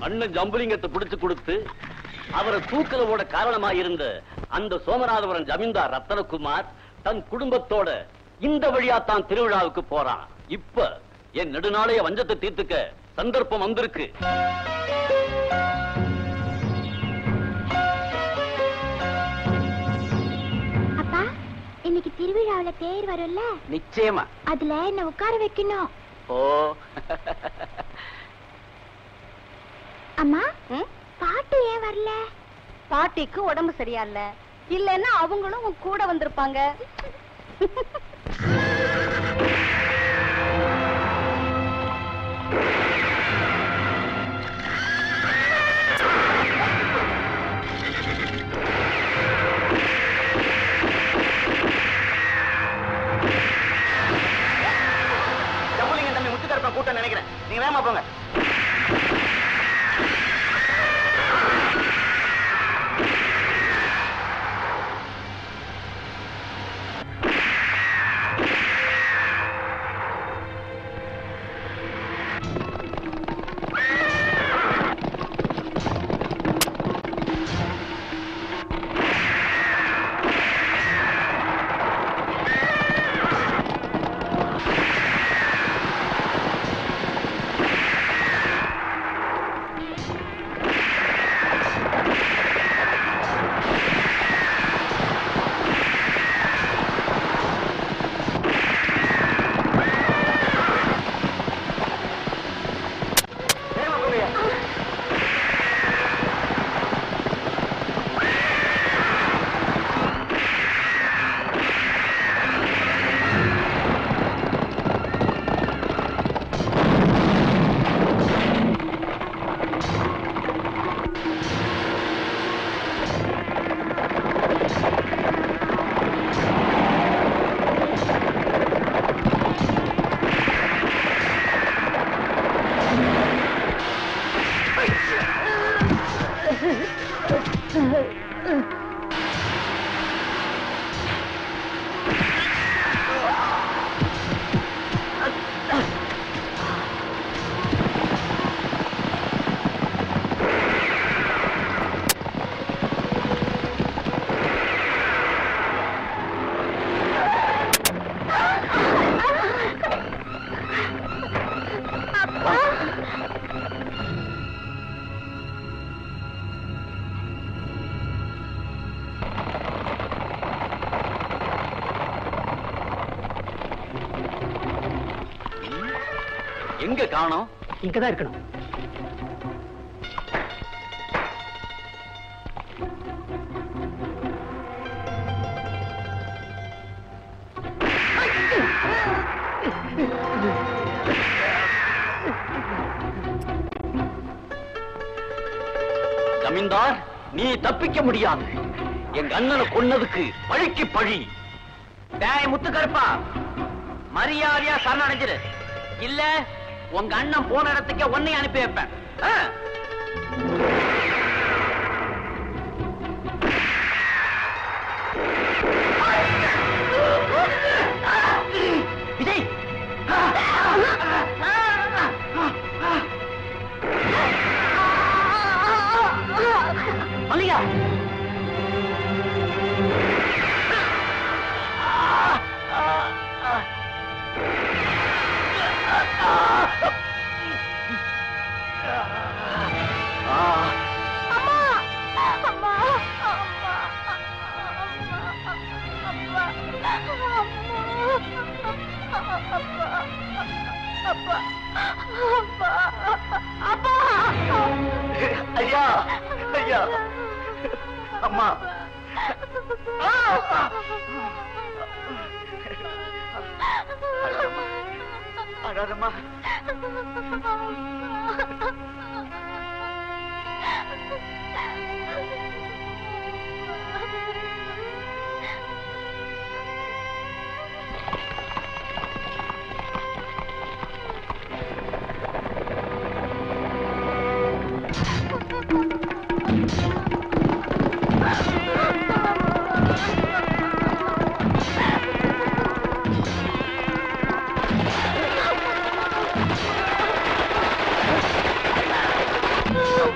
அண்ணன் ஜம்புலிங்கத்தை பிடிச்சு கொடுத்து அவரை தூக்கல ஓட காரணமா இருந்த அந்த சோமநாதபுரம் ஜமீன்தார் ரத்தனகுமார் தன் குடும்பத்தோட இந்த வழியா தான் திருவிழாவுக்கு போறான் இப்ப என் நெடுநாளைய வஞ்சத்தை தீர்த்துக்க சந்தர்ப்பம் வந்திருக்கு அப்பா இன்னைக்கு திருவிழாவுல தேர் வரும்ல நிச்சயமா அதுல என்ன உட்கார வைக்கணும் ஓ அம்மா பாட்டு ஏன் வரல பாட்டிக்கு உடம்பு சரியா இல்ல இல்லன்னா அவங்களும் உன் கூட வந்திருப்பாங்க ஜம்புலிங்க தம்பி முத்துக்கருப்பன் கூட்டம் நினைக்கிறேன் நீங்க வேகமா போங்க வேகமா போங்கய்யா எங்க காணோம் இங்கதான் இருக்கணும் ஜமீன்தார் நீ தப்பிக்க முடியாது எங்க அண்ணனை கொன்னதுக்கு பழிக்கு பழி டேய் முத்துக்கருப்பா மரியாதையா சரணடைஞ்சிரு இல்ல உங்க அண்ணன் போன இடத்துக்கே உன்னை அனுப்பி வைப்பேன் ஆ? விஜய் மல்லிகா ஐயா ஐயா அம்மா அழாதம்மா அழாதம்மா ஆ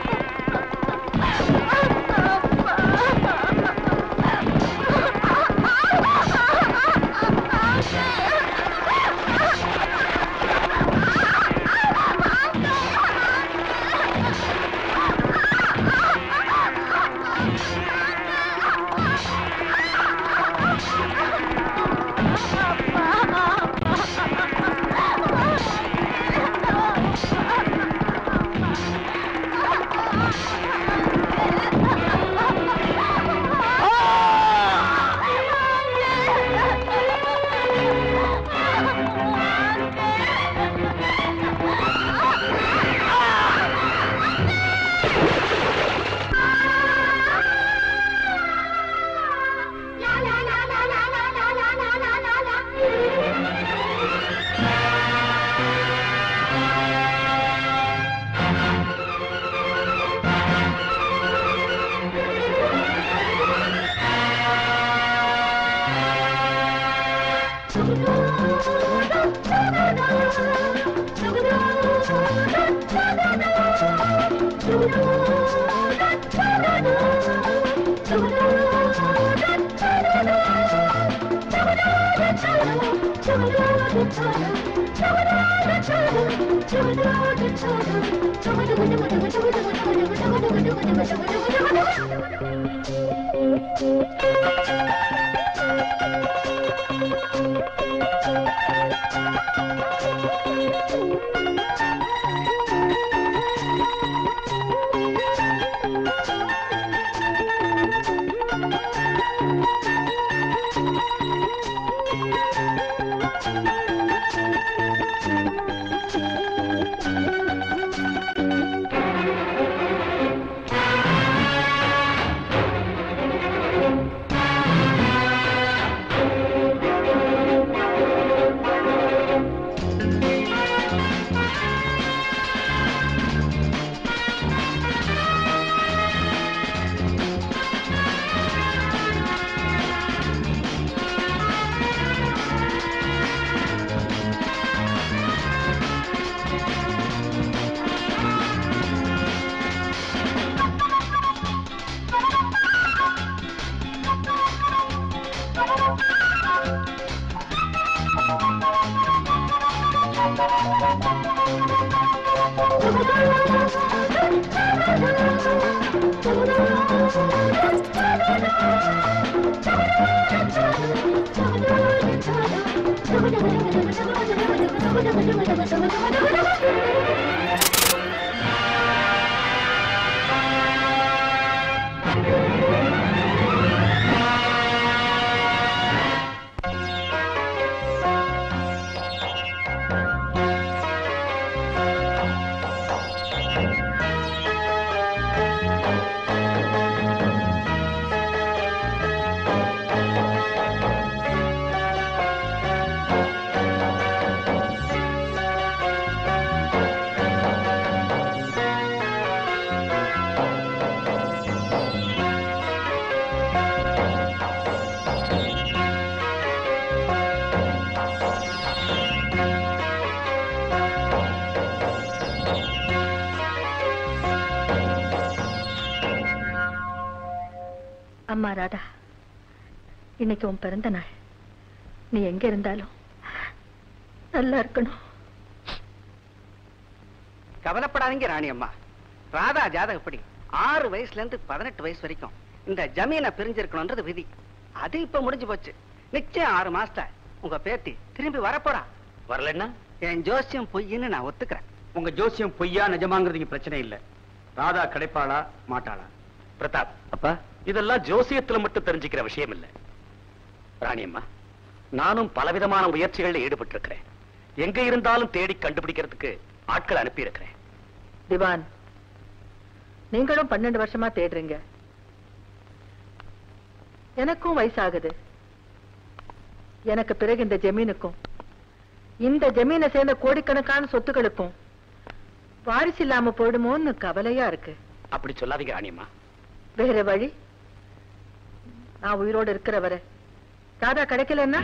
அம்மா ராதா இன்னைக்கு உன் பிறந்த நாள் நீ எங்க இருந்தாலும் நல்லா இருக்கணும் கவலைப்படாதீங்க ராணி அம்மா ராதா ஜாதகப்படி ஆறு வயசுல இருந்து பதினெட்டு வயசு வரைக்கும் இந்த ஜமீனை பிரிஞ்சிருக்கணும்ன்றது விதி அது இப்ப முடிஞ்சு போச்சு நிச்சயம் ஆறு மாசத்துல உங்க பேத்தி திரும்பி வரப்போறா வரலன்னா என் ஜோசியம் பொய்ன்னு நான் ஒத்துக்கிறேன் உங்க ஜோசியம் பொய்யா நிஜமாங்கிறது இங்க பிரச்சனை இல்ல ராதா கிடைப்பாளா மாட்டாளா பிரதாப் அப்பா இதெல்லாம் ஜோசியத்துல மட்டும் தெரிஞ்சுக்கிற விஷயம் இல்ல ராணியம்மா நானும் பலவிதமான முயற்சிகள்ல ஈடுபட்டு இருக்கிறேன் எங்க இருந்தாலும் தேடி கண்டுபிடிக்கிறதுக்கு ஆட்கள் அனுப்பி இருக்கிறேன் திவான் நீங்களும் பன்னெண்டு வருஷமா தேடுறீங்க எனக்கும் வயசாகுது எனக்கு பிறகு இந்த ஜமீனுக்கும் இந்த ஜமீனை சேர்ந்த கோடிக்கணக்கான சொத்துக்களுக்கும் வாரிசு இல்லாம போயிடுமோன்னு கவலையா இருக்கு அப்படி சொல்லாதீங்க ராணியம்மா வேற வழி நான் உயிரோடு இருக்கிற வரை ராதா கிடைக்கலன்னா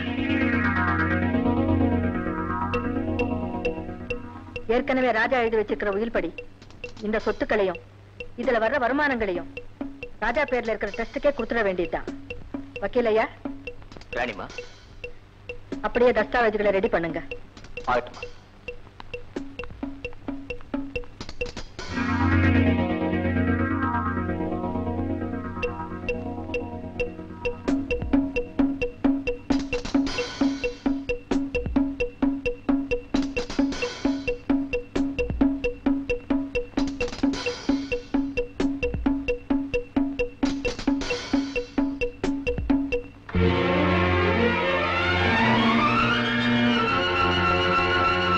ஏற்கனவே ராஜா எழுதி வச்சிருக்கிற உயில் படி இந்த சொத்துக்களையும் இதுல வர்ற வருமானங்களையும் ராஜா பேர்ல இருக்கிற ட்ரஸ்டுக்கே கொடுத்துட வேண்டியதுதான் வக்கீலையா ராணிமா அப்படியே தஸ்தாவேஜுகளை ரெடி பண்ணுங்க ஆகட்டுமா ஆ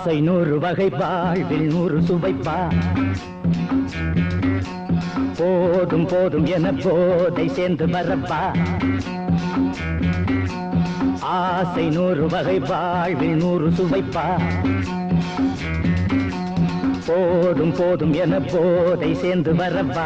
ஆசை நூறு வகை வாழ்வில் நூறு சுவைப்பா போதும் போதும் என போதை சேர்ந்து வரப்பா ஆசை நூறு வகை வாழ்வில் நூறு சுவைப்பா போதும் போதும் என போதை சேர்ந்து வரப்பா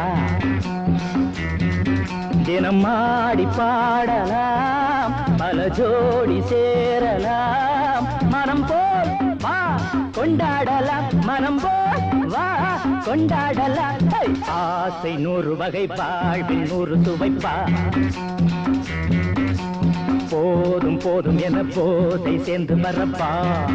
தினம் ஆடி பாடலாம் பல ஜோடி சேரலாம் மனம் போல் வா கொண்டாடலாம் மனம் போல் வா கொண்டாடலாம் ஹை! ஆசை நூறு வகை வாழ்வில் நூறு சுவைப்பா போதும் போதும் என போதை சேர்ந்து வரப்பா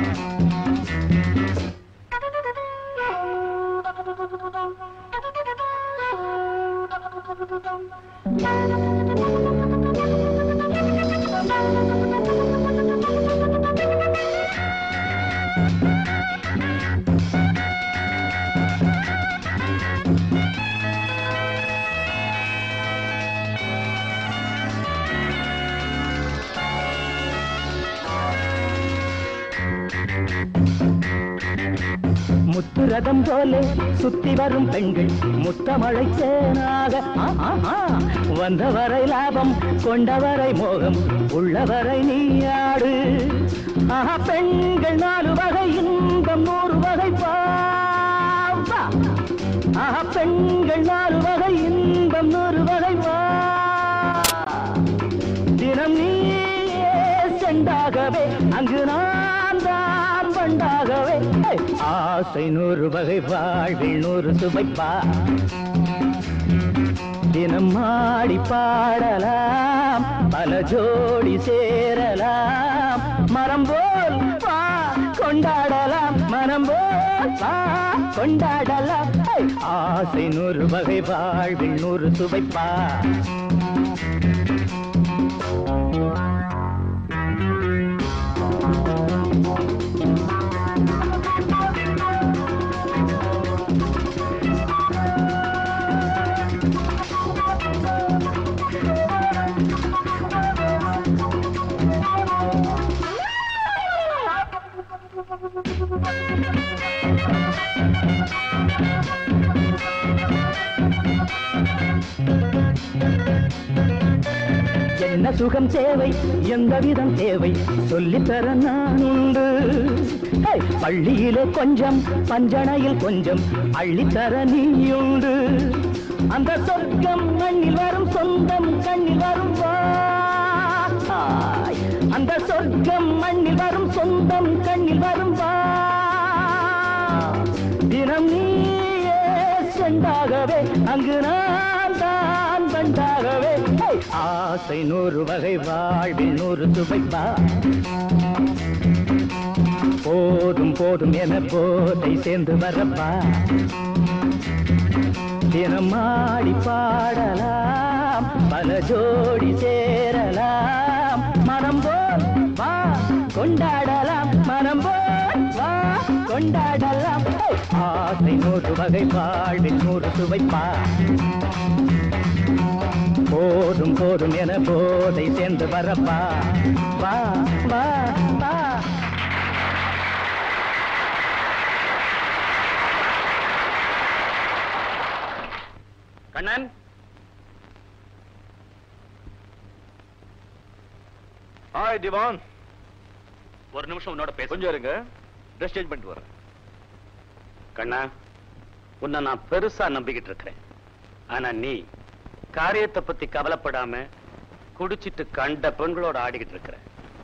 முத்துரதம் போல சுத்தி வரும் பெண்கள் முத்தமழை தேனாக ஆ, ஆ, ஆ. வந்தவரை லாபம் கொண்டவரை மோகம் உள்ளவரை நீயாடு ஆஹா பெண்கள் நாலு வகை இன்பம் நூறு வகை பாவா ஆஹா பெண்கள் நாலு வகை இன்பம் நூறு வகை வா தினம் நீயே செண்டாகவே அங்கு நான் தான் பண்டாகவே ஹே! ஆசை நூறு வகை வாழ்வில் நூறு சுவைப்பா தினம் ஆடி பாடலாம் பல ஜோடி சேரலாம் மரம் போல் வா கொண்டாடலாம் மனம் போல் வா கொண்டாடலாம் ஹே! ஆசை நூறு வகை வாழ்வில் நூறு சுவைப்பா என்ன சுகம் தேவை எந்த விதம் தேவை சொல்லித்தர நான் உண்டு ஹே! பள்ளியிலே கொஞ்சம் பஞ்சனையில் கொஞ்சம் அள்ளித்தர நீயுண்டு அந்த சொர்க்கம் மண்ணில் வரும் சொந்தம் கண்ணில் வரும் வாய் அந்த சொர்க்கம் மண்ணில் வரும் சொந்தம் கண்ணில் வரும் வா தினம் நீயே செண்டாகவே அங்கு நான் தான் பண்டாகவே ஹே! ஆசை நூறு வகை வாழ்வில் நூறு சுவைப்பா போதும் போதும் என போதை சேர்ந்து வரப்பா தினம் ஆடி பாடலாம் பல ஜோடி சேரலாம் மனம் போல் வா கொண்டாடலாம் மனம் போல் வா கொண்டாடலாம் ஹே! ஆசை நூறு வகை வாழ்வில் நூறு சுவைப்பா போதும் போதும் என போதை சேர்ந்து வரப்பா வா வா வா கண்ணன் ஹாய் திவான் ஒரு நிமிஷம் உன்னோட பேச கொஞ்சம் இருங்க ட்ரெஸ் சேஞ்ச் பண்ணிட்டு வரேன் கண்ணா உன்னை நான் பெருசா நம்பிக்கிட்டு இருக்கிறேன் ஆனா நீ காரியத்தை பத்தி கவலைப்படாம குடிச்சிட்டு கண்ட பெண்களோட ஆடிக்கிட்டு இருக்கிற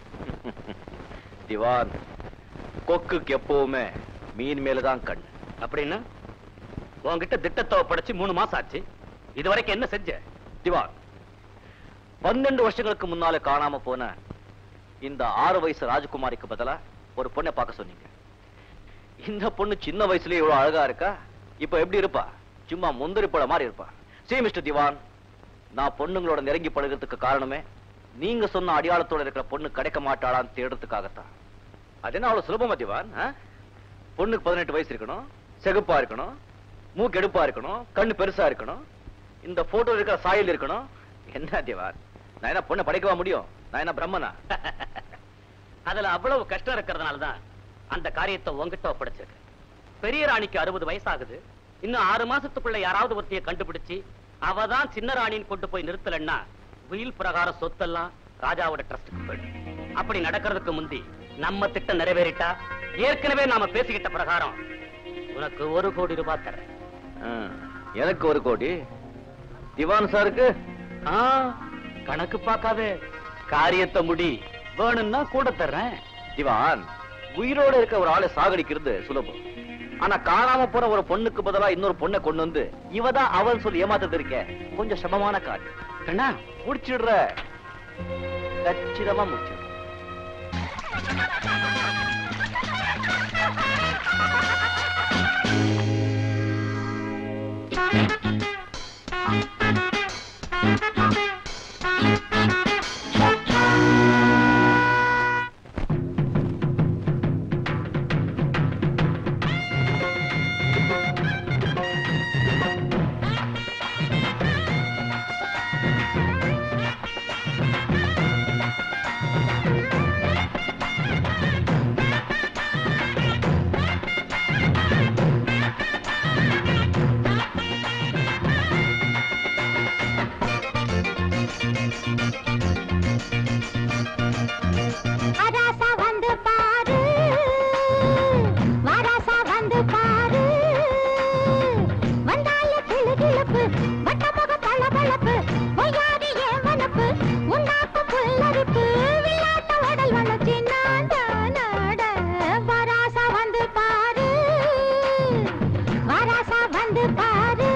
திவான் கொக்குக்கு எப்பவுமே மீன் மேலதான் கண் அப்படின்னா உன்கிட்ட திட்டத்தை படைச்சு மூணு மாசம் ஆச்சு இது வரைக்கும் என்ன செஞ்ச திவான் பன்னெண்டு வருஷங்களுக்கு முன்னால காணாம போன இந்த ஆறு வயசு ராஜகுமாரிக்கு பதிலா ஒரு பொண்ணை பார்க்க சொன்னீங்க இந்த பொண்ணு சின்ன வயசுலயே இவ்வளவு அழகா இருக்கா இப்ப எப்படி இருப்பா சும்மா முந்திரி பழ மாதிரி இருப்பா சரி மிஸ்டர் திவான் நான் பொண்ணுங்களோட நெருங்கி பழகிறதுக்கு காரணமே நீங்க சொன்ன அடையாளத்தோட இருக்கிற பொண்ணு கிடைக்க மாட்டாளான்னு தேடுறதுக்காகத்தான் அது என்ன அவ்வளவு சுலபமா திவான் ஆ? பொண்ணுக்கு பதினெட்டு வயசு இருக்கணும் செகுப்பா இருக்கணும் மூக்கு எடுப்பா இருக்கணும் கண்ணு பெருசா இருக்கணும் இந்த போட்டோ இருக்கிற சாயல் இருக்கணும் என்ன திவான் நான் என்ன பொண்ணை படைக்கவா முடியும் நான் என்ன பிரம்மனா அதுல அவ்வளவு கஷ்டம் இருக்கிறதுனால தான் அந்த காரியத்தை உன்கிட்ட ஒப்படைச்சிருக்கேன் பெரிய ராணிக்கு அறுபது வயசாகுது இன்னும் ஆறு மாசத்துக்குள்ள யாராவது ஒருத்தைய கண்டுபிடிச்சு அவ தான் சின்ன ராணின்னு கொண்டு போய் நிறுத்தலன்னா உயில் பிரகாரம் சொத்தெல்லாம் ராஜாவோட ட்ரஸ்டுக்கு போயிடும் அப்படி நடக்கிறதுக்கு முந்தி நம்ம திட்டம் நிறைவேறிட்டா ஏற்கனவே நாம பேசிக்கிட்ட பிரகாரம் உனக்கு ஒரு கோடி ரூபாய் தரேன் ஆ, எனக்கு ஒரு கோடி திவான் சாருக்கு ஆ, கணக்கு பார்க்காதே காரியத்தை முடி வேணும்னா கூட தர்றேன் திவான் உயிரோட இருக்க ஒரு ஆளை சாகடிக்கிறது சுலபம் ஆனா காணாம போற ஒரு பொண்ணுக்கு பதிலா இன்னொரு பொண்ணை கொண்டு வந்து இவதான் அவன் சொல்லி ஏமாத்தது இருக்க கொஞ்சம் சிரமமான காரியம் கண்ணா முடிச்சிடுற கச்சிதமா முடிச்சிடுற வராசா வந்து பாரு வராசா வந்து பாரு வந்தால கிளு கிளப்பு வட்டமுக பளபளப்பு பொய்யாதி ஏவனப்பு உன்னாக்கு புல்லரிப்பு விளையாட்ட உடல் வளர்ச்சி நாட நாட வராசா வந்து பாரு வராசா வந்து பாரு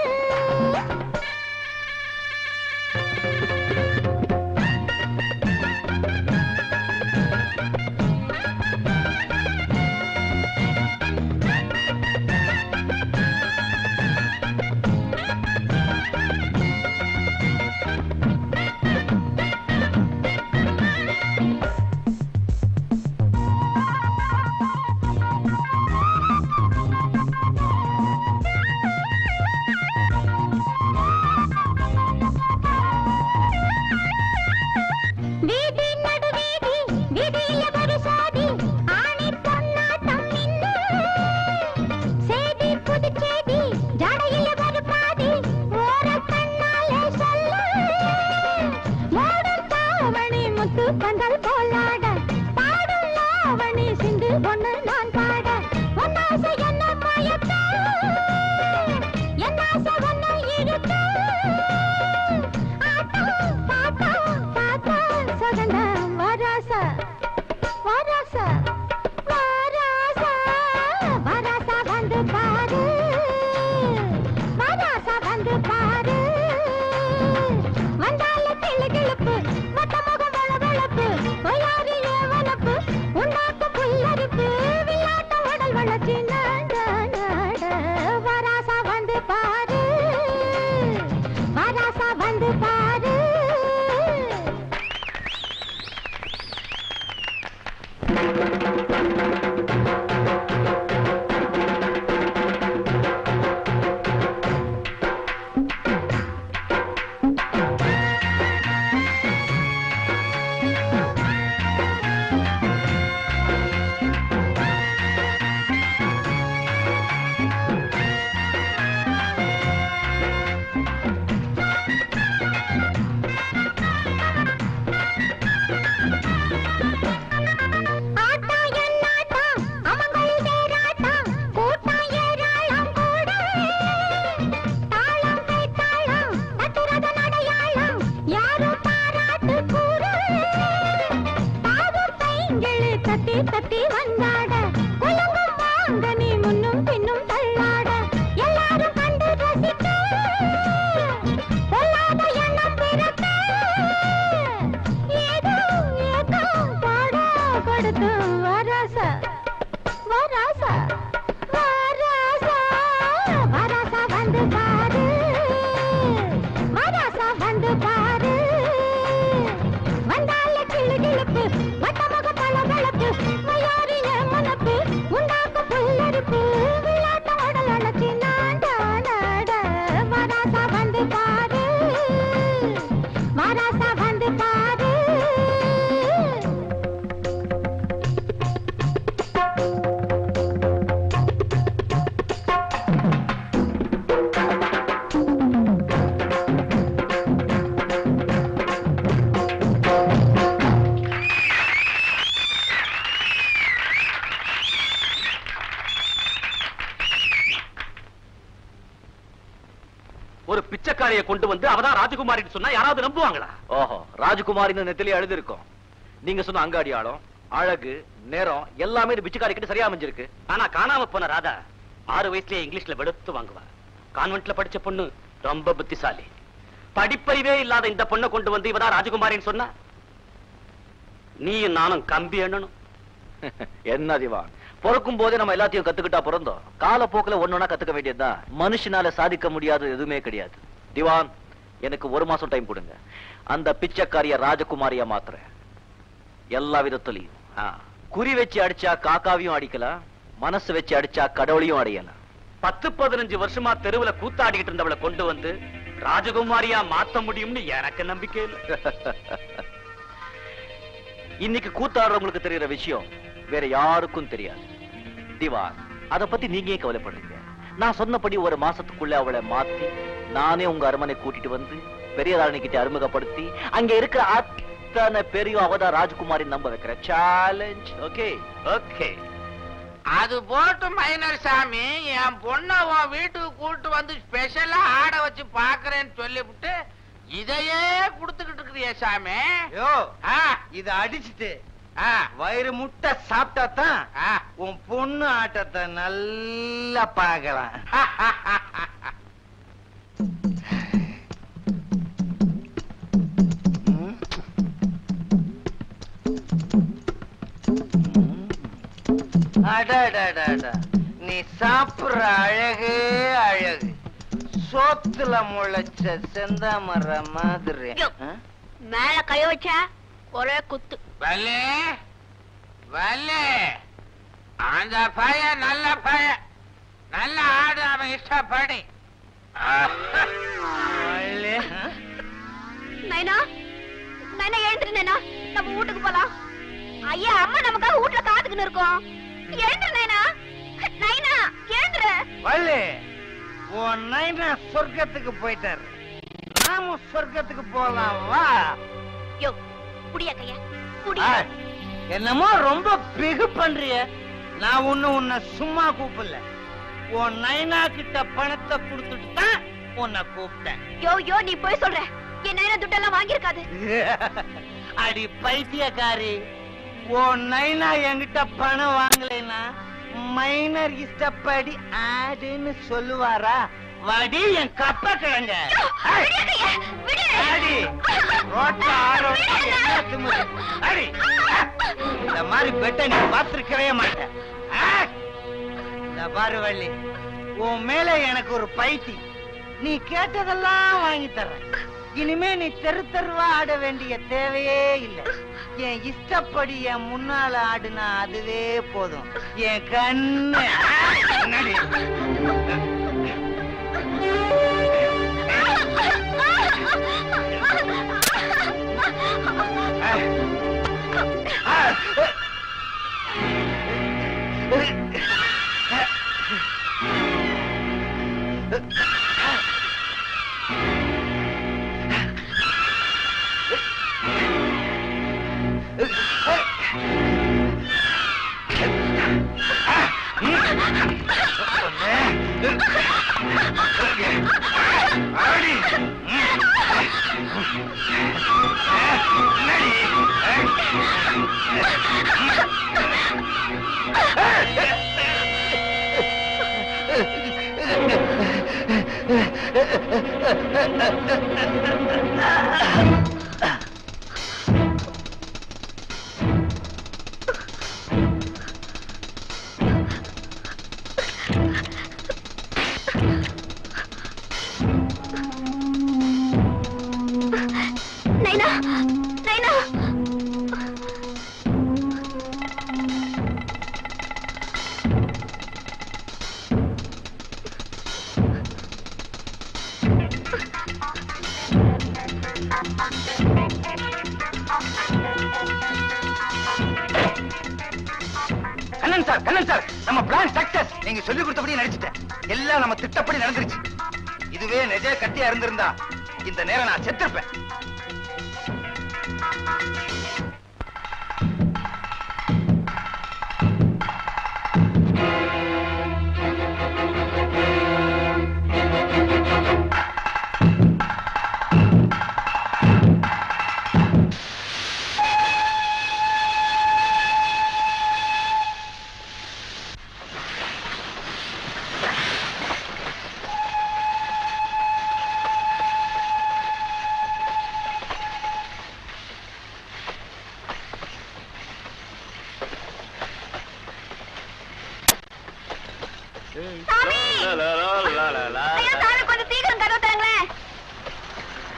வீதி நடு வீதி வீதியில ஒரு சாதி ஆணி பொன்னாட்டம் நின்னு சேதி புது சேதி ஜடையில ஒரு பாதி ஓர கண்ணாலே சொல்ல மூடும் தாவணி முத்து பந்தல் போலாட பாடும் லாவணி சிந்து பொண்ணு நான் பாட ஒன்னாசை என்ன மயக்க என்னாசை ஒன்னு இருக்க ஆட்டா பாட்டா பாட்டா சகன வராசா வராசா வராசா வராசா வந்து பாரு வராசா வந்து பாரு வந்தால கிளு கிளுப்பு மத்த முகம் வளவளப்பு பொய்யாரி ஏவனப்பு உண்டாக்கு புல்லரிப்பு விளையாட்ட உடல் வளர்ச்சி நாட நாட வராசா வந்து பாரு வராசா வந்து பாரு ராஜகுமாரியை கொண்டு வந்து அவதான் ராஜகுமாரின்னு சொன்னா யாராவது நம்புவாங்களா ஓஹோ ராஜகுமாரின்னு நெத்திலே எழுதிருக்கோம் நீங்க சொன்ன அங்க அடியாளம் அழகு நேரம் எல்லாமே இந்த பிச்சைக்காரி கிட்ட சரியா அமைஞ்சிருக்கு ஆனா காணாம போன ராதா ஆறு வயசுலயே இங்கிலீஷ்ல வெடுத்து வாங்குவா கான்வென்ட்ல படிச்ச பொண்ணு ரொம்ப புத்திசாலி படிப்பறிவே இல்லாத இந்த பொண்ணை கொண்டு வந்து இவதான் ராஜகுமாரின்னு சொன்னா நீயும் நானும் கம்பி எண்ணணும் என்ன திவான் பிறக்கும் போதே நம்ம எல்லாத்தையும் கத்துக்கிட்டா பிறந்தோம் காலப்போக்குல ஒன்னொன்னா கத்துக்க வேண்டியதுதான் மனுஷனால சாதிக்க முடியாத எதுவுமே கிடையாது திவான் எனக்கு ஒரு மாசம் டைம் கொடுங்க அந்த பிச்சைக்காரிய ராஜகுமாரியா மாத்துறேன் எல்லா விதத்துலயும் ஆ. குறி வச்சு அடிச்சா காக்காவையும் அடிக்கலாம் மனசு வச்சு அடிச்சா கடவுளையும் அடையலாம் பத்து பதினஞ்சு வருஷமா தெருவுல கூத்தாடிக்கிட்டு இருந்தவளை கொண்டு வந்து ராஜகுமாரியா மாத்த முடியும்னு எனக்கு நம்பிக்கை இல்லை இன்னைக்கு கூத்தாடுறவங்களுக்கு தெரியற விஷயம் வேற யாருக்கும் தெரியாது திவான் அத பத்தி நீங்க ஏன் கவலைப்படுறீங்க நான் சொன்னபடி ஒரு மாசத்துக்குள்ள அவளை மாத்தி நானே உங்க அரமனை கூட்டிட்டு வந்து பெரிய கிட்ட அறிமுகப்படுத்தி அங்க இருக்கிற அத்தனை பெரிய அவதான் ராஜகுமாரி நம்ப வைக்கிற சேலஞ்ச் ஓகே ஓகே அது போட்டு மைனர் சாமி என் பொண்ண உன் வீட்டுக்கு கூட்டு வந்து ஸ்பெஷலா ஆட வச்சு பாக்குறேன்னு சொல்லிவிட்டு இதையே குடுத்துக்கிட்டு இருக்கிறிய சாமி யோ ஆ, இத அடிச்சிட்டு ஆ, வயிறு முட்டை சாப்பிட்டா தான் ஆ. உன் பொண்ணு ஆட்டத்தை நல்லா பார்க்கலாம் அடடடடா. நீ சாப்பிடுற அழகே அழகு சோத்துல முளைச்ச செந்தாமர மாதிரி யோ. ஆ? மேல கை வச்சா ஒரே குத்து வள்ளி வள்ளி அந்த பையன் நல்ல பையன் நல்ல ஆடு அவன் இஷ்டப்படி வள்ளி, ஆ? நைனா நைனா எழுந்துரு நைனா நம்ம வீட்டுக்கு போலாம் ஐயா அம்மா நமக்காக வீட்டுல காத்துக்கின்னு இருக்கோம் எழுந்துரு நைனா நைனா எழுந்துரு வள்ளி உன் நைனா சொர்க்கத்துக்கு போயிட்டாரு நாம சொர்க்கத்துக்கு போலாம் வா யோ புடியா கையா புடி ஆ, என்னமோ ரொம்ப பிகு பண்றிய நான் ஒண்ணு உன்னை சும்மா கூப்பிடல உன் நைனா கிட்ட பணத்தை கொடுத்துட்டு தான் உன்னை கூப்பிட்டேன் யோ யோ நீ போய் சொல்ற என் நைனா துட்டெல்லாம் வாங்கியிருக்காது அடி பைத்தியக்காரி உன் நைனா என்கிட்ட பணம் வாங்கலைன்னா மைனர் இஷ்டப்படி ஆடுன்னு சொல்லுவாரா வடி என் கப்ப கிழங்க விடு கையா விடு அடி ரோட்ல ஆரோட என்ன திமிரு? அடி இந்த மாதிரி பெட்ட நீ பார்த்திருக்கவே மாட்டேன் ஆ! இந்த பாரு வள்ளி உன் மேல எனக்கு ஒரு பைத்தி நீ கேட்டதெல்லாம் வாங்கி தர்றேன் இனிமே நீ தெரு தெருவா ஆட வேண்டிய தேவையே இல்லை என் இஷ்டப்படி என் முன்னால ஆடுனா அதுவே போதும் என் கண்ணு ஆ! என்னடி? ஆ! நைனா நைனா கண்ணன் சார் கண்ணன் சார் நம்ம பிளான் சக்சஸ் நீங்க சொல்லி கொடுத்தபடி நடிச்சிட்டேன் எல்லாம் நம்ம திட்டப்படி நடந்துருச்சு இதுவே நிஜ கட்டியா இருந்திருந்தா இந்த நேரம் நான் செத்திருப்பேன்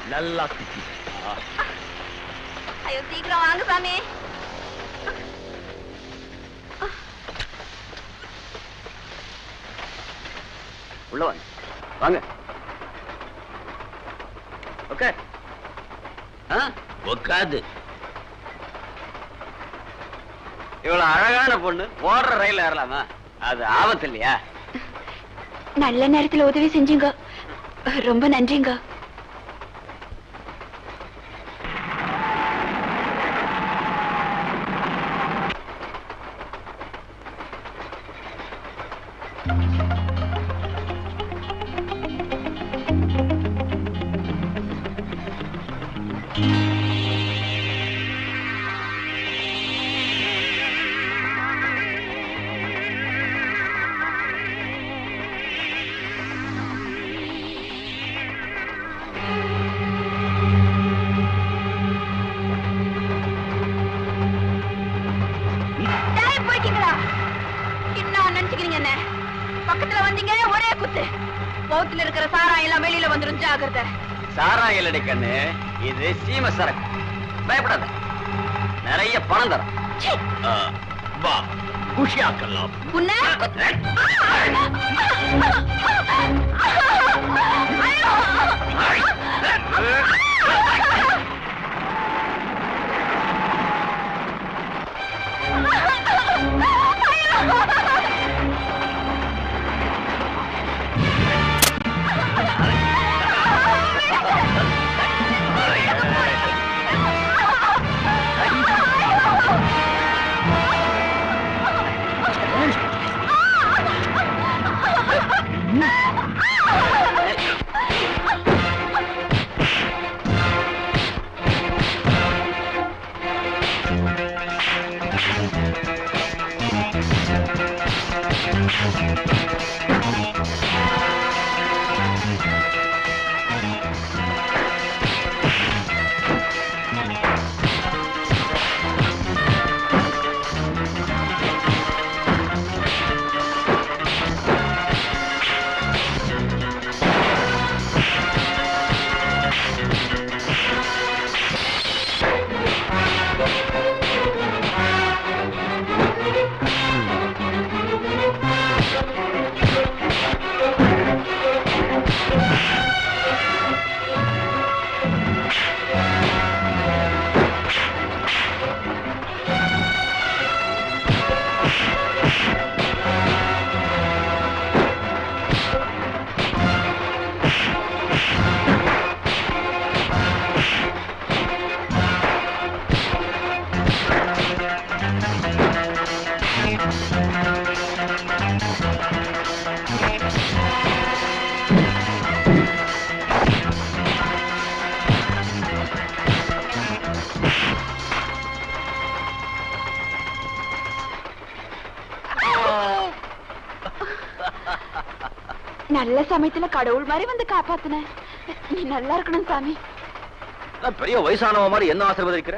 நல்லா சுத்தி ஐயோ சீக்கிரம் வாங்க சாமி உள்ள வாங்க வாங்க ஓகே உட்காது இவ்வளவு அழகான பொண்ணு ஓடுற ரயில் ஏறலாமா அது ஆபத்து இல்லையா நல்ல நேரத்துல உதவி செஞ்சீங்க ரொம்ப நன்றிங்க டேய், போயிட்டீங்களா என்ன நினைச்சுக்கிறீங்க என்ன பக்கத்துல வந்தீங்க ஒரே குத்து பௌத்துல இருக்கிற சாராயம் எல்லாம் வெளியில வந்துரும் ஜாகிரதை சாராயம் இல்லடி கண்ணு இது சீம சரக்கு பயப்படாத நிறைய பணம் தரும் சீ, வா குஷியாக்கலாம் உன்னை நல்ல சமயத்துல கடவுள் மாதிரி வந்து காப்பாத்துன நீ நல்லா இருக்கணும் சாமி நான் பெரிய வயசானவ மாதிரி என்ன ஆசீர்வதிக்கிற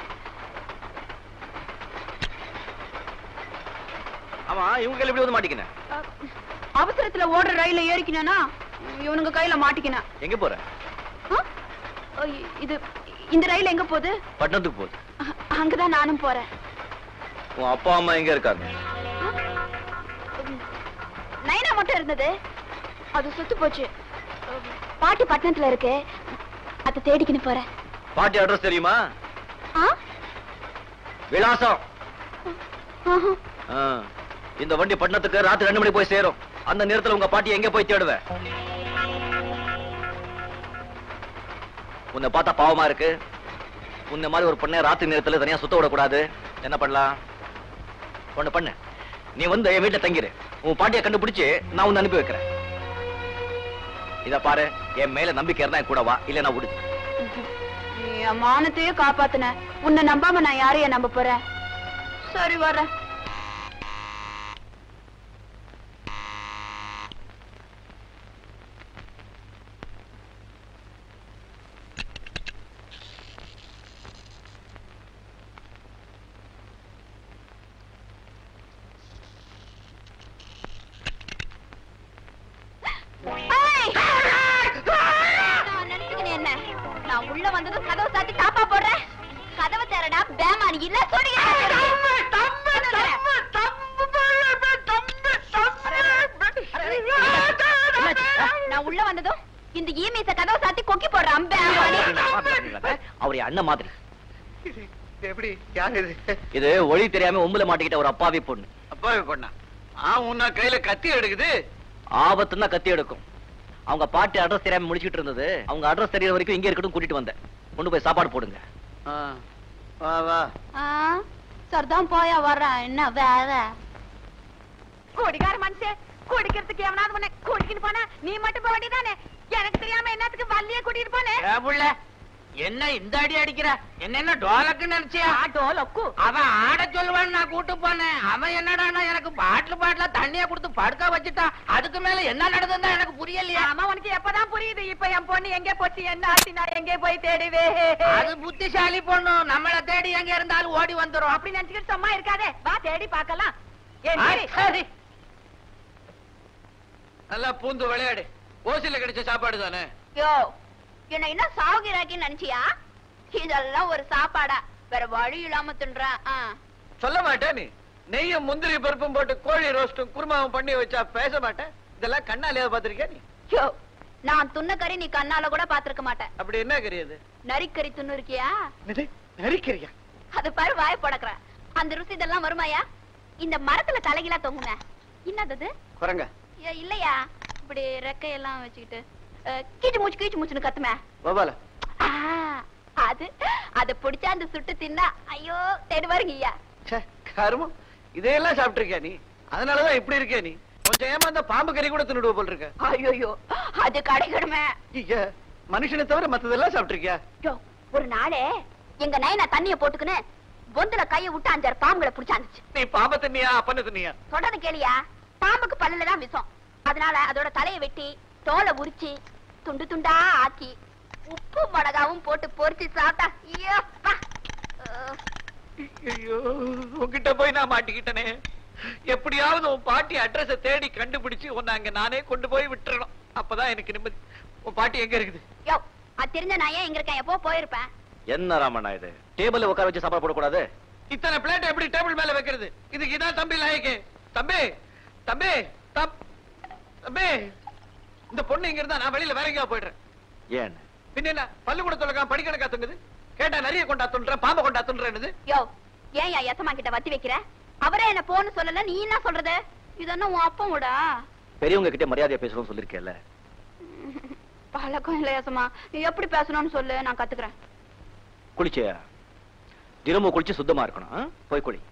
ஆமா இவங்க கையில எப்படி வந்து மாட்டிக்கின அஹ், அவசரத்துல ஓடுற ரயில ஏறிக்கினா இவனுங்க கையில மாட்டிக்கினேன் எங்க போற அஹ், அஹ், இது இந்த ரயில் எங்க போகுது பட்டணத்துக்கு போகுது அஹ், அங்கதான் நானும் போறேன் உன் அப்பா அம்மா எங்க இருக்காங்க நைனா மட்டும் இருந்தது அது சுத்து போச்சு அஹ், பாட்டி பட்டணத்துல இருக்கு அதை தேடிக்கின்னு போறேன் பாட்டி அட்ரஸ் தெரியுமா ஆ? விலாசம் ஆஹா. ஆ. இந்த வண்டி பட்டணத்துக்கு ராத்திரி ரெண்டு மணி போய் சேரும் அந்த நேரத்துல உங்க பாட்டி எங்க போய் தேடுவ உன்னை பார்த்தா பாவமா இருக்கு உன்னை மாதிரி ஒரு பொண்ணை ராத்திரி நேரத்துல தனியா சுத்த விடக்கூடாது என்ன பண்ணலாம் ஒண்ணு பண்ணு நீ வந்து என் வீட்டுல தங்கிரு உன் பாட்டியை கண்டுபிடிச்சு நான் உன்னை அனுப்பி வைக்கிறேன் இத பாரு என் மேல நம்பிக்கை இருந்தா என் கூட வா இல்ல நான் விடு நீ என் மானத்தையே காப்பாத்துன உன்னை நம்பாம நான் யாரைய நம்ப போறேன் சரி வர்றேன் ஏய்! நான் நினைச்சுக்கினேன் என்ன நான் உள்ள வந்ததும் கதவை சாத்தி தாப்பா போடுறேன் கதவை தரடா பேமானி இல்ல சொல்லுங்க நான் உள்ள வந்ததும் இந்த ஈமீச கதவை சாத்தி கொக்கி போடுறான் பேமானி அவர் என் அண்ணன் மாதிரி எப்படி யார் இது இது ஒளி தெரியாம உம்புல மாட்டிக்கிட்ட ஒரு அப்பாவி பொண்ணு அப்பாவே பண்ணா ஆ உன்ன கையில கத்தி எடுக்குது ஆபத்துன்னா கத்தி எடுக்கும் அவங்க பாட்டி அட்ரஸ் தெரியாம முடிச்சிட்டு இருந்தது அவங்க அட்ரஸ் தெரியற வரைக்கும் இங்க இருக்கட்டும் கூட்டிட்டு வந்தேன் கொண்டு போய் சாப்பாடு போடுங்க ஆ, வா வா சரிதான் போயா வர்றேன் என்ன வேற குடிகார மனுஷன் குடிக்கிறதுக்கு எவனாவது உன்னை குடிக்கிட்டு போனா நீ மட்டும் போக வேண்டியதானே எனக்கு தெரியாம என்னத்துக்கு வள்ளிய கூட்டிட்டு போனே ஏன் புள்ள என்ன இந்த அடி அடிக்கிற என்ன என்ன டோலக்கு நினைச்சியா டோலக்கு அவன் ஆட சொல்லுவான்னு நான் கூட்டு போனேன் அவன் என்னடான்னா எனக்கு பாட்டில் பாட்டில தண்ணிய கொடுத்து படுக்க வச்சுட்டான் அதுக்கு மேல என்ன நடந்ததுன்னு எனக்கு புரியலையா ஆமா உனக்கு எப்பதான் புரியுது இப்ப என் பொண்ணு எங்க போச்சு என்ன ஆச்சு நான் எங்க போய் தேடுவே அது புத்திசாலி பொண்ணு நம்மள தேடி எங்க இருந்தாலும் ஓடி வந்துரும் அப்படி நினைச்சுக்கிட்டு சும்மா இருக்காதே வா தேடி பார்க்கலாம் ஏன் ஆ, சரி. சரி நல்லா பூந்து விளையாடு ஓசில கிடைச்ச சாப்பாடு தானே யோ என்ன என்ன சாகுகிறாக்கின்னு நினைச்சியா இதெல்லாம் ஒரு சாப்பாடா வேற வழி இல்லாம தின்றான் ஆ. சொல்ல மாட்டேன் நீ நெய்யும் முந்திரி பருப்பும் போட்டு கோழி ரோஸ்டும் குருமாவும் பண்ணி வச்சா பேச மாட்டேன் இதெல்லாம் கண்ணாலேயே பாத்திருக்கியா நீ யோ நான் துண்ண கறி நீ கண்ணால கூட பாத்திருக்க மாட்டேன் அப்படி என்ன கறியது நரிக்கறி துண்ணு இருக்கியா நரிக்கிறியா அது பாரு வாய் படக்குற அந்த ருசி இதெல்லாம் வருமாயா இந்த மரத்துல தலைகிலா தொங்குங்க என்னது குரங்க ஏ, இல்லையா இப்படி ரெக்கையெல்லாம் வச்சுக்கிட்டு அஹ், கீச்சு மூச்சு கீச்சு மூச்சுன்னு கத்துமே கோபால ஆ, அது அத பிடிச்சா அந்த சுட்டு தின்னா ஐயோ தேடு வருங்க ஐயா ச்சே, கருமம் இதையெல்லாம் சாப்பிட்டிருக்கியா நீ அதனாலதான் இப்படி இருக்கியா நீ கொஞ்சம் ஏமாந்த பாம்பு கறி கூட தின்னுடுவ போல் இருக்க ஐயோ அது கிடைக்கணுமே ஐயா மனுஷனை தவிர மத்ததெல்லாம் சாப்பிட்டிருக்கியா யோ, ஒரு நாளே எங்க நைனா தண்ணிய போட்டுக்கின்னு பொந்துல கைய விட்டு அஞ்சாறு பாம்புகளை புடிச்சாந்துச்சு நீ பாம்பை தின்னியா அப்பன்னு தின்னியா சொல்றது கேளியா பாம்புக்கு பல்லுல தான் விஷம் அதனால அதோட தலையை வெட்டி தோலை உரிச்சு துண்டு துண்டா ஆக்கி உப்பு மிளகாவும் போட்டு பொரிச்சு சாப்பிட்டா ஐயோ, அப்பா. அஹ், ஐயோ உன்கிட்ட போய் நான் மாட்டிக்கிட்டனே எப்படியாவது உன் பாட்டி அட்ரஸ தேடி கண்டுபிடிச்சு உன்னை அங்க நானே கொண்டு போய் விட்டுறணும் அப்பதான் எனக்கு நிம்மதி உன் பாட்டி எங்க இருக்குது யோ, அது தெரிஞ்ச நான் ஏன் இங்க இருக்கேன் எப்போ போயிருப்பேன் என்ன ராமண்ணா இது டேபிள்ல உட்கார வச்சு சாப்பாடு போடக்கூடாது இத்தனை பிளேட் எப்படி டேபிள் மேல வைக்கிறது இதுக்கு இதான் தம்பி லாயக்கு தம்பி தம்பி தம்- தம்பி இந்த பொண்ணு இங்க இருந்தா நான் வெளியில வேற எங்கேயா போயிடுறேன் ஏன் பின்ன என்ன பள்ளிக்கூடத்துல படிக்கண காத்துங்குது கேட்டா நிறைய கொண்டா துன்றேன் பாம்பை கொண்டா துன்றேன்னு யோ ஏன் யா எசமா கிட்ட வத்தி வைக்கிற அவரே என்ன போன்னு சொல்லல நீ என்ன சொல்றது இதென்ன உன் அப்பா பெரியவங்க கிட்ட மரியாதையா பேசணும்னு சொல்லிருக்கேன்ல பழக்கம் இல்ல எசமா நீ எப்படி பேசணும்னு சொல்லு நான் கத்துக்கிறேன் குளிச்சியா தினமும் குளிச்சு சுத்தமா இருக்கணும் ஆ? போய் குளி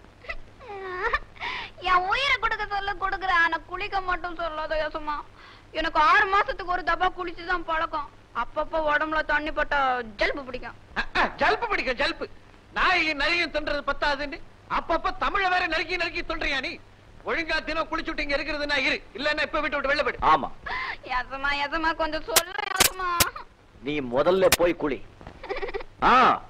என் உயிரை கொடுக்க சொல்ல கொடுக்குறேன் ஆனா குளிக்க மட்டும் சொல்லாத யோசமா எனக்கு ஆறு மாசத்துக்கு ஒரு தப்பா குளிச்சுதான் பழக்கம் அப்பப்ப உடம்புல தண்ணி பட்டா ஜலுப்பு பிடிக்கும் ஜல்பு பிடிக்கும் ஜல்பு நாயையும் நரியும் தின்றது பத்தாதுன்னு அப்பப்ப தமிழ வேற நறுக்கி நறுக்கி துன்றியா நீ ஒழுங்கா தினம் குளிச்சுட்டு இங்க இருக்கிறதுனா இரு இல்லன்னா இப்ப விட்டு விட்டு வெளில போயிடு ஆமா யசமா யசமா கொஞ்சம் சொல்லு யசமா நீ முதல்ல போய் குளி ஆ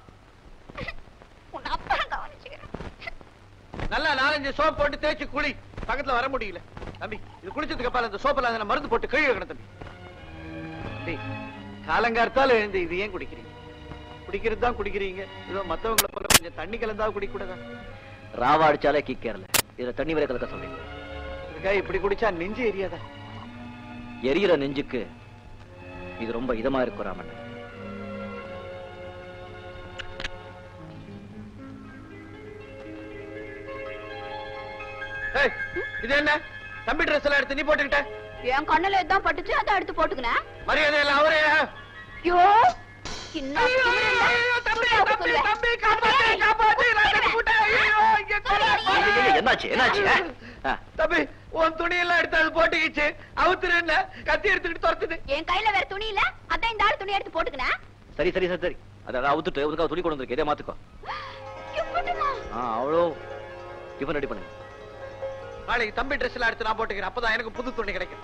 உன் அப்புறம் கவனிச்சுக்கிறேன் நல்லா நாலஞ்சு சோப் போட்டு தேய்ச்சு குளி பக்கத்துல வர முடியல தம்பி இது குளிச்சதுக்கு அப்புறம் அந்த சோப்பில் அந்த மருந்து போட்டு கழுவி வைக்கணும் தம்பி தம்பி காலங்கார்த்தால எழுந்து இது ஏன் குடிக்கிறீங்க குடிக்கிறது தான் குடிக்கிறீங்க ஏதோ மத்தவங்கள போல கொஞ்சம் தண்ணி கலந்தா குடிக்க கூடாதா ராவா அடிச்சாலே கிக்கேறல இதுல தண்ணி வேற கலக்க சொல்றீங்க இதுக்காக இப்படி குடிச்சா நெஞ்சு எரியாதா எரியிற நெஞ்சுக்கு இது ரொம்ப இதமா இருக்கும் ராமன் ஏய், இது என்ன தம்பி ட்ரெஸ் எல்லாம் எடுத்து நீ போட்டுக்கிட்ட என் கண்ணுல எதான் பட்டுச்சு அதை எடுத்து போட்டுக்கினேன் மரியாதை எல்லாம் அவரே ஐயோ சின்ன என்னாச்சு என்னாச்சு ஆ? ஆ. தம்பி உன் துணி எல்லாம் எடுத்து அது போட்டுக்கிச்சு அவுத்துரு என்ன கத்தி எடுத்துக்கிட்டு துரத்துது என் கையில வேற துணி இல்ல அதான் இந்த ஆள் துணி எடுத்து போட்டுக்கினேன் சரி சரி சரி சரி அதை அவுத்துட்டு உனக்கு துணி கொண்டு வந்திருக்கு இதே மாத்துக்கோ எப்படிமா? ஆ அவ்வளோ டிஃபன் ரெடி பண்ணு நாளைக்கு தம்பி ட்ரெஸ் எல்லாம் எடுத்து நான் போட்டுக்கிறேன் அப்பதான் எனக்கு புது துணி கிடைக்கும்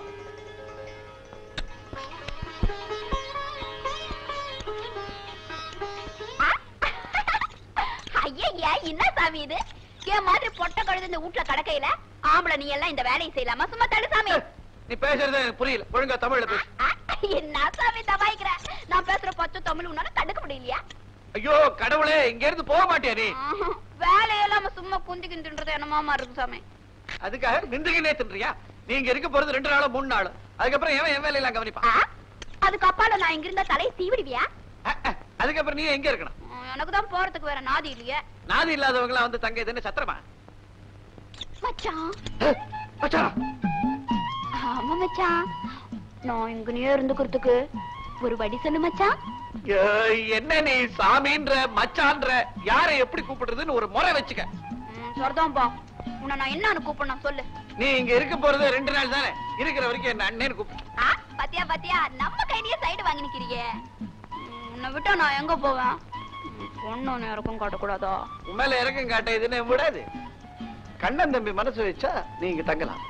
ஐயையா என்ன சாமி இது என் மாதிரி பொட்டை கழுது இந்த வீட்டுல கடக்கையில ஆம்பளை நீ எல்லாம் இந்த வேலையை செய்யலாமா சும்மா தடு சாமி நீ பேசுறது எனக்கு புரியல ஒழுங்கா தமிழ்ல பேசு என்ன சாமி தபாய்க்கிற நான் நான் பேசுற பச்சை தமிழ் உன்னால கண்டுக்க முடியலையா ஐயோ கடவுளே இங்க இருந்து போக மாட்டியா நீ ஆஹா, வேலையெல்லாம சும்மா குந்தி கிந்துன்றது என்னமாமா இருக்கு சாமி அதுக்காக நின்றுகினே தின்றியா நீங்க இருக்க போறது ரெண்டு நாளும் மூணு நாள் அதுக்கப்புறம் எவன் என் வேலையெல்லாம் கவனிப்பான் ஆ? அதுக்கு அப்பால நான் இங்க இருந்தா தலையை தீவிடுவியா அஹ், அஹ். அதுக்கப்புறம் நீ எங்க இருக்கணும் எனக்கு தான் போறதுக்கு வேற நாதி இல்லையே நாதி இல்லாதவங்க எல்லாம் வந்து தங்க இதுன்னு சத்திரமா மச்சான் மச்சான் ஆமா மச்சான் நான் இங்கனே இருந்துக்கிறதுக்கு ஒரு வழி சொல்லு மச்சான் ஏய், என்ன நீ சாமின்ற மச்சான்ற யாரை எப்படி கூப்பிடுறதுன்னு ஒரு முறை வச்சுக்க ம், சரிதான்பா உன்னை நான் என்னன்னு கூப்பிடணும் சொல்லு நீ இங்க இருக்க போறது ரெண்டு நாள் தானே இருக்கிற வரைக்கும் என்ன அண்ணேன்னு கூப்பிடு ஆ, பாத்தியா பாத்தியா நம்ம கையிலேயே சைடு வாங்கி நிக்கிறீங்க ம், உன்னை விட்டா நான் எங்க போவேன் ம், பொண்ணு நேரக்கும் காட்டக்கூடாதா உன் மேல இறக்கம் காட்ட இதுன்னு விடாது கண்ணன் தம்பி மனசு வச்சா நீ இங்க தங்கலாம்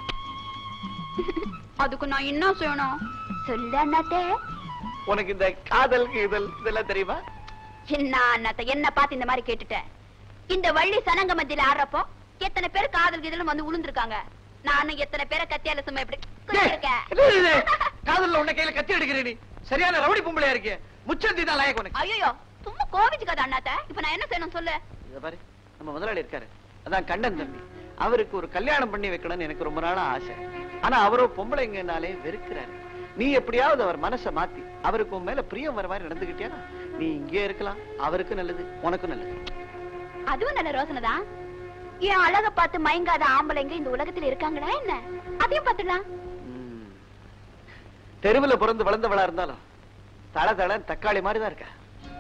அதுக்கு நான் என்ன செய்யணும் சொல்லு அண்ணாத்தே உனக்கு இந்த காதல் கீதல் இதெல்லாம் தெரியுமா என்ன அண்ணாத்த என்ன பார்த்து இந்த மாதிரி கேட்டுட்டேன் இந்த வள்ளி சனங்க மத்தியில ஆடுறப்போ எத்தனை பேர் காதல் கீதலும் வந்து உளுந்திருக்காங்க நானும் எத்தனை பேரை கத்தியால சும்மா எப்படி குத்திருக்கேன். என்ன இது? காதல்ல உன்னை கையில கத்தி எடுக்கிறே நீ சரியான ரவுடி பொம்பளையா இருக்கே முச்சந்தி தான் லாயக்கு உனக்கு ஐயோ சும்மா கோவிச்சுக்காத அண்ணாத்த இப்ப நான் என்ன செய்யணும் சொல்லு இத பாரு நம்ம முதலாளி இருக்காரு அதான் கண்ணன் தம்பி அவருக்கு ஒரு கல்யாணம் பண்ணி வைக்கணும்னு எனக்கு ரொம்ப நாளா ஆசை ஆனா அவரோ பொம்பளைங்கனாலே வெறுக்கிறாரு நீ எப்படியாவது அவர் மனசை மாத்தி அவருக்கு உன் மேல பிரியம் வர மாதிரி நடந்துகிட்டியா நீ இங்கே இருக்கலாம் அவருக்கு நல்லது உனக்கும் நல்லது அதுவும் நல்ல ரோசனை தான் என் அழக பார்த்து மயங்காத ஆம்பளைங்க இந்த உலகத்துல இருக்காங்களா என்ன அதையும் பாத்துடலாம் ம். தெருவுல பிறந்து வளர்ந்தவளா இருந்தாலும் தள தள தக்காளி மாதிரி தான் இருக்கா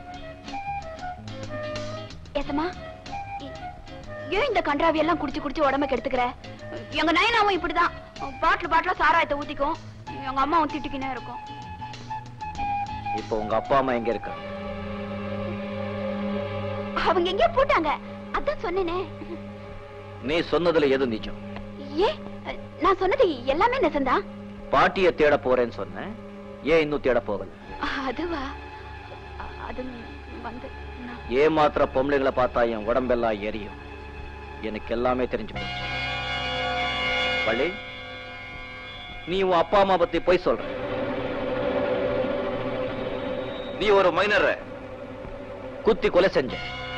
ஏசமா இ- ஏன் இந்த கன்றாவி எல்லாம் குடிச்சு குடிச்சு உடம்ப கெடுத்துக்கிற எங்க நயனாவும் இப்படிதான் பாட்டில் பாட்டில சாராயத்தை ஊத்திக்கும் எங்க அம்மாவும் திட்டிக்கினே இருக்கும் இப்போ உங்க அப்பா அம்மா எங்க இருக்காங்க அவங்க எங்கேயோ போட்டாங்க அதான் சொன்னேனே நீ சொன்னதுல எது நிஜம் ஏ நான் சொன்னது எல்லாமே நெசந்தான் பாட்டிய தேட போறேன்னு சொன்னேன் ஏன் இன்னும் தேட போகல அதுவா அது வந்து நான்- ஏமாத்திர பொம்பளைகளை பார்த்தா என் உடம்பெல்லாம் எரியும் எனக்கு எல்லாமே தெரிஞ்சு போச்சு வள்ளி நீ உன் அப்பா அம்மா பத்தி போய் சொல்ற நீ ஒரு மைனரை குத்தி கொலை செஞ்ச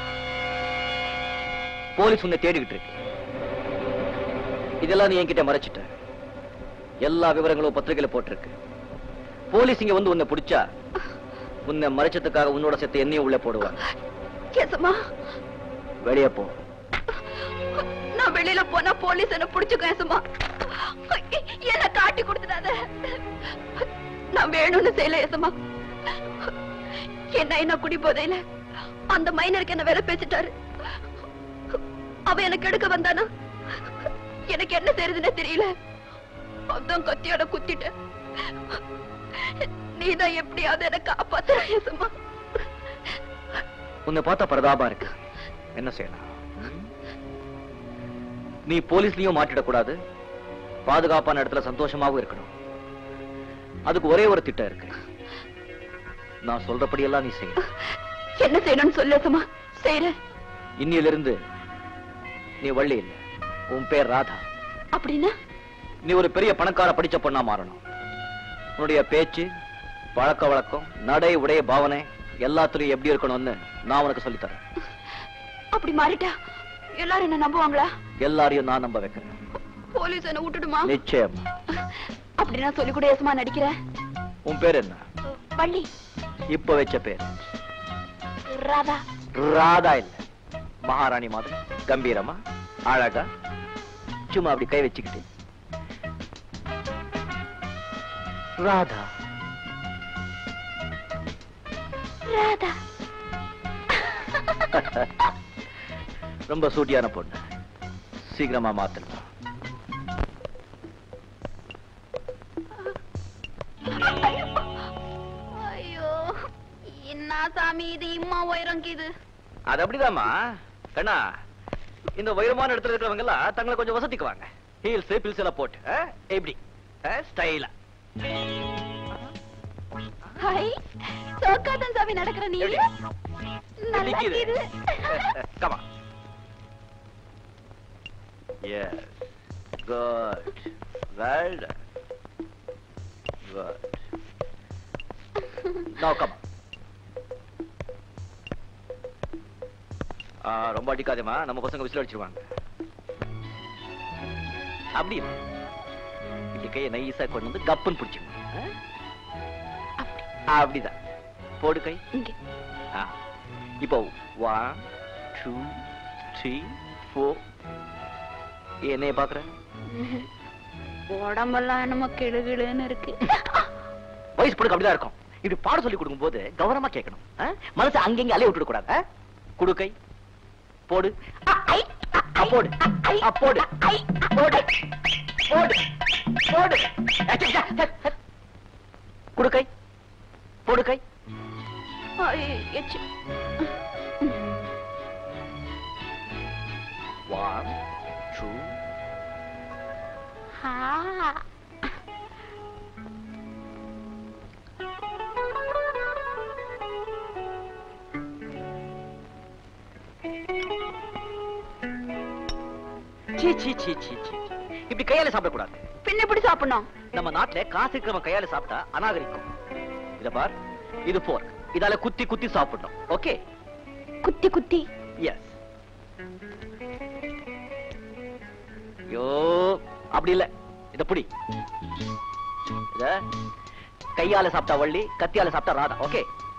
போலீஸ் உன்னை தேடிக்கிட்டு இருக்கு இதெல்லாம் நீ என்கிட்ட மறைச்சிட்ட எல்லா விவரங்களும் பத்திரிகையில போட்டிருக்கு போலீஸ் இங்க வந்து உன்னை பிடிச்சா உன்னை மறைச்சதுக்காக உன்னோட சேர்த்து என்னையும் உள்ள போடுவாங்க ஏசமா வெளியே போ நான் வெளியில போனா போலீஸ் என்ன புடிச்சுக்கும் ஏசமா என்ன காட்டி கொடுத்துடாத நான் வேணும்னு செய்யல ஏசமா என்ன என்ன குடி போதையில அந்த மைனருக்கு என்ன வேலை பேசிட்டாரு அவ எனக்கு எடுக்க வந்தானா எனக்கு என்ன செய்யறதுன்னே தெரியல அதான் கத்தியோட குத்திட்டேன் நீதான் எப்படியாவது என்ன காப்பாத்துற ஏசமா உன்னை பார்த்தா பரதாபா இருக்கு என்ன செய்யலாம் ம்? நீ போலீஸ்லயும் மாட்டிடக்கூடாது பாதுகாப்பான இடத்துல சந்தோஷமாவும் இருக்கணும் அதுக்கு ஒரே ஒரு திட்டம் இருக்கு நான் சொல்றபடி எல்லாம் நீ செய்ய என்ன செய்யணும்னு சொல்லு ஏசமா செய்யறேன் இன்னிலிருந்து நீ வள்ளி இல்ல உன் பேர் ராதா அப்படின்னா நீ ஒரு பெரிய பணக்கார படிச்ச பொண்ணா மாறணும் உன்னுடைய பேச்சு பழக்க வழக்கம் நடை உடைய பாவனை எல்லாத்துலயும் எப்படி இருக்கணும்னு நான் உனக்கு சொல்லித் தரேன் அப்படி மாறிட்டா எல்லாரும் என்ன நம்புவாங்களா எல்லாரையும் நான் நம்ப வைக்கிறேன் போலீஸ் என்ன விட்டுடுமா நிச்சயம் அப்படி நான் சொல்லி கூட ஏசமா நடிக்கிறேன் உன் பேர் என்ன வள்ளி இப்ப வச்ச பேர் ராதா ராதா இல்ல மகாராணி மாதிரி கம்பீரமா அழகா சும்மா அப்படி கை வச்சுக்கிட்டு ராதா ராதா ரொம்ப சூட்டியான பொண்ணு சீக்கிரமா மாத்தலாம் ஐயோ என்ன சாமி இது இம்மா உயரம் இது அது அப்படிதாம்மா கண்ணா இந்த உயரமான இடத்துல இருக்கிறவங்க எல்லாம் தங்களை கொஞ்சம் வசதிக்குவாங்க ஹீல்ஸ் பில்ஸ் எல்லாம் போட்டு ஆ? எப்படி ஸ்டைலா ஹை சோக்காதன் சாமி நடக்கிற நீ நல்லா நிக்குது. இது கமா yes good well good Now come. ஆ, ரொம்ப அடிக்காதேம்மா நம்ம பசங்க விசில் அடிச்சிருவாங்க அப்படி இல்ல. இப்படி கையை நைஸா கொண்டு வந்து கப்புன்னு பிடிச்சிக்கணும் ஆ? அப்படிதான் போடு கை ஆ. இப்போ ஒன் டூ த்ரீ ஃபோர் என்னைய பாக்குற உடம்பெல்லாம் என்னமோ கிடுகிடுன்னு இருக்கு வயசு பொண்ணுக்கு அப்படிதான் இருக்கும் இப்படி பாட சொல்லி கொடுக்கும் போது கவனமா கேட்கணும் ஆ? மனசை அங்கங்க அலைய விட்டுட கூடாது ஆ? குடு கை போடு ஆ, போடு ஆ, போடு போடு போடு போடு அச்சா, அச்சா, அச்சா. குடு கை போடு கை ஒன் டூ சீ சீ சீ சீ சீ இப்படி கையால சாப்பிடக்கூடாது பின்ன எப்படி சாப்பிடணும் நம்ம நாட்டுல காசு இருக்கிறவன் கையால சாப்பிட்டா அநாகரிகம் இத பார் இது போர்க் இதால குத்தி குத்தி சாப்பிடணும் ஓகே குத்தி குத்தி எஸ் ஐயோ அப்படி இல்ல இத புடி இத கையால சாப்பிட்டா வள்ளி கத்தியால சாப்பிட்டா ராதா ஓகே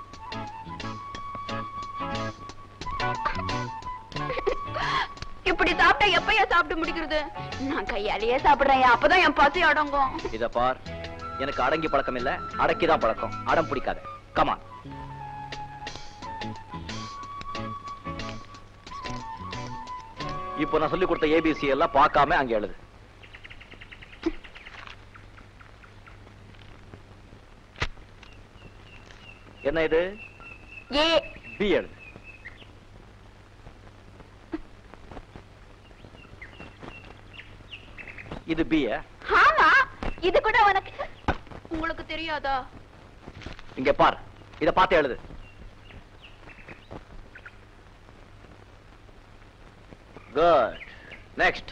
இப்படி சாப்பிட்டா எப்பயா சாப்பிட்டு முடிக்கிறது நான் கையாலேயே சாப்பிடுறேன் அப்பதான் என் பசி அடங்கும் இத பார் எனக்கு அடங்கி பழக்கம் இல்ல அடக்கிதான் பழக்கம் அடம் பிடிக்காத கமா இப்போ நான் சொல்லி கொடுத்த ஏபிசி எல்லாம் பார்க்காம அங்க எழுது என்ன இது ஏ பி எழுது இது பி ஆமா இது கூட உனக்கு உங்களுக்கு தெரியாதா இங்க பார் இத பார்த்து எழுது குட் நெக்ஸ்ட்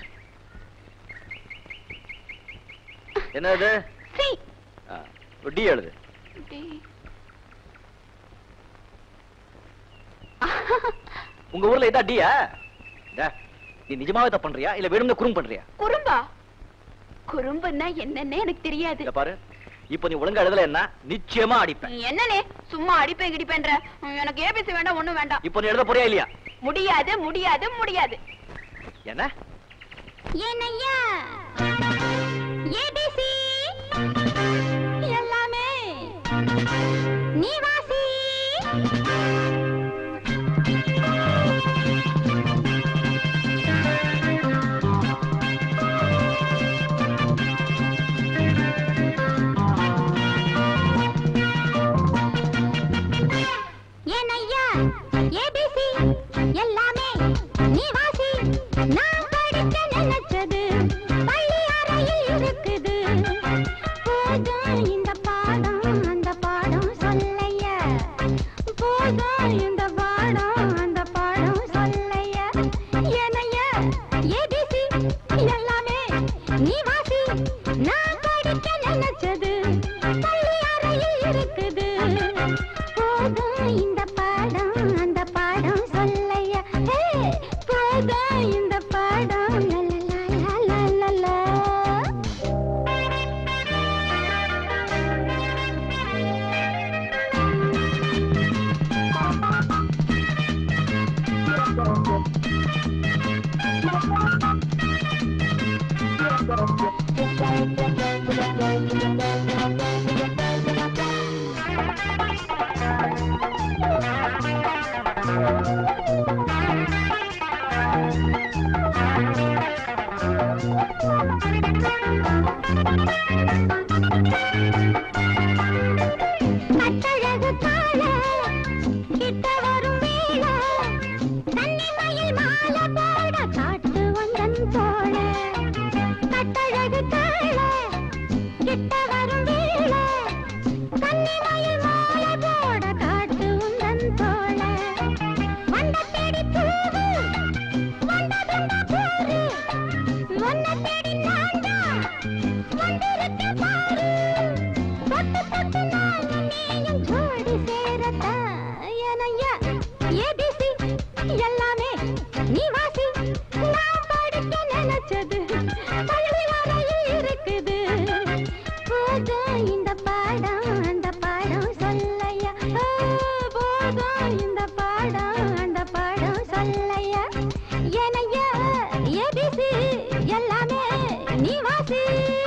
என்ன இது சி டி எழுது உங்க ஊர்ல இதா டியா நீ நிஜமாவே தப்பு பண்றியா இல்ல வெறும்னு குறும் பண்றியா குறும்பா குறும்புன்னா என்னன்னே எனக்கு தெரியாது இத பாரு இப்போ நீ ஒழுங்கா எழுதல என்ன நிச்சயமா அடிப்பேன் நீ என்னனே சும்மா அடிப்பேன் கிடிப்பேன்ற எனக்கு ஏபிசி வேண்டாம் ஒண்ணும் வேண்டாம் இப்போ நீ எழுத போறியா இல்லையா முடியாது முடியாது முடியாது என்ன ஏனையா ஏபிசி எல்லாமே நீ வாசி ஏனையா ஏபிசி எல்லாமே நீ வாசி நான் படிக்க நினைச்சது பள்ளி அறையில் இருக்குது போதும் இந்த பாடம் அந்த பாடம் சொல்லையா போதும் இந்த பாடம் அந்த பாடம் சொல்லையா ஏனையா ஏபிசி எல்லாமே நீ வாசி நான் படிக்க நினைச்சது பள்ளி அறையில் இருக்குது போதும் இந்த பாடம் அந்த பாடம் சொல்லையா ஹே, போதும் இந்த பாடம் லலலா, லலலா. கட்டழகு கால கிட்ட வரும் வேளை கன்னிமயில் மாலை போட காட்டு வந்தன் தோழ கட்டழகு கால கிட்ட வரும் வேளை கன்னிமயில் மாலை போட காட்டு உந்தன் தோழ வண்ட தேடி பூவு வண்டதுண்ட போரு வண்ண தேடி நான்டா வந்திருக்க பாரு தொட்டு தொட்டு நானும் நீயும் ஜோடி ஏனையா ஏபிசி எல்லாமே நீ வாசி நான் படிக்க நினைச்சது பள்ளி வரையில் இருக்குது போதும் இந்த பாடம் அந்த பாடம் சொல்லையா ஓ, போதும் இந்த பாடம் அந்த பாடம் சொல்லையா ஏனையா ஏபிசி எல்லாமே நீ வாசி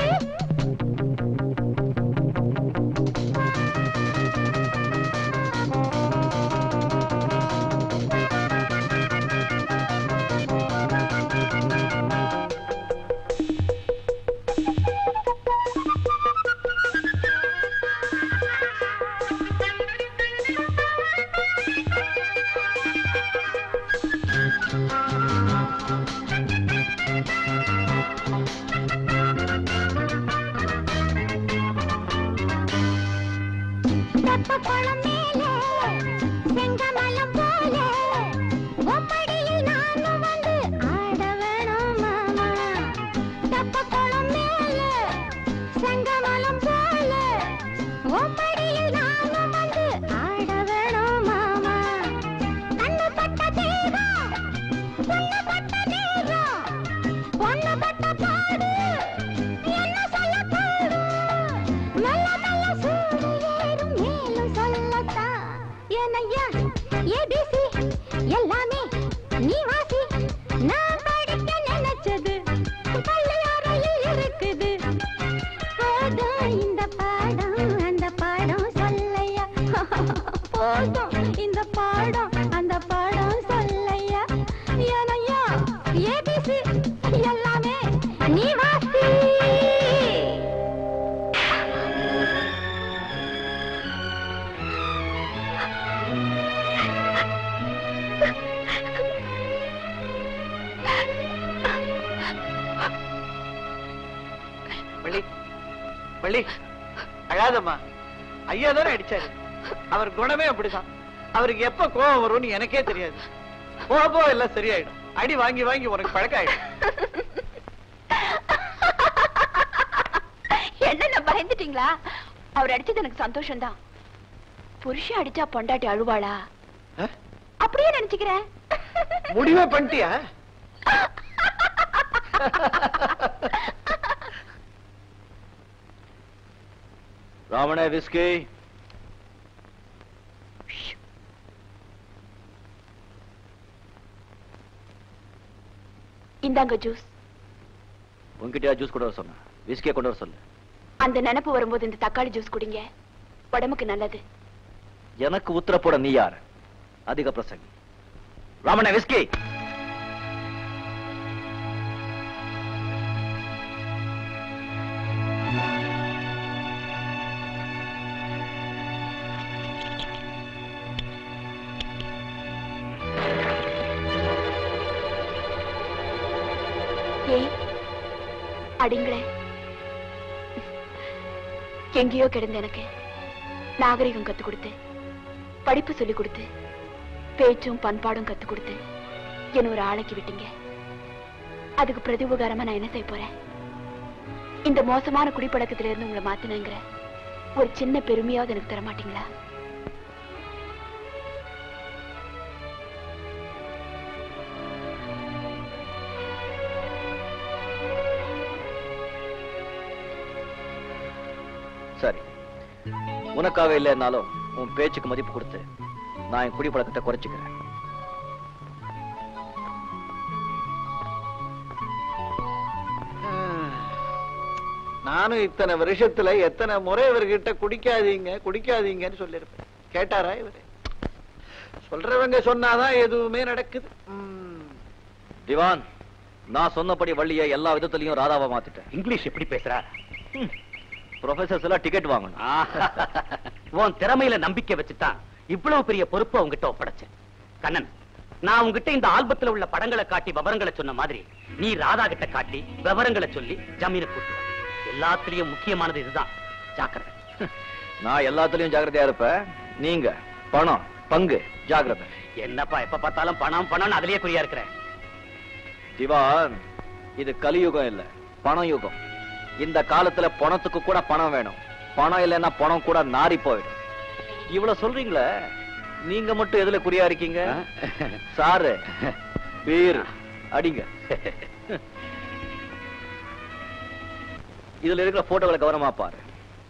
தெப்பக்குளம் மேலே செங்கமலம் போலே உம்மடியில் நானும் வந்து ஆட வேணும் மாமா தெப்பக்குளம் மேலே செங்கமலம் போலே உம்மடியில் நானும் வந்து ஆட வேணும் மாமா கண்ணு பட்ட தீரம் பொண்ணு பட்ட தீரம் பொண்ணு பட்ட பாடு என்ன சொல்ல பாடு மெல்ல மெல்ல சூடு ஏறும் மேலும் சொல்லத்தான் ஏனையா ஏபிசி எல்லாமே நீ வாசி நான் படிக்க நினைச்சது பள்ளியறையில் இருக்குது போதும் இந்த பாடம் அந்த பாடம் சொல்லையா போதும் இந்த பாடம் அந்த பாடம் சொல்லையா ஏனையா ஏபிசி எல்லாமே நீ வாசி வள்ளி வள்ளி அழாதம்மா ஐயா தானே அடிச்சாரு அவர் குணமே அப்படிதான் அவருக்கு எப்ப கோபம் வரும்னு எனக்கே தெரியாது போக போக எல்லாம் சரியாயிடும் அடி வாங்கி வாங்கி உனக்கு பழக்கம் ஆயிடும் என்ன பயந்துட்டீங்களா அவர் அடிச்சது எனக்கு சந்தோஷம்தான் புருஷன் அடிச்சா பொண்டாட்டி அழுவாளா ஆ? அப்படியே நினைச்சுக்கிறேன் முடிவே பண்ணிட்டியா ராவண விஸ்கி இந்தாங்க ஜூஸ் உன்கிட்டயா ஜூஸ் கொண்டு வர சொன்னேன் விஸ்கியை கொண்டு வர சொல்லு அந்த நினைப்பு வரும்போது இந்த தக்காளி ஜூஸ் குடிங்க உடம்புக்கு நல்லது எனக்கு உத்தர போட நீ யார் அதிக பிரசங்கி ராமண்ண விஸ்கி ஏய் அடிங்களே எங்கேயோ கிடந்த எனக்கு நாகரிகம் கத்து கொடுத்து படிப்பு சொல்லி கொடுத்து பேச்சும் பண்பாடும் கத்து கொடுத்து என்ன ஒரு ஆளைக்கு விட்டீங்க அதுக்கு பிரதி உபகாரமா நான் என்ன செய்ய போறேன் இந்த மோசமான குடிப்பழக்கத்துல இருந்து உங்களை மாத்தினங்கிற ஒரு சின்ன பெருமையாவது எனக்கு தர மாட்டீங்களா சரி உனக்காக இல்லைன்னாலும் உன் பேச்சுக்கு மதிப்பு கொடுத்து நான் என் குடிப்பழக்கத்தை குறைச்சிக்கிறேன் நானும் இத்தனை வருஷத்துல எத்தனை முறை இவர்கிட்ட குடிக்காதீங்க குடிக்காதீங்கன்னு சொல்லியிருப்பேன் கேட்டாரா இவரு சொல்றவங்க சொன்னாதான் எதுவுமே நடக்குது ம். திவான் நான் சொன்னபடி வள்ளியை எல்லா விதத்திலையும் ராதாவா மாத்திட்டேன் இங்கிலீஷ் எப்படி பேசுறா ப்ரொஃபசர்ஸ் எல்லாம் டிக்கெட் வாங்கணும் உன் திறமையில நம்பிக்கை வச்சுதான் இவ்வளவு பெரிய பொறுப்பை உங்ககிட்ட ஒப்படைச்சேன் கண்ணன் நான் உங்ககிட்ட இந்த ஆல்பத்துல உள்ள படங்களை காட்டி விவரங்களை சொன்ன மாதிரி நீ ராதா கிட்ட காட்டி விவரங்களை சொல்லி ஜமீனை கூட்டு வா. எல்லாத்துலயும் முக்கியமானது இதுதான் ஜாக்கிரதை நான் எல்லாத்துலயும் ஜாக்கிரதையா இருப்பேன் நீங்க பணம் பங்கு ஜாக்கிரதை என்னப்பா எப்ப பார்த்தாலும் பணம் பணம் அதுலயே குறியா இருக்கிறேன் திவான் இது கலியுகம் இல்ல பணம் யுகம் இந்த காலத்துல பணத்துக்கு கூட பணம் வேணும் பணம் இல்லைன்னா பணம் கூட நாரி போயிடும் இவ்வளவு சொல்றீங்களே நீங்க மட்டும் எதுல குறியா இருக்கீங்க சாரு பேரு அடிங்க இதுல இருக்கிற போட்டோகளை கவனமா பாரு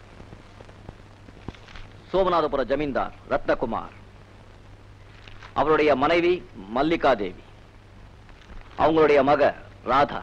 சோமநாதபுர ஜமீன்தார் ரத்னகுமார் அவருடைய மனைவி மல்லிகா தேவி அவங்களுடைய மக ராதா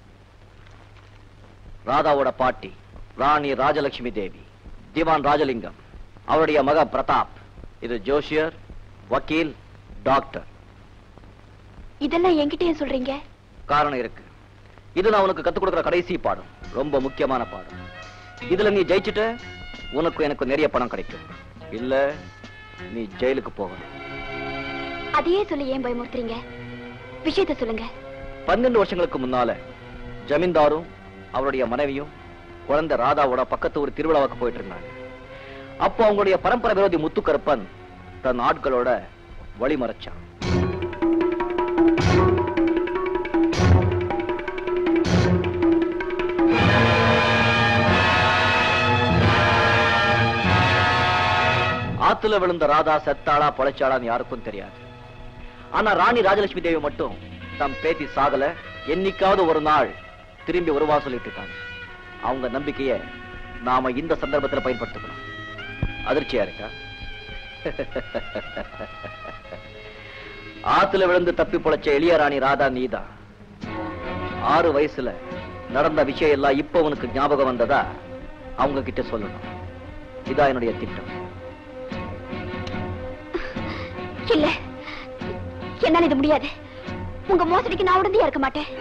ராதாவோட பாட்டி ராணி ராஜலட்சுமி தேவி திவான் ராஜலிங்கம் அவருடைய மக பிரதாப் இது ஜோஷியர் வக்கீல் டாக்டர் இதெல்லாம் என்கிட்டயே சொல்றீங்க காரணம் இருக்கு இது நான் உனக்கு கத்துக் கொடுக்கிற கடைசி பாடம் ரொம்ப முக்கியமான பாடம் இதுல நீ ஜெயிச்சுட்ட உனக்கு எனக்கு நிறைய பணம் கிடைக்கும் இல்ல நீ ஜெயிலுக்கு போகணும் அதையே சொல்லி ஏன் பயமுறுத்துறீங்க விஷயத்த சொல்லுங்க பன்னெண்டு வருஷங்களுக்கு முன்னால ஜமீன்தாரும் அவருடைய மனைவியும் குழந்தை ராதாவோட பக்கத்து ஒரு திருவிழாவுக்கு போயிட்டு இருந்தாங்க அப்போ அவங்களுடைய பரம்பரை விரோதி முத்துக்கருப்பன் தன் ஆட்களோட வழிமறைச்சான் ஆத்துல விழுந்த ராதா செத்தாளா பொழைச்சாளான்னு யாருக்கும் தெரியாது ஆனா ராணி ராஜலட்சுமி தேவி மட்டும் தம் பேத்தி சாகல என்னைக்காவது ஒரு நாள் திரும்பி வருவா சொல்லிட்டு இருக்காங்க அவங்க நம்பிக்கைய நாம இந்த சந்தர்ப்பத்துல பயன்படுத்திக்கணும் அதிர்ச்சியா இருக்கா ஆத்துல விழுந்து தப்பி பொழைச்ச எளிய ராணி ராதா நீதான் ஆறு வயசுல நடந்த விஷயம் எல்லாம் இப்ப உனக்கு ஞாபகம் வந்ததா அவங்க கிட்ட சொல்லணும் இதான் என்னுடைய திட்டம் இல்ல என்னால இது முடியாது உங்க மோசடிக்கு நான் உடந்தையா இருக்க மாட்டேன்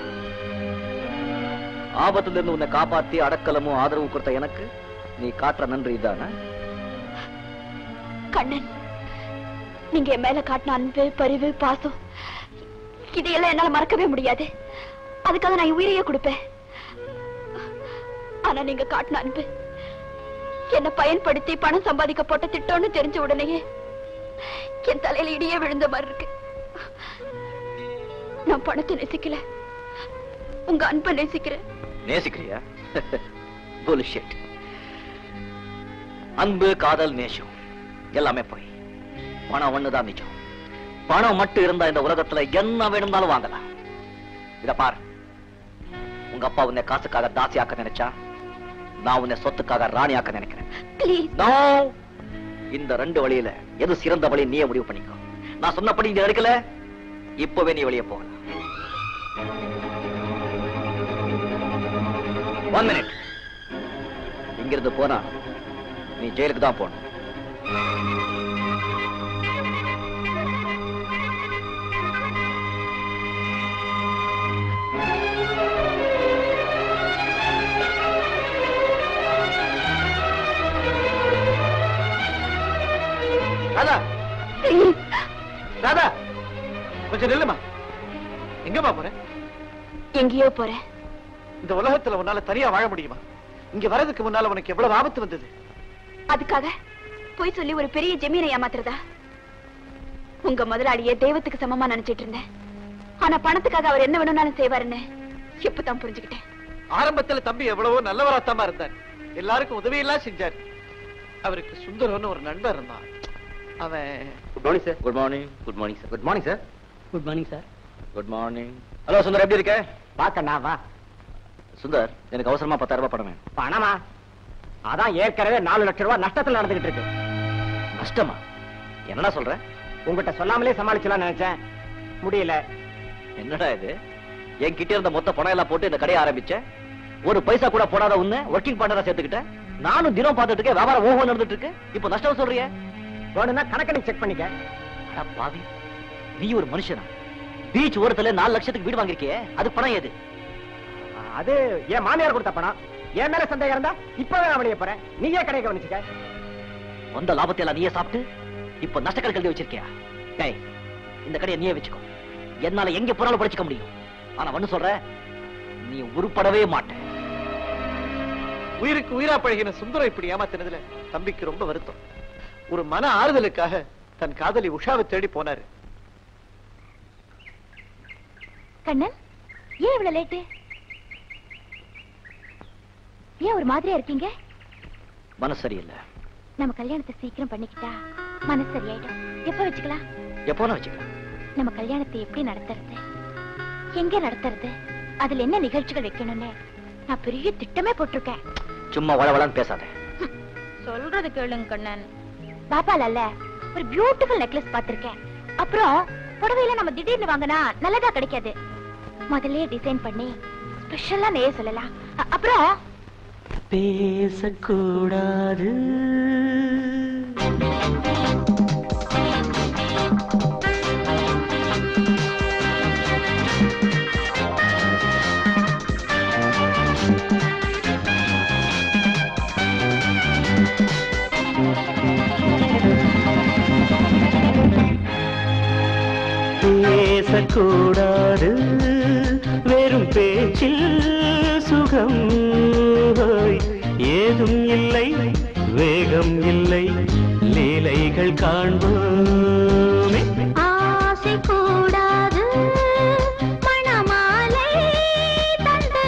ஆபத்துல இருந்து உன்னை காப்பாத்தி அடக்கலமும் ஆதரவு கொடுத்த எனக்கு நீ காட்டுற நன்றி இதானே கண்ணன் நீங்க என் மேல காட்டின அன்பு பரிவு பாசம் இதையெல்லாம் என்னால மறக்கவே முடியாது அதுக்காக நான் என் உயிரையே கொடுப்பேன் ஆனா நீங்க காட்டின அன்பு என்ன பயன்படுத்தி பணம் சம்பாதிக்க போட்ட திட்டம்னு தெரிஞ்ச உடனேயே என் தலையில இடியே விழுந்த மாதிரி இருக்கு நான் பணத்தை நேசிக்கல உங்க அன்பை நேசிக்கிறேன் நேசிக்கிறியா புல்ஷிட் அன்பு காதல் நேசம் எல்லாமே போய் பணம் ஒண்ணுதான் நிஜம் பணம் மட்டும் இருந்தா இந்த உலகத்துல என்ன வேணும்னாலும் வாங்கலாம் இத பார் உங்க அப்பா உன்னை காசுக்காக தாசியாக்க நினைச்சா நான் உன்னை சொத்துக்காக ராணியாக்க நினைக்கிறேன் ப்ளீஸ் No! இந்த ரெண்டு வழியில எது சிறந்த வழி நீயே முடிவு பண்ணிக்கோ நான் சொன்னபடி இங்க எடுக்கல இப்பவே நீ வெளியே போகலாம் ஒன் மினிட் இங்கிருந்து போனா நீ ஜெயிலுக்கு தான் போகணும் ராதா ராதா கொஞ்சம் நில்லுமா எங்கம்மா போற எங்கேயோ போறேன் இந்த உலகத்துல உன்னால தனியா வாழ முடியுமா இங்க வரதுக்கு முன்னால உனக்கு எவ்வளவு ஆபத்து வந்தது அதுக்காக போய் சொல்லி ஒரு பெரிய ஜமீனை ஏமாத்துறதா உங்க முதலாளிய தெய்வத்துக்கு சமமா நினைச்சிட்டு இருந்தேன் ஆனா பணத்துக்காக அவர் என்ன வேணும்னாலும் செய்வாருன்னு இப்பதான் புரிஞ்சுக்கிட்டேன் ஆரம்பத்துல தம்பி எவ்வளவோ நல்லவராத்தமா இருந்தார் எல்லாருக்கும் உதவி எல்லாம் செஞ்சார் அவருக்கு சுந்தரம்னு ஒரு நண்பர் இருந்தான் அவன் good morning sir good morning good morning sir good morning sir good morning sir good morning hello Sundar எப்படி இருக்க பாக்கண்ணா வா சுந்தர் எனக்கு அவசரமா பத்தாயிரம் ரூபாய் பணம் வேணும் பணமா அதான் ஏற்கனவே நாலு லட்சம் ரூபாய் நஷ்டத்துல நடந்துகிட்டு இருக்கு நஷ்டமா என்னடா சொல்ற உங்ககிட்ட சொல்லாமலே சமாளிச்சலாம் நினைச்சேன் முடியல என்னடா இது என் கிட்ட இருந்த மொத்த பணம் எல்லாம் போட்டு இந்த கடையை ஆரம்பிச்சேன் ஒரு பைசா கூட போடாத உன்ன ஒர்க்கிங் பார்ட்னரா சேர்த்துக்கிட்டேன் நானும் தினம் பார்த்துட்டு இருக்கேன் வியாபாரம் ஓஹோ நடந்துட்டு இருக்கு இப்போ நஷ்டம் சொல்றிய வேணும்னா கணக்கணி செக் பண்ணிக்க அட பாவி நீ ஒரு மனுஷனா பீச் ஓரத்துல நாலு லட்சத்துக்கு வீடு வாங்கிருக்கியே அது பணம் ஏது அது என் மாமியார் கொடுத்த பணம் என் மேல சந்தேகம் இருந்தா இப்பவே நான் வெளியே போறேன் நீயே கடையை கவனிச்சுக்க வந்த லாபத்தை எல்லாம் நீயே சாப்பிட்டு இப்போ நஷ்டக்கணக்கு எழுதி வச்சிருக்கியா டேய் இந்த கடையை நீயே வச்சுக்கோ என்னால எங்க போனாலும் படிச்சுக்க முடியும் ஆனா ஒண்ணு சொல்ற நீ உருப்படவே மாட்ட உயிருக்கு உயிரா பழகின சுந்தரம் இப்படி ஏமாத்தினதுல தம்பிக்கு ரொம்ப வருத்தம் ஒரு மன ஆறுதலுக்காக தன் காதலி உஷாவை தேடி போனாரு கண்ணன் ஏன் இவ்வளவு லேட்டு ஏன் ஒரு மாதிரியா இருக்கீங்க மனசு சரியில்லை நம்ம கல்யாணத்தை சீக்கிரம் பண்ணிக்கிட்டா மனசு சரியாயிடும் எப்ப வச்சுக்கலாம் எப்போனா வச்சுக்கலாம் நம்ம கல்யாணத்தை எப்படி நடத்துறது எங்க நடத்துறது அதுல என்ன நிகழ்ச்சிகள் வைக்கணும்னு நான் பெரிய திட்டமே போட்டிருக்கேன் சும்மா வளவளன்னு பேசாத சொல்றது கேளுங்க கண்ணன் பாப்பால ஒரு பியூட்டிஃபுல் நெக்லஸ் பார்த்திருக்கேன் அப்புறம் புடவையில நம்ம திடீர்னு வாங்கினா நல்லதா கிடைக்காது முதல்லயே டிசைன் பண்ணி ஸ்பெஷலா நெய்ய சொல்லலாம் அ- அப்புறம் பேசக்கூடாது பேசக்கூடாது வெறும் பேச்சில் சுகம் ஹோய். ஏதும் இல்லை வேகம் இல்லை லீலைகள் காண்போமே ஆசை கூடாது மணமாலை தந்து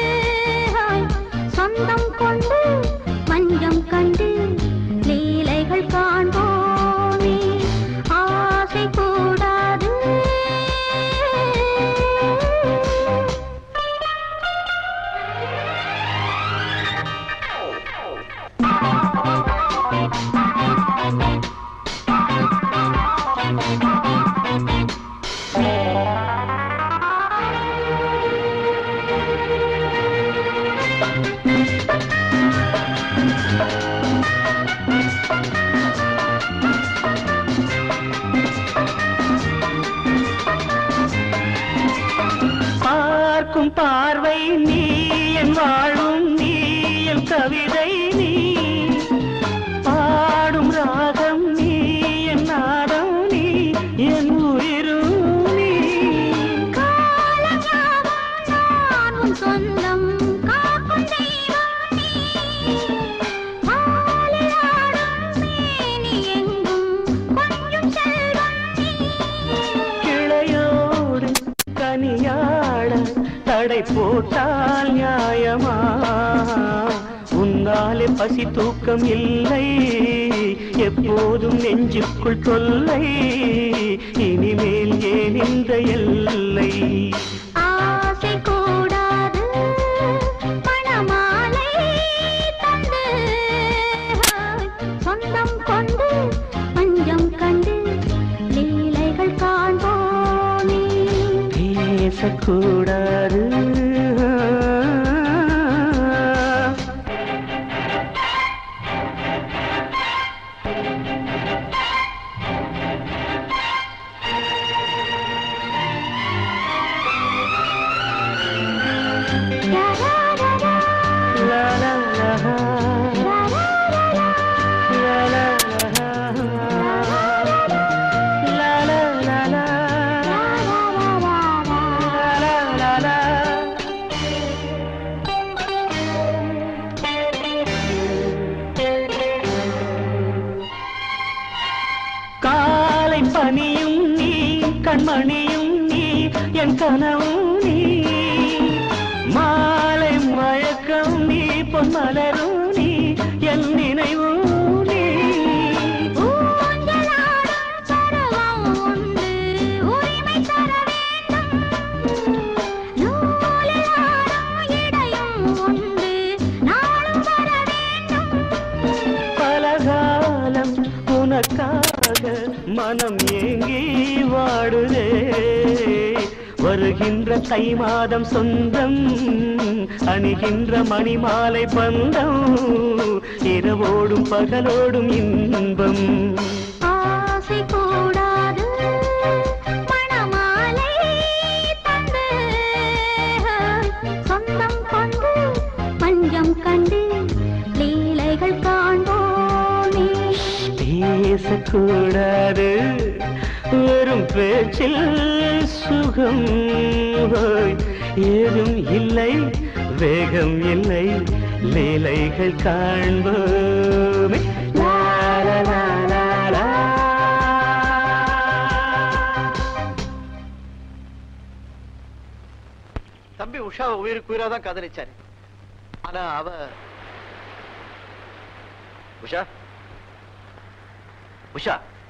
சொந்தம் கொண்டு மஞ்சம் கண்டு லீலைகள் காண்போமே ஆசை கூடாது பார்க்கும் பார்வை நீ என் வாழும் நீ என் கவிதை நீ பாடும் ராகம் நீ என் நாதம் நீ என் உயிரும் நீ நான் உன் சொந்தம் காக்கும் தெய்வம் நீ ஆளிலாடும் மேனி எங்கும் கொஞ்சம் செல்வம் நீ கிளையோடு கனியாட தடை போட்டால் நியாயமா உன்னாலே பசி தூக்கம் இல்லை எப்போதும் நெஞ்சுக்குள் தொல்லை இனிமேல் ஏன் இந்த எல்லை ஆசை கூடாது மணமாலை தந்து சொந்தம் கொண்டு பஞ்சம் கண்டு லீலைகள் காண்போமே பேசக்கூடாது லா லா லா லா லா லா லா லா லா லா லா லா காலை பனியும் நீ கண்மணியும் நீ என் கனவும் நீ மாலை மயக்கம் நீ பொன்மலரும் நீ என் நினைவும் நீ ஊஞ்சலாடும் சரவம் உண்டு உரிமை தர வேண்டும் நூலிலாடும் இடையும் உண்டு நாளும் வர வேண்டும் பலகாலம் உனக்காக மனம் ஏங்கி வாடுதே வருகின்ற தை மாதம் சொந்தம் அணிகின்ற மணிமாலை பந்தம் இரவோடும் பகலோடும் இன்பம் ஆசை கூடாது மணமாலை தந்து சொந்தம் கொண்டு பஞ்சம் கண்டு லீலைகள் காண்போமே பேசக்கூடாது வெறும் பேச்சில் சுகம் ஹோய். ஏதும் இல்லை வேகம் இல்லை லீலைகள் காண்போமே லா, லா, லா, லா, லா. தம்பி உஷாவை உயிருக்கு உயிரா தான் காதலிச்சாரு ஆனா அவ உஷா உஷா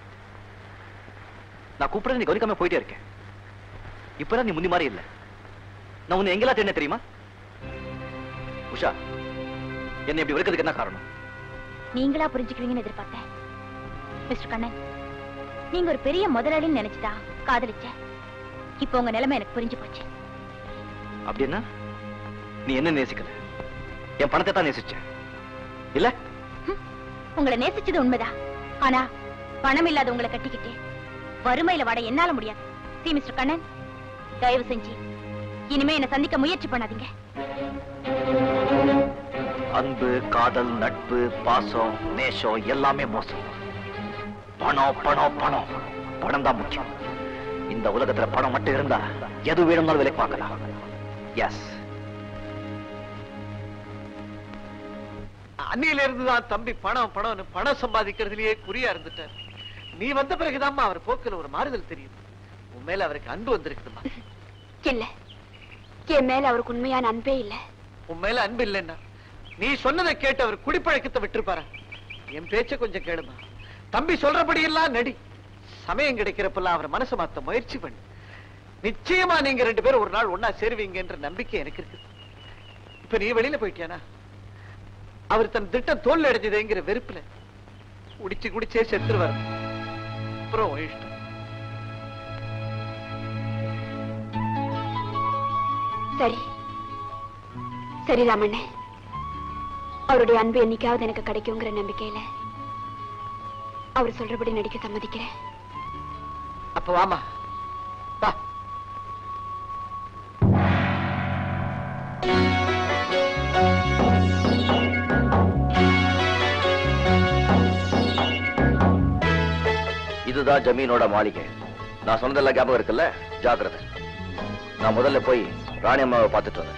நான் கூப்பிடுறது நீ கவனிக்காம போயிட்டே இருக்கேன் இப்பதான் நீ முந்தி மாதிரி இல்ல நான் உன்னை எங்கெல்லாம் தேடினேன் தெரியுமா உஷா என்னை இப்படி வெறுக்கிறதுக்கு என்ன காரணம் நீங்களா புரிஞ்சுக்குவீங்கன்னு எதிர்பார்த்தேன் மிஸ்டர் கண்ணன் நீங்க ஒரு பெரிய முதலாளின்னு நினைச்சுதான் காதலிச்சேன் இப்போ உங்க நிலைமை எனக்கு புரிஞ்சு போச்சு அப்படின்னா நீ என்ன நேசிக்கல என் பணத்தை தான் நேசிச்ச இல்ல உங்களை நேசிச்சது உண்மைதான் ஆனா பணம் இல்லாத உங்களை கட்டிக்கிட்டு வறுமையில வாட என்னால முடியாது சி மிஸ்டர் கண்ணன் தயவு செஞ்சு இனிமே என்ன சந்திக்க முயற்சி பண்ணாதீங்க அன்பு காதல் நட்பு பாசம் நேசம் எல்லாமே மோசம் பணம் பணம் பணம் பணம் தான் முக்கியம் இந்த உலகத்துல பணம் மட்டும் இருந்தா எது வேணும்னாலும் விலை பார்க்கலாம் எஸ் அன்னையில இருந்துதான் தம்பி பணம் பணம்னு பணம் சம்பாதிக்கிறதுலயே குறியா இருந்துட்டார் நீ வந்த பிறகுதாம்மா அவர் போக்குல ஒரு மாறுதல் தெரியுது உன் மேல அவருக்கு அன்பு வந்திருக்குதுமா இல்ல என் மேல அவருக்கு உண்மையான அன்பே இல்ல உன் மேல அன்பு இல்லைன்னா நீ சொன்னதை கேட்டு அவர் குடிப்பழக்கத்தை விட்டுருப்பாரா என் பேச்ச கொஞ்சம் கேளுமா தம்பி சொல்றபடி எல்லாம் நடி சமயம் கிடைக்கிறப்பெல்லாம் அவர் மனசை மாத்த முயற்சி பண்ணு நிச்சயமா நீங்க ரெண்டு பேரும் ஒரு நாள் ஒன்னா சேருவீங்கன்ற நம்பிக்கை எனக்கு இருக்கு இப்ப நீ வெளியில போயிட்டியானா அவர் தன் திட்டம் தோல்வி அடைஞ்சதுங்கிற வெறுப்புல குடிச்சு குடிச்சே செத்துருவார் அப்புறம் உன் இஷ்டம் சரி சரி ராமண்ணே அவருடைய அன்பு என்னைக்காவது எனக்கு கிடைக்குங்கிற நம்பிக்கையில அவர் சொல்றபடி நடிக்க சம்மதிக்கிறேன் அப்ப வாமா வா இதுதான் ஜமீனோட மாளிகை நான் சொன்னதெல்லாம் ஞாபகம் இருக்குல்ல ஜாக்கிரதை நான் முதல்ல போய் ராணி அம்மாவை பார்த்துட்டு வந்தேன்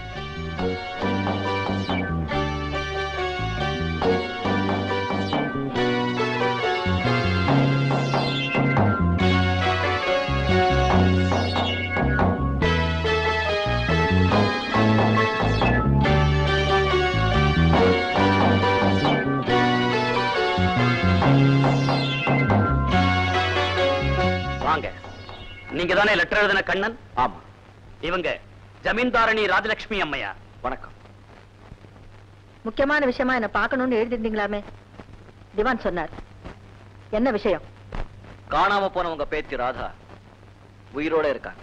வாங்க நீங்க தானே லெட்டர் எழுதின கண்ணன் ஆமா இவங்க ஜமீன்தாரணி ராஜலட்சுமி அம்மையா வணக்கம் முக்கியமான விஷயமா என்ன பார்க்கணும்னு எழுதிருந்தீங்களாமே திவான் சொன்னார் என்ன விஷயம் காணாம போன உங்க பேத்தி ராதா உயிரோட இருக்காங்க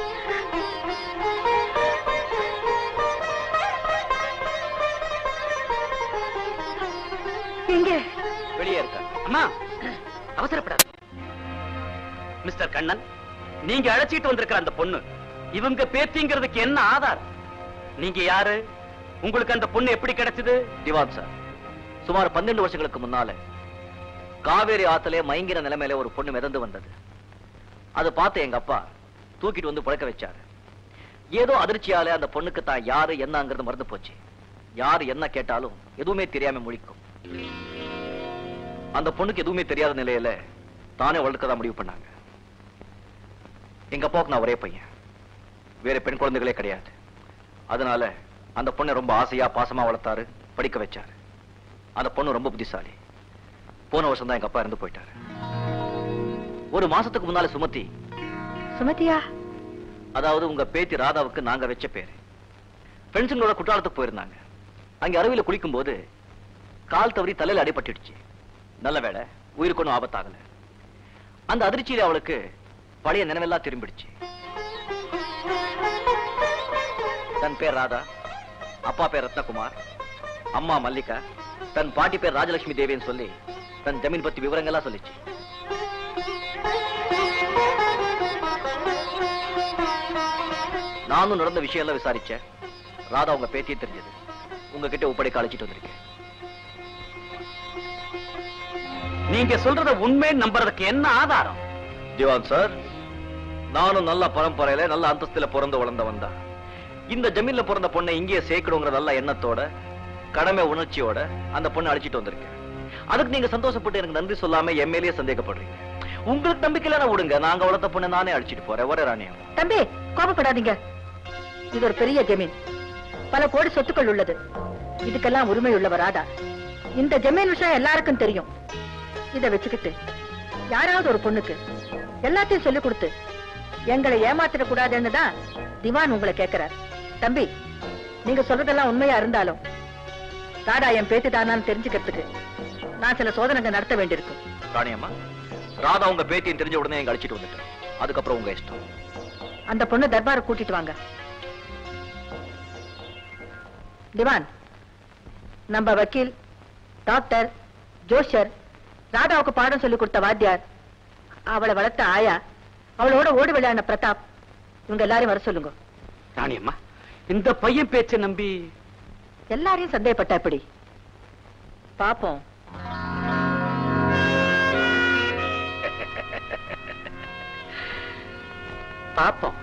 எங்க வெளியே இருக்காங்க அம்மா அவசரப்படாது மிஸ்டர் கண்ணன் நீங்க அழைச்சிட்டு வந்திருக்கிற அந்த பொண்ணு இவங்க பேத்திங்கிறதுக்கு என்ன ஆதார் நீங்க யாரு உங்களுக்கு அந்த பொண்ணு எப்படி கிடைச்சது திவான் சார் சுமார் பன்னெண்டு வருஷங்களுக்கு முன்னால காவேரி ஆத்திலே மயங்கிற நிலைமையில ஒரு பொண்ணு மிதந்து வந்தது அதை பார்த்து எங்க அப்பா தூக்கிட்டு வந்து புழக்க வச்சாரு ஏதோ அதிர்ச்சியால அந்த பொண்ணுக்கு தான் யாரு என்னங்கிறது மறந்து போச்சு யாரு என்ன கேட்டாலும் எதுவுமே தெரியாம முழிக்கும் அந்த பொண்ணுக்கு எதுவுமே தெரியாத நிலையில தானே வளர்க்கதான் முடிவு பண்ணாங்க எங்க அப்பாவுக்கு நான் ஒரே பையன் வேற பெண் குழந்தைகளே கிடையாது அதனால அந்த பொண்ணை ரொம்ப ஆசையா பாசமா வளர்த்தாரு படிக்க வச்சாரு அந்த பொண்ணு ரொம்ப புத்திசாலி போன வருஷம் தான் எங்க அப்பா இறந்து போயிட்டாரு ஒரு மாசத்துக்கு முன்னால சுமதி சுமதியா அதாவது உங்க பேத்தி ராதாவுக்கு நாங்க வச்ச பேரு ஃப்ரெண்ட்ஸுங்களோட குற்றாலத்துக்கு போயிருந்தாங்க அங்க அருவியில குளிக்கும் போது கால் தவறி தலையில அடிபட்டுடுச்சு நல்ல வேளை உயிருக்கு ஒன்றும் ஆபத்தாகல அந்த அதிர்ச்சியில அவளுக்கு பழைய நினைவெல்லாம் திரும்பிடுச்சு தன் பேர் ராதா அப்பா பேர் ரத்னகுமார் அம்மா மல்லிகா தன் பாட்டி பேர் ராஜலட்சுமி தேவின்னு சொல்லி தன் ஜமீன் பத்தி விவரங்கள்லாம் சொல்லிச்சு நானும் நடந்த விஷயம் எல்லாம் விசாரிச்சேன் ராதா உங்க பேத்தியே தெரிஞ்சது உங்ககிட்ட ஒப்படைக்க அழைச்சிட்டு வந்திருக்கேன் நீங்க சொல்றத உண்மை நம்புறதுக்கு என்ன ஆதாரம் திவான் சார் நானும் நல்ல பரம்பரையில நல்ல அந்தஸ்துல பிறந்து வளர்ந்தவன் தான் இந்த ஜமீன்ல பிறந்த பொண்ணை இங்கேயே சேர்க்கணுங்கிற நல்ல எண்ணத்தோட கடமை உணர்ச்சியோட அந்த பொண்ணை அழைச்சிட்டு வந்திருக்கேன் அதுக்கு நீங்க சந்தோஷப்பட்டு எனக்கு நன்றி சொல்லாம என் மேலேயே சந்தேகப்படுறீங்க உங்களுக்கு நம்பிக்கை இல்லைன்னா விடுங்க நாங்க வளர்த்த பொண்ணை நானே அழைச்சிட்டு போறேன் வர ராணியம் தம்பி கோபப்படாதீங்க இது ஒரு பெரிய ஜமீன் பல கோடி சொத்துக்கள் உள்ளது இதுக்கெல்லாம் உரிமை உள்ளவர் ராதா இந்த ஜமீன் விஷயம் எல்லாருக்கும் தெரியும் இத வச்சுக்கிட்டு யாராவது ஒரு பொண்ணுக்கு எல்லாத்தையும் சொல்லி கொடுத்து எங்களை ஏமாத்திட கூடாதுன்னு தான் திவான் உங்களை கேட்கிறார் தம்பி நீங்க சொல்றதெல்லாம் உண்மையா இருந்தாலும் ராடா என் பேத்தி தானான்னு தெரிஞ்சுக்கிறதுக்கு நான் சில சோதனைகள் நடத்த வேண்டியிருக்கும் ராணியம்மா ராதா உங்க பேத்தியும் தெரிஞ்ச உடனே எங்க அழைச்சிட்டு வந்துட்டேன் அதுக்கப்புறம் உங்க இஷ்டம் அந்த பொண்ணு தர்பாரை கூட்டிட்டு வாங்க திவான் நம்ம வக்கீல் டாக்டர் ஜோஷர் ராதாவுக்கு பாடம் சொல்லி கொடுத்த வாத்தியார் அவளை வளர்த்த ஆயா அவளோட ஓடி விளையாடின பிரதாப் இவங்க எல்லாரையும் வர சொல்லுங்க ராணி அம்மா இந்த பையன் பேச்சை நம்பி எல்லாரையும் சந்தேகப்பட்டா எப்படி பாப்போம் பாப்போம்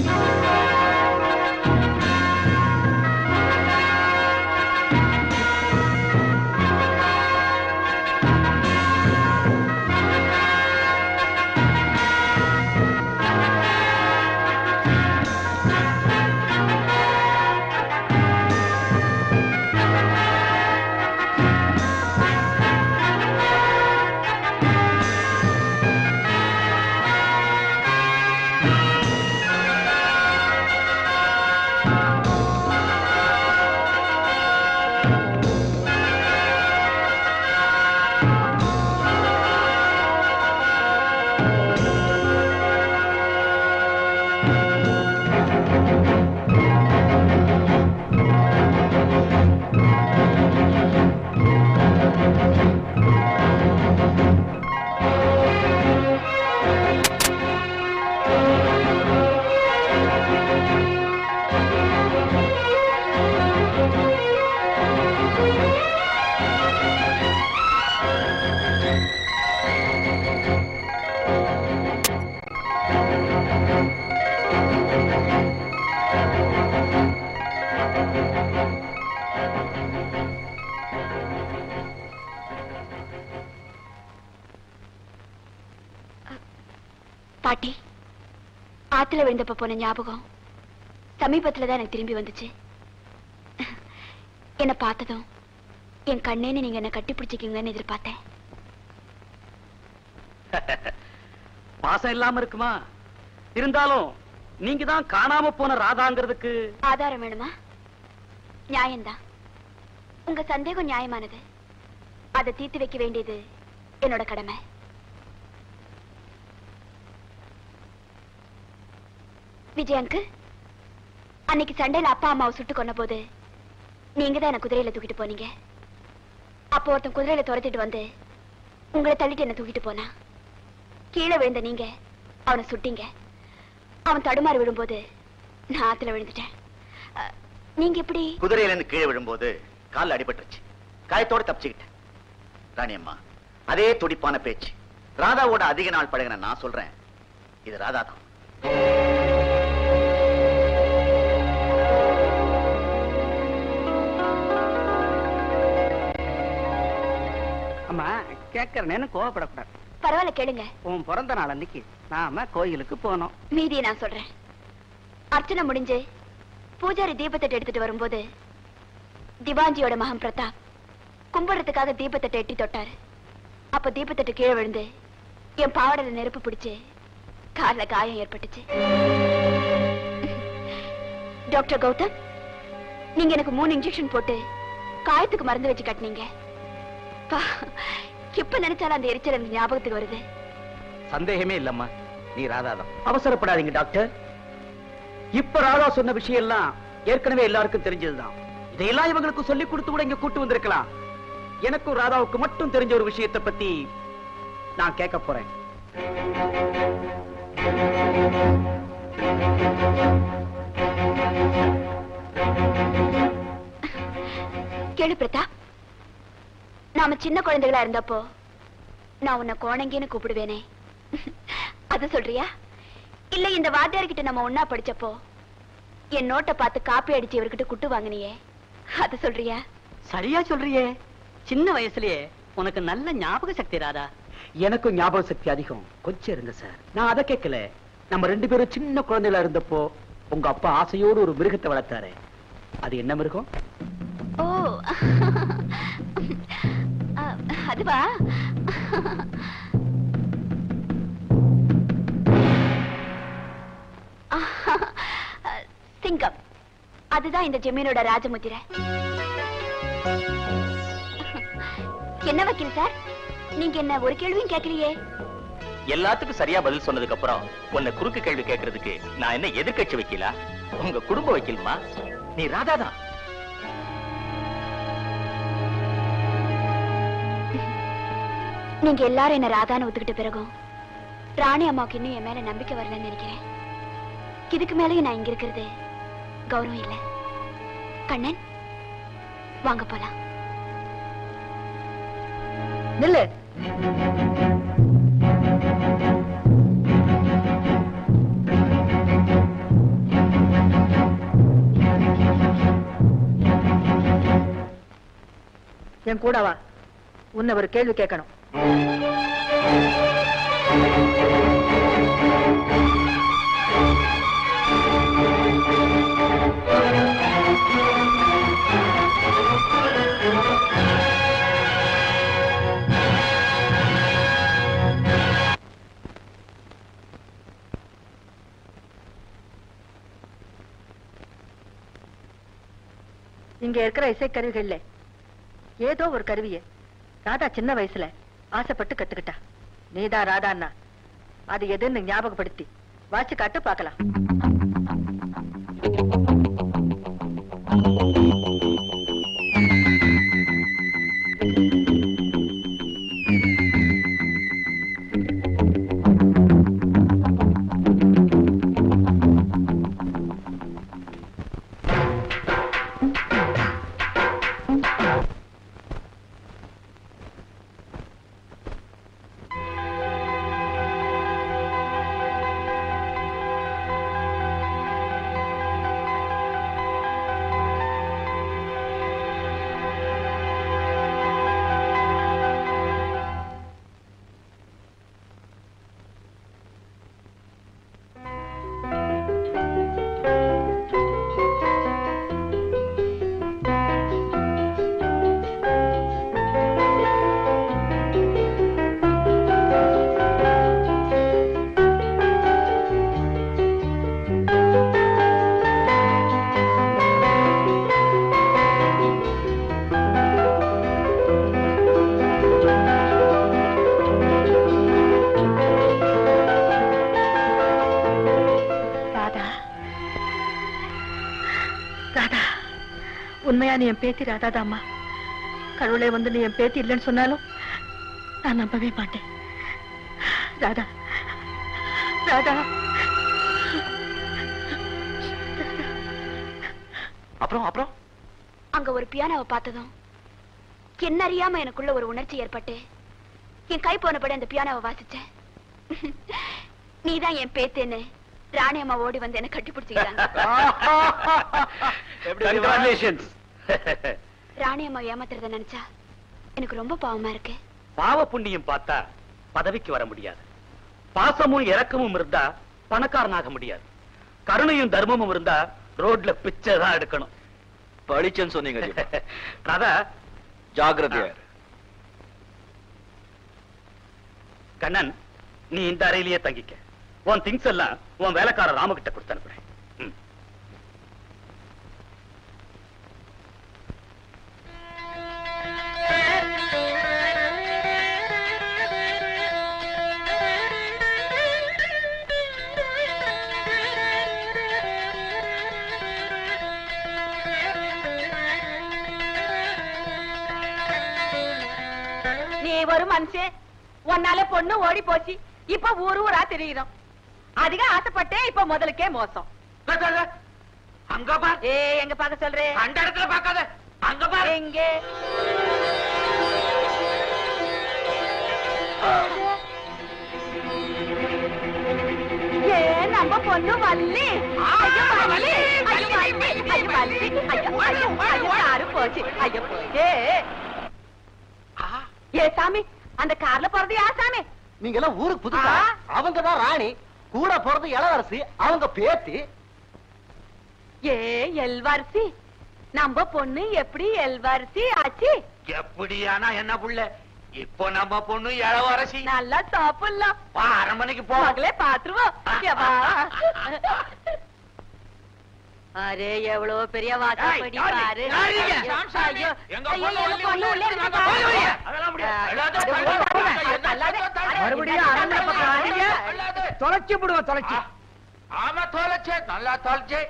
பாட்டி ஆத்துல விழுந்தப்ப போன ஞாபகம் சமீபத்துல தான் எனக்கு திரும்பி வந்துச்சு என்ன பார்த்ததும் என் கண்ணேன்னு நீங்க என்ன கட்டி பிடிச்சிக்கீங்கன்னு எதிர்பார்த்தேன் பாசம் இல்லாம இருக்குமா இருந்தாலும் நீங்க தான் காணாம போன ராதாங்கிறதுக்கு ஆதாரம் வேணுமா நியாயம்தான் உங்க சந்தேகம் நியாயமானது அதை தீர்த்து வைக்க வேண்டியது என்னோட கடமை விஜயங்கு அன்னைக்கு சண்டையில அப்பா அம்மாவை சுட்டு கொன்ன போது நீங்க தான் என்ன குதிரையில தூக்கிட்டு போனீங்க அப்போ ஒருத்தன் குதிரையில துரத்திட்டு வந்து உங்களை தள்ளிட்டு என்ன தூக்கிட்டு போனா கீழே விழுந்த நீங்க அவனை சுட்டீங்க அவன் தடுமாறி விழும்போது நான் ஆத்துல விழுந்துட்டேன் அஹ், நீங்க எப்படி குதிரையில இருந்து கீழே விழும்போது கால்ல அடிபட்டுருச்சு காயத்தோட தப்பிச்சுக்கிட்டேன் ராணி அம்மா அதே துடிப்பான பேச்சு ராதாவோட அதிக நாள் பழகின நான் சொல்றேன் இது ராதா தான் அம்மா கேட்கறேன்னு கோவப்படக்கூடாது பரவாயில்ல கேளுங்க உன் பிறந்த நாள் அன்னைக்கு நாம கோயிலுக்கு போனோம் மீதியை நான் சொல்றேன் அர்ச்சனை முடிஞ்சு பூஜாரி தீபத்தட்டை எடுத்துட்டு வரும்போது திவாஞ்சியோட மகன் பிரதாப் கும்பிடுறதுக்காக தீபத்தட்டை எட்டி தொட்டாரு அப்ப தீபத்தட்டு கீழே விழுந்து என் பாவாடையில நெருப்பு பிடிச்சு கால்ல காயம் ஏற்பட்டுச்சு டாக்டர் கௌதம் நீங்க எனக்கு மூணு இன்ஜெக்ஷன் போட்டு காயத்துக்கு மருந்து வச்சு கட்டினீங்க பா, இப்ப நினைச்சாலும் அந்த எரிச்சல் எனக்கு ஞாபகத்துக்கு வருது சந்தேகமே இல்லம்மா நீ ராதா தான் அவசரப்படாதீங்க டாக்டர் இப்ப ராதா சொன்ன விஷயம் எல்லாம் ஏற்கனவே எல்லாருக்கும் தெரிஞ்சதுதான் இதையெல்லாம் இவங்களுக்கு சொல்லி கொடுத்து கூட இங்க கூட்டு வந்திருக்கலாம் எனக்கும் ராதாவுக்கு மட்டும் தெரிஞ்ச ஒரு விஷயத்தை பத்தி நான் கேட்க போறேன் கேளு பிரதாப் நாம சின்ன குழந்தைகளா இருந்தப்போ நான் உன்னை கோணங்கின்னு கூப்பிடுவேனே அது சொல்றியா இல்ல இந்த வாத்தியார்கிட்ட நம்ம ஒன்னா படிச்சப்போ என் நோட்டை பார்த்து காப்பி அடிச்சு இவர்கிட்ட குட்டு வாங்கினியே அது சொல்றியா சரியா சொல்றியே சின்ன வயசுலயே உனக்கு நல்ல ஞாபக சக்தி ராதா எனக்கும் ஞாபக சக்தி அதிகம் கொஞ்சம் இருங்க சார் நான் அதை கேட்கல நம்ம ரெண்டு பேரும் சின்ன குழந்தைகளா இருந்தப்போ உங்க அப்பா ஆசையோடு ஒரு மிருகத்தை வளர்த்தாரு அது என்ன மிருகம் ஓ அ, அதுவா அதுதான் இந்த ஜமீனோட ராஜமுத்திரை என்ன வக்கீல் சார் நீங்க என்ன ஒரு கேள்வியும் கேட்கலையே எல்லாத்துக்கும் சரியா பதில் சொன்னதுக்கு அப்புறம் உன்னை குறுக்கு கேள்வி கேட்கறதுக்கு நான் என்ன எதிர்க்கட்சி வைக்கலா உங்க குடும்ப வைக்கலுமா நீ ராதாதான் நீங்க எல்லாரும் என்ன ராதான்னு ஒத்துக்கிட்ட பிறகும் ராணி அம்மாவுக்கு இன்னும் என் மேல நம்பிக்கை வரலன்னு நினைக்கிறேன் இதுக்கு மேலேயும் நான் இங்க இருக்கிறது கௌரவம் இல்ல கண்ணன் வாங்க போலாம் நில்லு என் கூட வா உன்னை ஒரு கேள்வி கேட்கணும் இங்க இருக்கிற இசைக்கருவிகள்ல ஏதோ ஒரு கருவிய ராதா சின்ன வயசுல ஆசைப்பட்டு கத்துக்கிட்டா நீதான் ராதான்னா அது எதுன்னு ஞாபகப்படுத்தி வாச்சு காட்டு பார்க்கலாம் ராதா ராதா உண்மையா நீ என் பேத்தி ராதாதாம்மா கடவுளே வந்து நீ என் பேத்தி இல்லைன்னு சொன்னாலும் நான் நம்பவே மாட்டேன் ராதா ராதா அப்புறம் அப்புறம் அங்க ஒரு பியானோவை பார்த்ததும் என்ன அறியாம எனக்குள்ள ஒரு உணர்ச்சி ஏற்பட்டு என் கை போனபடி அந்த பியானோவை வாசிச்சேன் நீதான் என் பேத்தேன்னு ராணி அம்மா ஓடி வந்து என்ன கட்டி பிடிச்சிக்கிறாங்க Congratulations. ராணி அம்மா ஏமாத்துறத நினைச்சா எனக்கு ரொம்ப பாவமா இருக்கு பாவ புண்ணியம் பார்த்தா பதவிக்கு வர முடியாது பாசமும் இரக்கமும் இருந்தா பணக்காரனாக முடியாது கருணையும் தர்மமும் இருந்தா ரோட்ல பிச்சை தான் எடுக்கணும் பழிச்சேன்னு சொன்னீங்க ஜீவா. ராதா ஜாக்கிரதையா இரு. கண்ணன் நீ இந்த அறையிலேயே தங்கிக்க உன் திங்ஸ் எல்லாம் உன் வேலைக்கார ராம கிட்ட கொடுத்து அனுப்புறேன் ம். நீ ஒரு மனுஷன் உன்னால பொண்ணு ஓடி போச்சு இப்ப ஊரு ஊரா தெரியுறோம் அதிக ஆசைப்பட்டே இப்ப முதலுக்கே மோசம் அங்க பார் ஏ எங்க பார்க்க சொல்றேன் அந்த இடத்துல பார்க்காத அங்க பார் எங்க ஏ நம்ம பொண்ணு வள்ளி ஐயோ வள்ளி ஐயோ வள்ளி ஐயோ வள்ளி ஐயோ ஐயோ ஐயோ காரு போச்சு ஐயோ போச்சே ஏ சாமி அந்த கார்ல போறது யார் சாமி நீங்க எல்லாம் ஊருக்கு புதுசா ஆ. அவங்க தான் ராணி கூட போறது இளவரசி அவங்க பேத்தி ஏ எல்வாரிசி நம்ம பொண்ணு எப்படி எல்வாரிசி ஆச்சு எப்படியானா என்ன புள்ள இப்போ நம்ம பொண்ணு இளவரசி நல்லா சாப்பிடலாம் வா அரண்மனைக்கு போ மகளே பாத்துருவோம் எவா. அரே எவ்வளவு பெரிய வாசப்படி யாரு? பாரு யாரு நீங்க? ஐயோ, சாமி, ஐயோ, எங்க ஐயோ, பொண்ணு எங்க உள்ளே பொண்ணு உள்ளே உள்ளே இருக்கு, இருக்கு, வாங்க, பாரு. போய் அதெல்லாம் முடியாது. ஆ, எல்லாத்தையும் அது தள்ளி போய் விடுங்க. பாருங்க. என்ன அல்லாத, தள்ளி மறுபடியும் விடுங்க. அரண்மனை பக்கம் ஆடுங்க. அல்லாது. தொலைச்சு விடுவோம் தொலைச்சு ஆமா தொலைச்சே நல்லா தொலைச்சே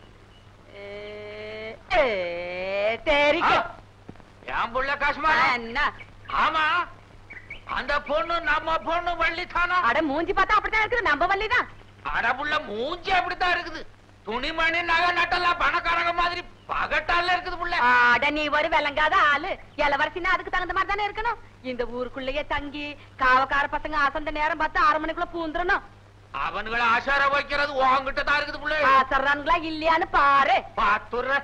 தெரிக்கும் என் புள்ள காசுமா என்ன ஆமா அந்த பொண்ணு நம்ம பொண்ணு வள்ளித்தானா அட மூஞ்சி பார்த்தா அப்படித்தான் இருக்குது நம்ம வள்ளிதான் அட புள்ள மூஞ்சி அப்படித்தான் இருக்குது துணிமணி நகை நட்டெல்லாம் பணக்காரங்க மாதிரி பகட்டால இருக்குது புள்ள அட நீ ஒரு விளங்காத ஆளு இளவரசினா அதுக்கு தகுந்த மாதிரி தானே இருக்கணும் இந்த ஊருக்குள்ளேயே தங்கி காவக்கார பசங்க அசந்த நேரம் பார்த்து அரை மணிக்குள்ள பூந்துடணும் அவனுங்களை ஆசார வைக்கிறது உங்ககிட்ட தான் இருக்குது புள்ள ஆசர்றானுங்களா இல்லையான்னு பாரு பாத்துற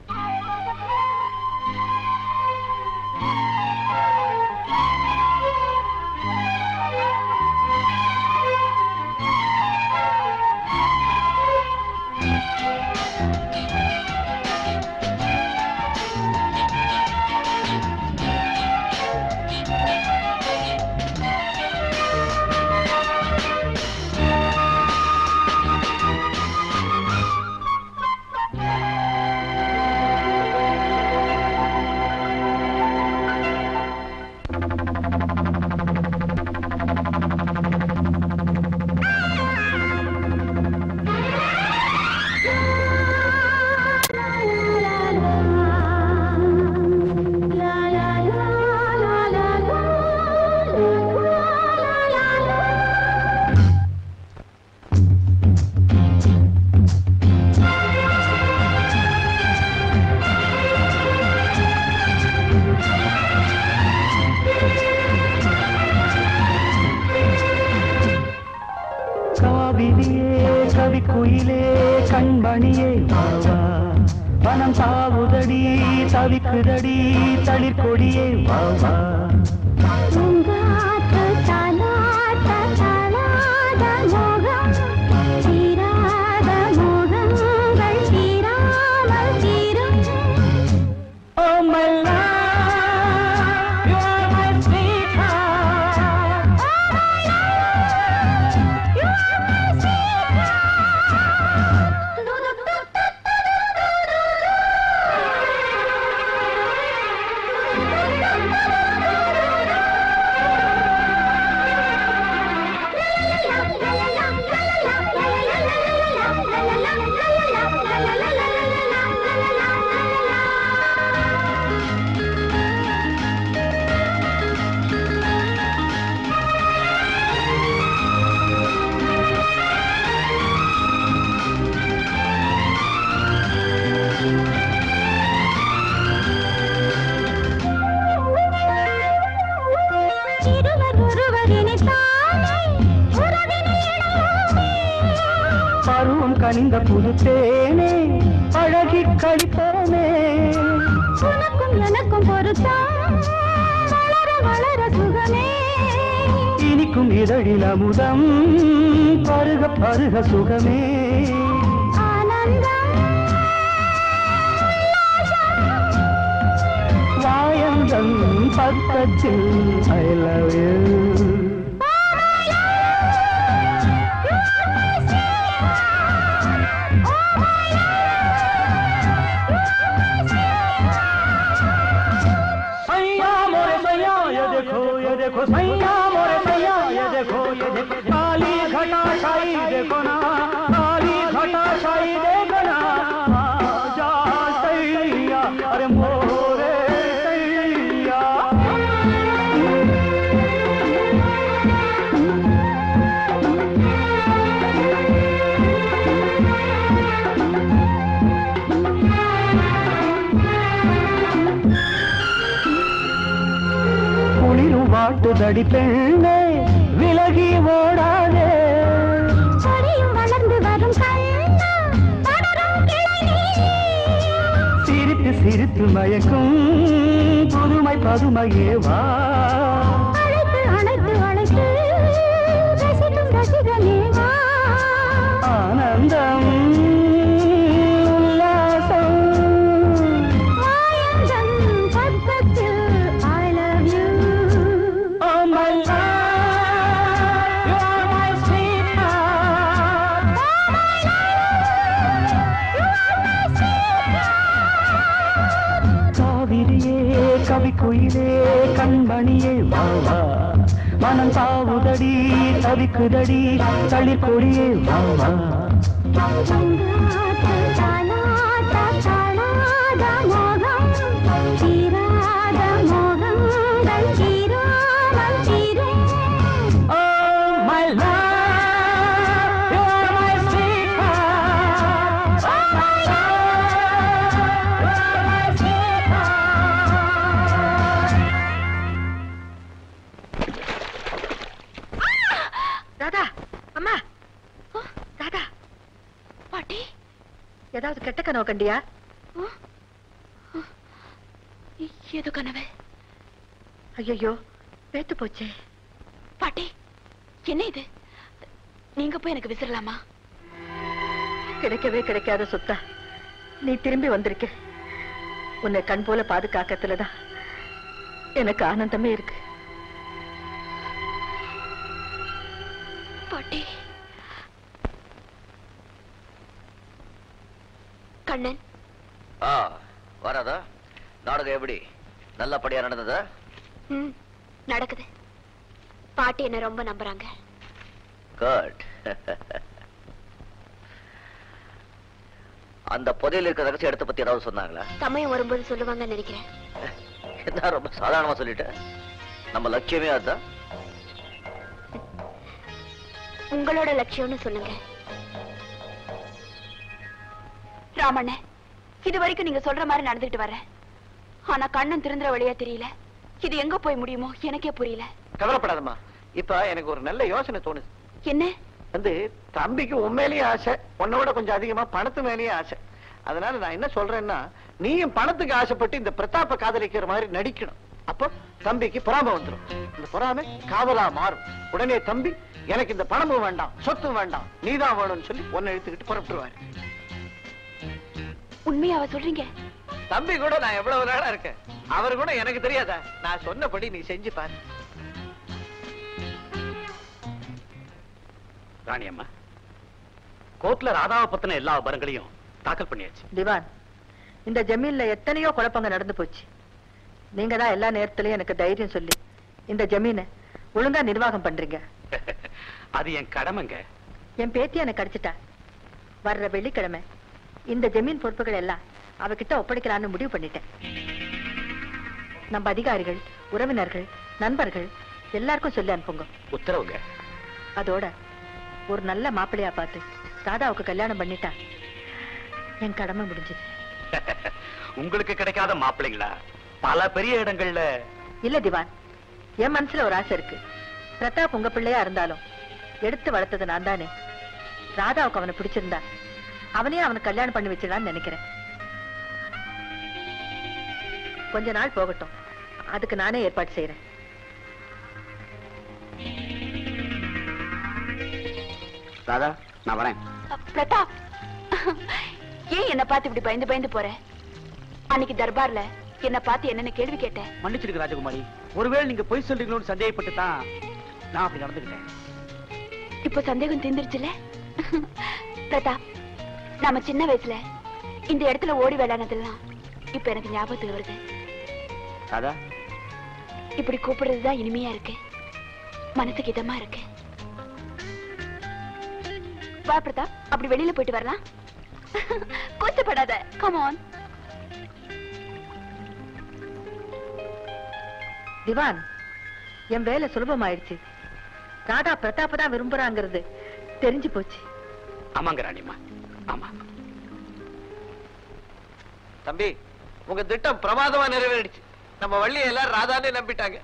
காவிரியே கவி குயிலே கண்மணியே வாவா பணம் தாவுதடி தவிக்குதடி தளிர் கொடியே வாவா Oh my love, you are my sweetheart. இருவர் ஒருவர் இணைத்தாலே உறவினை இணைவோமே. பருவம் கனிந்த புது தேனே அழகி கழிப்போமே உனக்கும் எனக்கும் பொருத்தம் வளர வளர சுகமே இனிக்கும் இதழில் அமுதம் பருக பருக சுகமே ஆனந்தம் வாயந்தன் பக்கத்தில் ஐ லவ் யூ सैया मोरे सैया ये देखो ये देखो सैया मोरे सैया ये देखो ये देखो काली घटा छाई देखो ना काली घटा छाई देखो ना जा सैया अरे मोरे सैया குளிரும் வாட்டுதடி பெண்ணே விலகி ஓடாதே கொடியும் வளர்ந்து வரும் கண்ணா படரும் கிளை நீ. சிரித்து சிரித்து மயக்கும் புதுமை பதுமையே வா அழைத்து அழைத்து அழைத்து ரசிக்கும் ரசிகனே வா ஆனந்தம் உல்லாசம் ஆயந்தன் பக்கத்தில் I love you. Oh my love, you are my sweetheart. மனம் சாவுதடி தவிக்குதடி தளிர் கொடியே வா வா Oh, my love, you're my sweetheart. Oh, my love, you're my Radha அம்மா ராதா பாட்டி ஏதாவது கெட்ட கனவு கண்டியா ஏதோ கனவு ஐயோ பேத்து போச்சே பாட்டி என்ன இது நீங்க போய் எனக்கு விசிறலாமா கிடைக்கவே கிடைக்காத சொத்தா நீ திரும்பி வந்திருக்க உன்னை கண் போல பாதுகாக்கத்துலதான் எனக்கு ஆனந்தமே இருக்கு பாட்டி கண்ணன் ஆ வராதா நாடகம் எப்படி நல்லபடியா நடந்ததா ம் நடக்குது பாட்டி என்ன ரொம்ப நம்புறாங்க குட் அந்த புதையில இருக்கிற ரகசிய இடத்தை பத்தி ஏதாவது சொன்னாங்களா சமயம் வரும்போது சொல்லுவாங்கன்னு நினைக்கிறேன் என்ன ரொம்ப சாதாரணமா சொல்லிட்டேன் நம்ம லட்சியமே அதுதான் உங்களோட லட்சியம்னு சொல்லுங்க ராமண்ண இது வரைக்கும் நீங்க சொல்ற மாதிரி நடந்துட்டு வர்றேன் ஆனா கண்ணன் திருந்துற வழியா தெரியல இது எங்க போய் முடியுமோ எனக்கே புரியல கவலைப்படாதம்மா இப்ப எனக்கு ஒரு நல்ல யோசனை தோணுது என்ன வந்து தம்பிக்கு உண்மையிலேயே ஆசை உன்னை விட கொஞ்சம் அதிகமா பணத்து மேலேயே ஆசை அதனால நான் என்ன சொல்றேன்னா நீயும் பணத்துக்கு ஆசைப்பட்டு இந்த பிரதாப்ப காதலிக்கிற மாதிரி நடிக்கணும் அப்போ தம்பிக்கு பொறாமை வந்துடும் இந்த பொறாமை காதலா மாறும் உடனே தம்பி எனக்கு இந்த பணமும் வேண்டாம் சொத்தும் வேண்டாம் நீதான் வேணும்னு சொல்லி உன்னை இழுத்துக்கிட்டு புறப்பட்டுருவாரு உண்மையாவ சொல்றீங்க தம்பி கூட நான் எவ்வளவு நாளா இருக்கேன் அவர் கூட எனக்கு தெரியாதா நான் சொன்னபடி நீ செஞ்சு பாரு ராணி அம்மா கோர்ட்ல ராதாவை பத்தின எல்லா விவரங்களையும் தாக்கல் பண்ணியாச்சு திவான் இந்த ஜமீன்ல எத்தனையோ குழப்பங்க நடந்து போச்சு நீங்க தான் எல்லா நேரத்திலயும் எனக்கு தைரியம் சொல்லி இந்த ஜமீனை ஒழுங்கா நிர்வாகம் பண்றீங்க அது என் கடமைங்க என் பேத்தி எனக்கு கிடைச்சிட்டா வர்ற வெள்ளிக்கிழமை இந்த ஜமீன் பொறுப்புகள் எல்லாம் அவகிட்ட ஒப்படைக்கலாம்னு முடிவு பண்ணிட்டேன் நம்ம அதிகாரிகள் உறவினர்கள் நண்பர்கள் எல்லாருக்கும் சொல்லி அனுப்புங்க உத்தரவுங்க அதோட ஒரு நல்ல மாப்பிள்ளையா பார்த்து ராதாவுக்கு கல்யாணம் பண்ணிட்டா என் கடமை முடிஞ்சது உங்களுக்கு கிடைக்காத மாப்பிள்ளைங்களா பல பெரிய இடங்கள்ல இல்ல திவான் என் மனசுல ஒரு ஆசை இருக்கு பிரதாப் உங்க பிள்ளையா இருந்தாலும் எடுத்து வளர்த்தது நான் தானே ராதாவுக்கு அவனை பிடிச்சிருந்தா அவனே அவனுக்கு கல்யாணம் பண்ணி வச்சிடலாம்னு நினைக்கிறேன் கொஞ்ச நாள் போகட்டும் அதுக்கு நானே ஏற்பாடு செய்யறேன் ராதா நான் வரேன் பிரதாப் ஏன் என்ன பார்த்து இப்படி பயந்து பயந்து போற அன்னைக்கு தர்பார்ல என்ன பார்த்து என்னன்னு கேள்வி கேட்டேன் மன்னிச்சிருக்க ராஜகுமாரி ஒருவேளை நீங்க பொய் சொல்றீங்களோன்னு சந்தேகப்பட்டு தான் நான் அப்படி நடந்துக்கிட்டேன் இப்போ சந்தேகம் தீர்ந்துருச்சுல பிரதாப் நாம சின்ன வயசுல இந்த இடத்துல ஓடி விளையாடுனதெல்லாம் இப்ப எனக்கு ஞாபகத்துக்கு வருது ராதா இப்படி கூப்பிடுறதுதான் இனிமையா இருக்கு மனசுக்கு இதமா இருக்கு வா பிரதாப் அப்படி வெளியில போயிட்டு வரலாம் கூச்சப்படாத கம் ஆன் திவான் என் வேலை சுலபமாயிடுச்சு ராதா பிரதாப் தான் விரும்புறாங்கிறது தெரிஞ்சு போச்சு ஆமாங்க ராணிம்மா ஆமா தம்பி உங்க திட்டம் பிரமாதமா நிறைவேறிடுச்சு நம்ம வள்ளியை எல்லாரும் ராதானே நம்பிட்டாங்க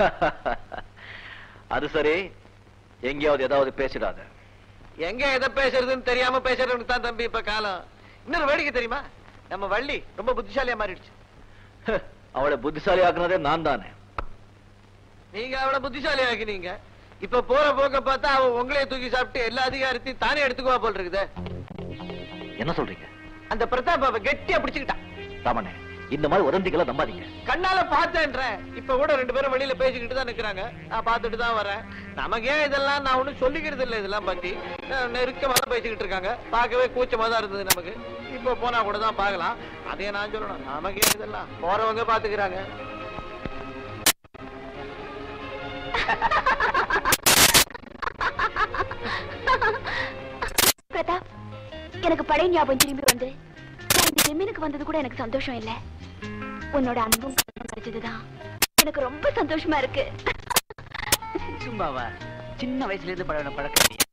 அது சரி எங்கேயாவது ஏதாவது பேசிடாத எங்க எதை பேசுறதுன்னு தெரியாம பேசுறதுன்னு தான் தம்பி இப்ப காலம் இன்னொரு வேடிக்கை தெரியுமா நம்ம வள்ளி ரொம்ப புத்திசாலியா மாறிடுச்சு அவளை புத்திசாலி ஆக்குனதே நான் தானே நீங்க அவளை புத்திசாலி ஆக்கினீங்க இப்ப போற போக்க பார்த்தா அவ உங்களையே தூக்கி சாப்பிட்டு எல்லா அதிகாரத்தையும் தானே எடுத்துக்குவா போல் இருக்குதே என்ன சொல்றீங்க அந்த பிரதாப் அவ கெட்டியா பிடிச்சுக்கிட்டான் ராமண்ணே இந்த மாதிரி உதந்திகளை நம்பாதீங்க கண்ணால பார்த்தேன்ற இப்ப கூட ரெண்டு பேரும் வெளியில பேசிக்கிட்டு தான் நிக்கிறாங்க நான் பார்த்துட்டு தான் வரேன் நமக்கு ஏன் இதெல்லாம் நான் ஒண்ணும் சொல்லிக்கிறது இல்ல இதெல்லாம் பத்தி அஹ் நெருக்கமா தான் பேசிக்கிட்டு இருக்காங்க பார்க்கவே கூச்சமா தான் இருந்தது நமக்கு இப்ப போனா கூட தான் பார்க்கலாம் அதே நான் சொல்லணும் நமக்கு ஏன் இதெல்லாம் போறவங்க பாத்துக்கிறாங்க எனக்கு பழைய ஞாபகம் திரும்பி வந்து நான் இந்த ஜெமீனுக்கு வந்தது கூட எனக்கு சந்தோஷம் இல்ல உன்னோட அன்பும் கருணையும் கிடைச்சதுதான் எனக்கு ரொம்ப சந்தோஷமா இருக்கு சும்மாவா சின்ன வயசுல இருந்து பழகின பழக்கம் இல்லையா?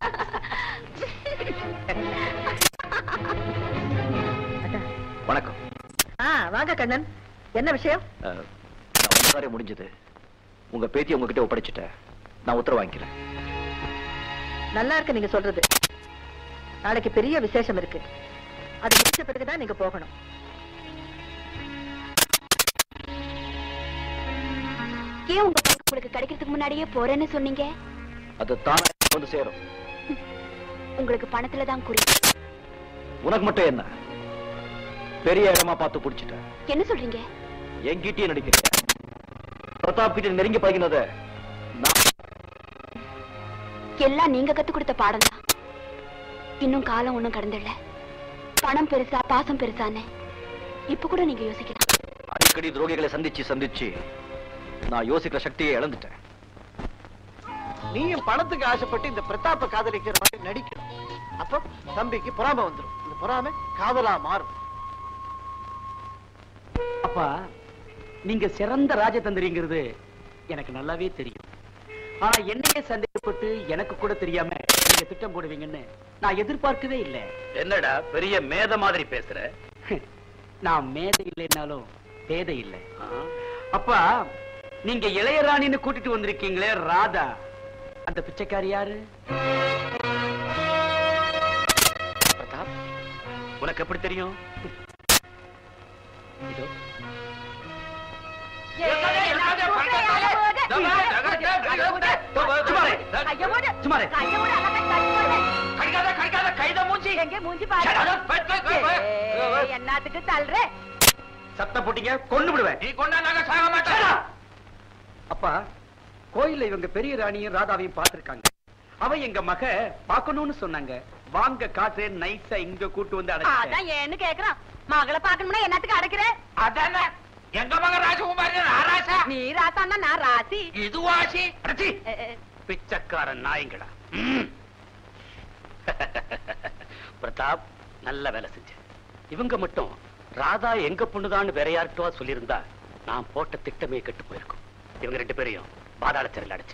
வணக்கம் ஆ வாங்க கண்ணன் என்ன விஷயம் அஹ், நான் உங்க முடிஞ்சது உங்க பேத்தி உங்ககிட்ட ஒப்படைச்சிட்டேன் நான் உத்தரவு வாங்கிக்கிறேன் நல்லா இருக்கு நீங்க சொல்றது நாளைக்கு பெரிய விசேஷம் இருக்கு அது முடிச்ச பிறகுதான் நீங்க போகணும் ஏன் உங்க பங்கு உங்களுக்கு கிடைக்கிறதுக்கு முன்னாடியே போறேன்னு சொன்னீங்க அது தானே வந்து சேரும் உங்களுக்கு பணத்துல தான் குறி உனக்கு மட்டும் என்ன பெரிய இடமா பார்த்து பிடிச்சிட்டேன் என்ன சொல்றீங்க என்கிட்டயே நடிக்கிறேன் பிரதாப் கிட்ட நெருங்கி பழகினத எல்லாம் நீங்க கத்து கொடுத்த பாடம் தான் இன்னும் காலம் ஒண்ணும் கடந்துடல பணம் பெருசா பாசம் பெருசான்னு இப்ப கூட நீங்க யோசிக்கலாம் அடிக்கடி துரோகிகளை சந்திச்சு சந்திச்சு நான் யோசிக்கிற சக்தியை இழந்துட்டேன் நீயும் பணத்துக்கு ஆசைப்பட்டு இந்த பிரதாப்ப காதலிக்கிற மாதிரி நடிக்கணும் அப்போ தம்பிக்கு பொறாமை வந்துடும் இந்த பொறாமை காதலா மாறும் அப்பா நீங்க சிறந்த ராஜதந்திரிங்கிறது எனக்கு நல்லாவே தெரியும் ஆனா என்னையே சந்தேகப்பட்டு எனக்கு கூட தெரியாம நீங்க திட்டம் போடுவீங்கன்னு நான் எதிர்பார்க்கவே இல்லை என்னடா பெரிய மேத மாதிரி பேசுற நான் மேதை இல்லைன்னாலும் பேதை இல்லை அப்பா நீங்க இளையராணின்னு கூட்டிட்டு வந்திருக்கீங்களே ராதா அந்த பிச்சைக்காரி யாரு பிரதாப் உனக்கு எப்படி தெரியும் இதோ சுமாரே என்னத்துக்கு தள்ளுற சத்த போட்டீங்க கொண்டு விடுவேன் நீ கொண்டா நாங்க சாக மாட்டோம் அப்பா கோயில்ல இவங்க பெரிய ராணியும் ராதாவையும் பார்த்திருக்காங்க அவ எங்க மக பார்க்கணும்னு சொன்னாங்க வாங்க காட்டுறேன் நைஸா இங்க கூட்டு வந்து அடைச்சிட்டேன் அதான் ஏன்னு கேக்குறான் மகளை பாக்கணும்னா என்னத்துக்கு அடைக்கிற அதானே எங்க மக ராஜகுமாரி நான் ராசா நீ ராசான்னா நான் ராசி இது வாசி அடச்சி பிச்சைக்காரன் நாயங்களா ம். பிரதாப் நல்ல வேலை செஞ்ச இவங்க மட்டும் ராதா எங்க பொண்ணுதான்னு வேற யார்கிட்டவா சொல்லியிருந்தா நான் போட்ட திட்டமே கெட்டு போயிருக்கும் இவங்க ரெண்டு பேரையும் பாதாள சிறையில் அடைச்சு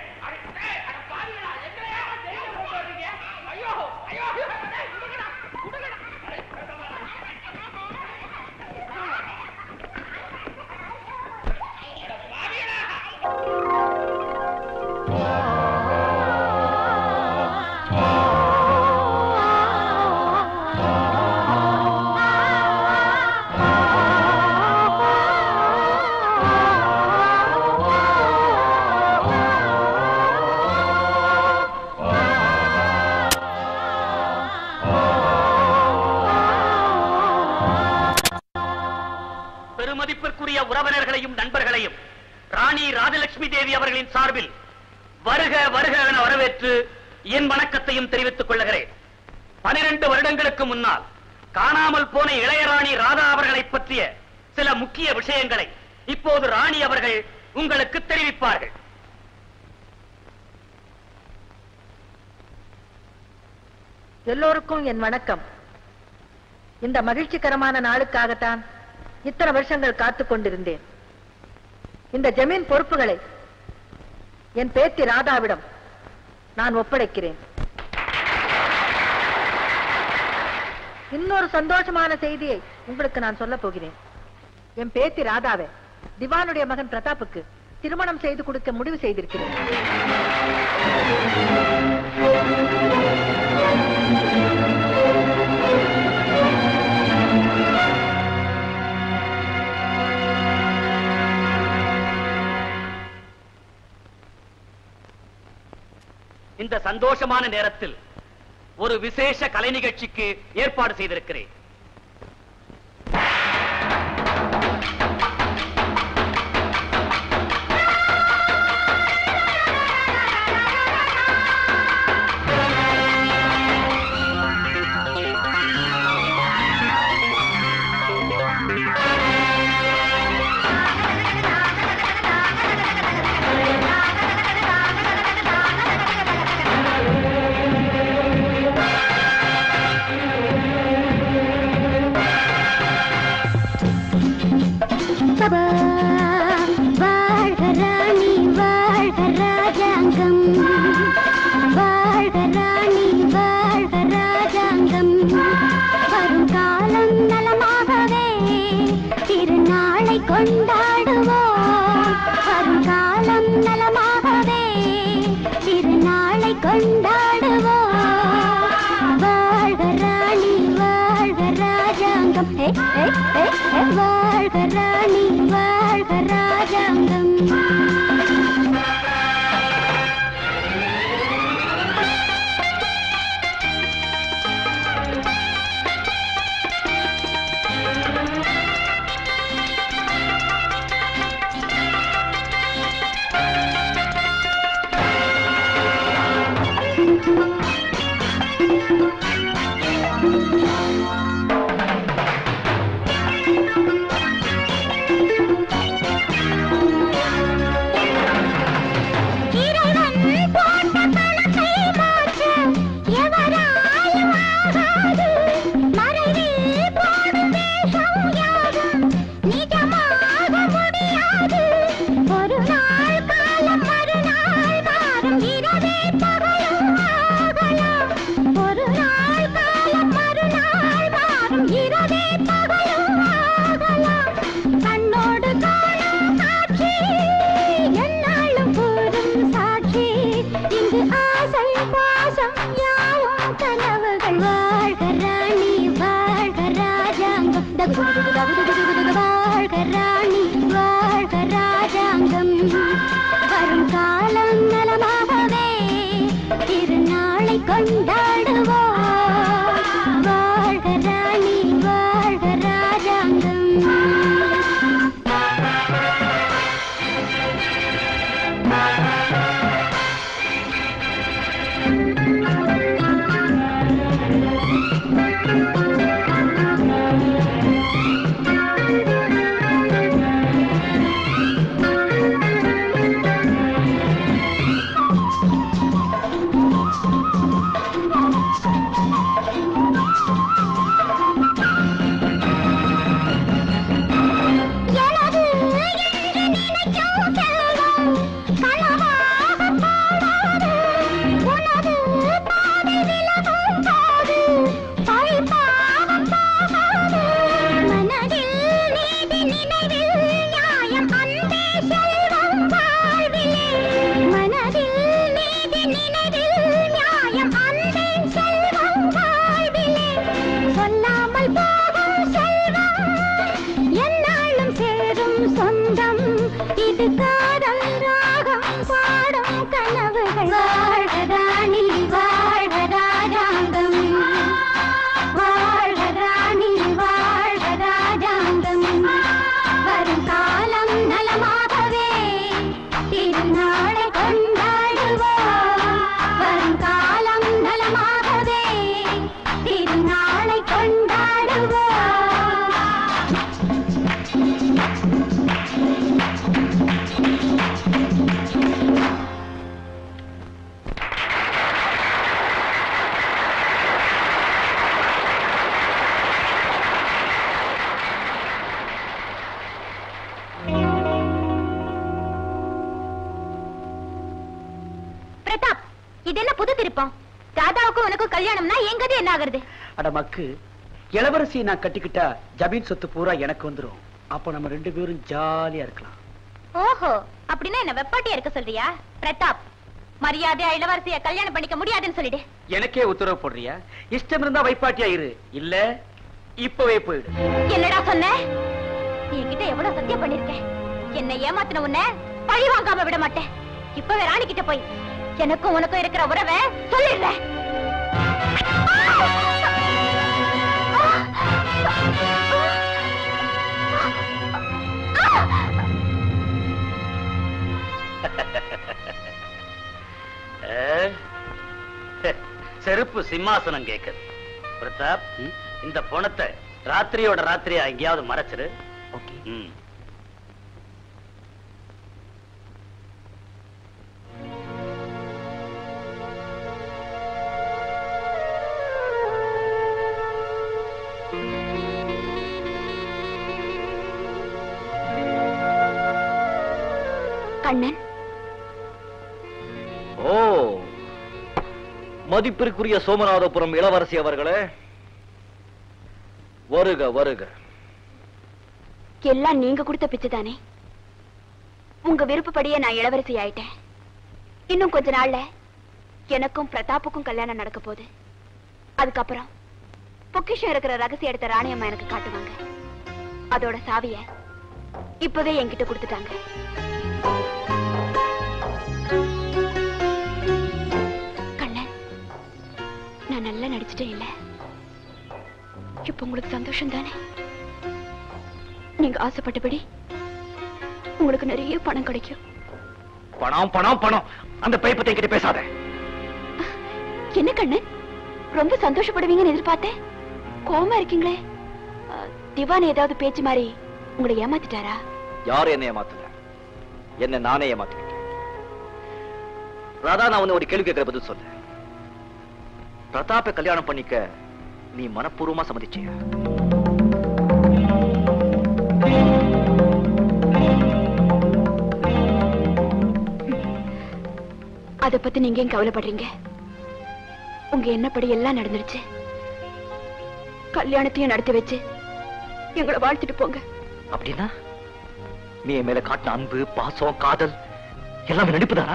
பெருமதிப்பிற்குரிய உறவினர்களையும் நண்பர்களையும் ராணி ராஜலட்சுமி தேவி அவர்களின் சார்பில் வருக வருக என வரவேற்று என் வணக்கத்தையும் தெரிவித்துக் கொள்ளுகிறேன் பனிரெண்டு வருடங்களுக்கு முன்னால் காணாமல் போன இளையராணி ராதா அவர்களை பற்றிய சில முக்கிய விஷயங்களை இப்போது ராணி அவர்கள் உங்களுக்கு தெரிவிப்பார்கள் எல்லோருக்கும் என் வணக்கம் இந்த மகிழ்ச்சிகரமான நாளுக்காகத்தான் இத்தனை வருஷங்கள் காத்துக் கொண்டிருந்தேன் இந்த ஜமீன் பொறுப்புகளை என் பேத்தி ராதாவிடம் நான் ஒப்படைக்கிறேன் இன்னொரு சந்தோஷமான செய்தியை உங்களுக்கு நான் சொல்ல போகிறேன் என் பேத்தி ராதாவை திவானுடைய மகன் பிரதாப்புக்கு திருமணம் செய்து கொடுக்க முடிவு செய்திருக்கிறேன் இந்த சந்தோஷமான நேரத்தில் ஒரு விசேஷ கலை நிகழ்ச்சிக்கு ஏற்பாடு செய்திருக்கிறேன் கொண்டாடுவோம் வரும் காலம் நலமாகவே திருநாளை கொண்டாடுவோம் வாழ்க ராணி வாழ்க ராஜாங்கம் ஹே, ஹே, ஹே, ஹே, வாழ்க ராணி வாழ்க ராஜாங்கம் இறைவன் போட்ட கணக்கை மாற்ற எவராலும் ஆகாது. மறைவில் போடும் வேஷம் யாவும் நிஜமாக முடியாது. ஒரு நாள் காலம் மறுநாள் மாறும் இரவே பகலும் ஆகலாம். ஒரு நாள் காலம் மறுநாள் மாறும் இரவே பகலும் ஆகலாம். கண்ணோடு காணும் காட்சி என்னாலும் கூறும் சாட்சி இங்கு ஆசை பாசம் யாவும் கனவுகள் வாழ்க ராணி வாழ்க ராஜாங்கம் தகு தகு தகு தகு தகு தகு வாழ்க ராணி வாழ்க ராஜாங்கம் வரும் காலம் நலமாகவே திருநாளை கொண்டாடுவோம் வாழ்க ராணி வாழ்க ராஜாங்கம் எனது என்று நினைக்கும் செல்வம் கனவாக போடாது. உனது பாதை விலகும் போது பழிபாவம் போகாது. மனதில் நீதி நினைவில் நியாயம் அன்பே செல்வம் வாழ்விலே. மனதில் நீதி நினைவில் நியாயம் அன்பே செல்வம் வாழ்விலே. சொல்லாமல் போகும் செல்வம் என்னாலும் சேரும் சொந்தம் இது காதல் ராகம் பாடும் கனவுகள் வாழ்க ராணி வாழ்க ராஜாங்கம் வாழ்க ராணி வாழ்க ராஜாங்கம் வரும் காலம் நலமாகவே திருநாளை கொண்டாடுவோம் வரும் காலம் நலமாகவே திருநாளை கொண்டாடுவோம் பிரதாப் இது என்ன புது திருப்பம் ராதாவுக்கும் உனக்கும் கல்யாணம்னா எங்கது என்ன ஆகுறது அட மக்கு இளவரசியை நான் கட்டிக்கிட்டா ஜமீன் சொத்து பூரா எனக்கு வந்துரும் அப்ப நம்ம ரெண்டு பேரும் ஜாலியா இருக்கலாம் ஓஹோ அப்படின்னா என்ன வெப்பாட்டியா இருக்க சொல்றியா பிரதாப் மரியாதையா இளவரசிய கல்யாணம் பண்ணிக்க முடியாதுன்னு சொல்லிடு எனக்கே உத்தரவு போடுறியா இஷ்டம் இருந்தா வைப்பாட்டியா இரு இல்ல இப்பவே போயிடு என்னடா சொன்ன நீ என்கிட்ட எவ்வளவு சத்தியம் பண்ணிருக்கேன் என்னை ஏமாத்தின உன்னை பழி வாங்காம விட மாட்டேன் இப்பவே ராணி கிட்ட போய் எனக்கும் உனக்கும் இருக்கிற உறவை சொல்லிடுறேன் ஏ, செருப்பு சிம்மாசனம் கேக்குது பிரதாப் இந்த பணத்தை ராத்திரியோட ராத்திரியா எங்கேயாவது மறைச்சிரு ம். கண்ணன் ஓ மதிப்பிற்குரிய சோமநாதபுரம் இளவரசி அவர்களே வருக வருக எல்லாம் நீங்க கொடுத்த பிச்சை தானே உங்க விருப்பப்படியே நான் இளவரசி ஆயிட்டேன் இன்னும் கொஞ்ச நாள்ல எனக்கும் பிரதாப்புக்கும் கல்யாணம் நடக்க போகுது அதுக்கப்புறம் பொக்கிஷம் இருக்கிற ரகசிய எடுத்த ராணியம்மா எனக்கு காட்டுவாங்க அதோட சாவிய இப்பவே என்கிட்ட கொடுத்துட்டாங்க கண்ணன் நான் நல்லா நடிச்சிட்டேன் இல்ல இப்ப உங்களுக்கு சந்தோஷம் தானே நீங்க ஆசைப்பட்டபடி உங்களுக்கு நிறைய பணம் கிடைக்கும் பணம் பணம் பணம் அந்த பைப்பத்தை கிட்ட பேசாத என்ன கண்ணன் ரொம்ப சந்தோஷப்படுவீங்கன்னு எதிர்பார்த்தேன் கோவமா இருக்கீங்களே அஹ், திவான் ஏதாவது பேச்சு மாதிரி உங்களை ஏமாத்திட்டாரா யாரும் என்ன ஏமாத்தல என்ன நானே ஏமாத்திக்கிட்டேன் ராதா நான் உன்னை ஒரு கேள்வி கேட்கிற பதில் சொல்ல பிரதாப்பை கல்யாணம் பண்ணிக்க நீ மனப்பூர்வமா சம்மதிச்சியா அத பத்தி நீங்க ஏன் கவலைப்படுறீங்க உங்க எண்ணப்படி எல்லாம் நடந்துருச்சு கல்யாணத்தையும் நடத்தி வச்சு எங்களை வாழ்த்துட்டு போங்க அப்படின்னா நீ என் மேல காட்டின அன்பு பாசம் காதல் எல்லாமே நடிப்புதானா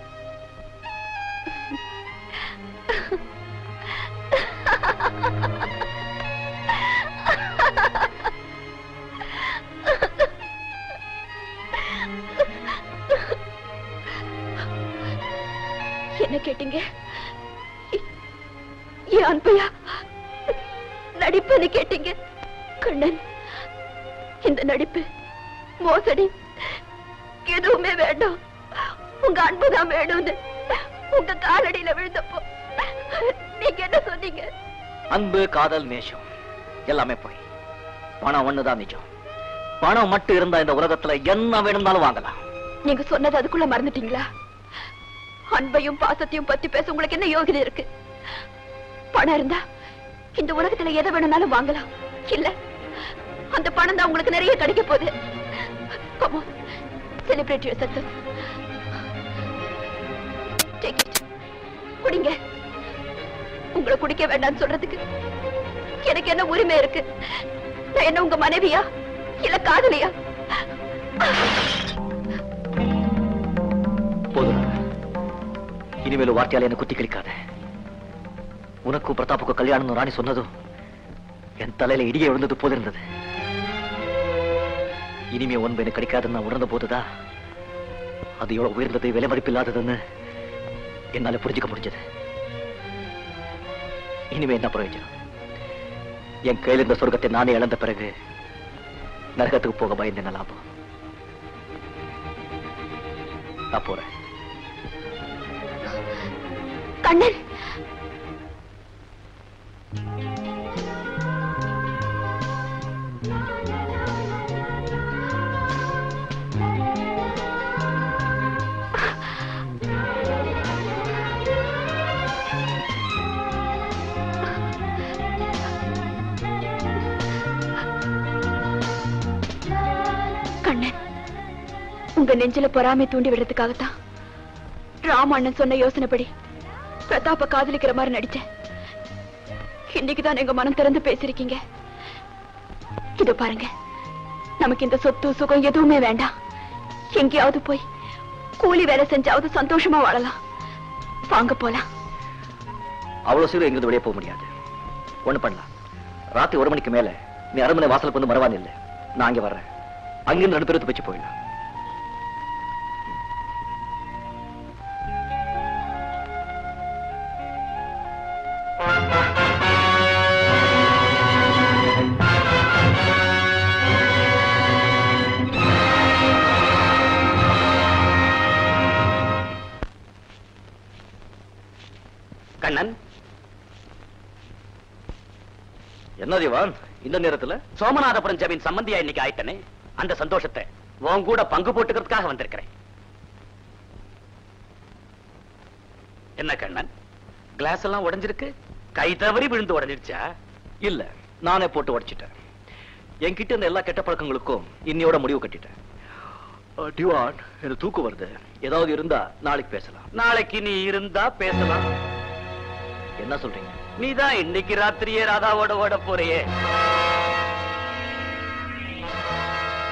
என்ன கேட்டீங்க எ- என் அன்பையா நடிப்புன்னு கேட்டீங்க கண்ணன் இந்த நடிப்பு மோசடி எதுவுமே வேண்டாம் உங்க அன்புதான் வேணும்னு உங்க காலடியில விழுந்தப்போ நீங்க என்ன சொன்னீங்க அன்பு காதல் நேசம் எல்லாமே போய் பணம் ஒண்ணுதான் நிஜம் பணம் மட்டும் இருந்தா இந்த உலகத்துல என்ன வேணும்னாலும் வாங்கலாம் நீங்க சொன்னது அதுக்குள்ள மறந்துட்டீங்களா அன்பையும் பாசத்தையும் பத்தி பேச உங்களுக்கு என்ன யோகிதை இருக்கு பணம் இருந்தா இந்த உலகத்துல எதை வேணும்னாலும் வாங்கலாம் இல்ல அந்த பணம் தான் உங்களுக்கு நிறைய கிடைக்க போகுது Come on, celebrate your success. Take it. குடிங்க உங்களை குடிக்க வேண்டாம்னு சொல்றதுக்கு எனக்கு என்ன உரிமை இருக்கு நான் என்ன உங்க மனைவியா இல்ல காதலியா போதும் இனிமேல் வார்த்தையால என்ன குத்தி கிழிக்காத உனக்கும் பிரதாப்புக்கும் கல்யாணம் ராணி சொன்னதும் என் தலையில இடியே விழுந்தது போல இருந்தது இனிமே ஒன்பு எனக்கு கிடைக்காதுன்னு நான் உணர்ந்த போதுதான் அது எவ்வளவு உயர்ந்தது விலை மதிப்பில்லாததுன்னு என்னால புரிஞ்சுக்க முடிஞ்சது இனிமே என்ன பிரயோஜனம் என் கையில் இருந்த சொர்க்கத்தை நானே இழந்த பிறகு நரகத்துக்கு போக பயந்து என்ன லாபம் நான் போறேன் கண்ணன் கண்ணன் உங்க நெஞ்சில பொறாமை தூண்டி விடுறதுக்காகத்தான் ராம அண்ணன் சொன்ன யோசனைப்படி பிரதாப்ப காதலிக்கிற மாதிரி நடிச்சேன் இன்னைக்குதான் எங்க மனம் திறந்து பேசிருக்கீங்க இதோ பாருங்க நமக்கு இந்த சொத்து சுகம் எதுவுமே வேண்டாம் எங்கேயாவது போய் கூலி வேலை செஞ்சாவது சந்தோஷமா வாழலாம் வாங்க போலாம் அவ்வளவு சீக்கிரம் எங்கிருந்து வெளியே போக முடியாது ஒண்ணு பண்ணலாம் ராத்திரி ஒரு மணிக்கு மேல நீ அரண்மனை வாசலுக்கு வந்து மறவான் இல்ல நான் அங்க வர்றேன் அங்கிருந்து ரெண்டு பேரும் வச்சு போயிடலாம் கண்ணன் என்ன திவான் இந்த நேரத்துல சோமநாதபுரம் ஜமீன் சம்பந்தியா இன்னைக்கு ஆயிட்டனே அந்த சந்தோஷத்தை உன் கூட பங்கு போட்டுக்கிறதுக்காக வந்திருக்கிறேன் என்ன கண்ணன் கிளாஸ் எல்லாம் உடைஞ்சிருக்கு கை தவறி விழுந்து உடைஞ்சிருச்சா இல்ல நானே போட்டு உடைச்சிட்டேன் என்கிட்ட இருந்த எல்லா கெட்ட பழக்கங்களுக்கும் இன்னையோட முடிவு கட்டிட்டேன் அஹ், டிவான் எனக்கு தூக்கம் வருது ஏதாவது இருந்தா நாளைக்கு பேசலாம் நாளைக்கு நீ இருந்தா பேசலாம் என்ன சொல்றீங்க நீதான் இன்னைக்கு ராத்திரியே ராதாவோட ஓட போறியே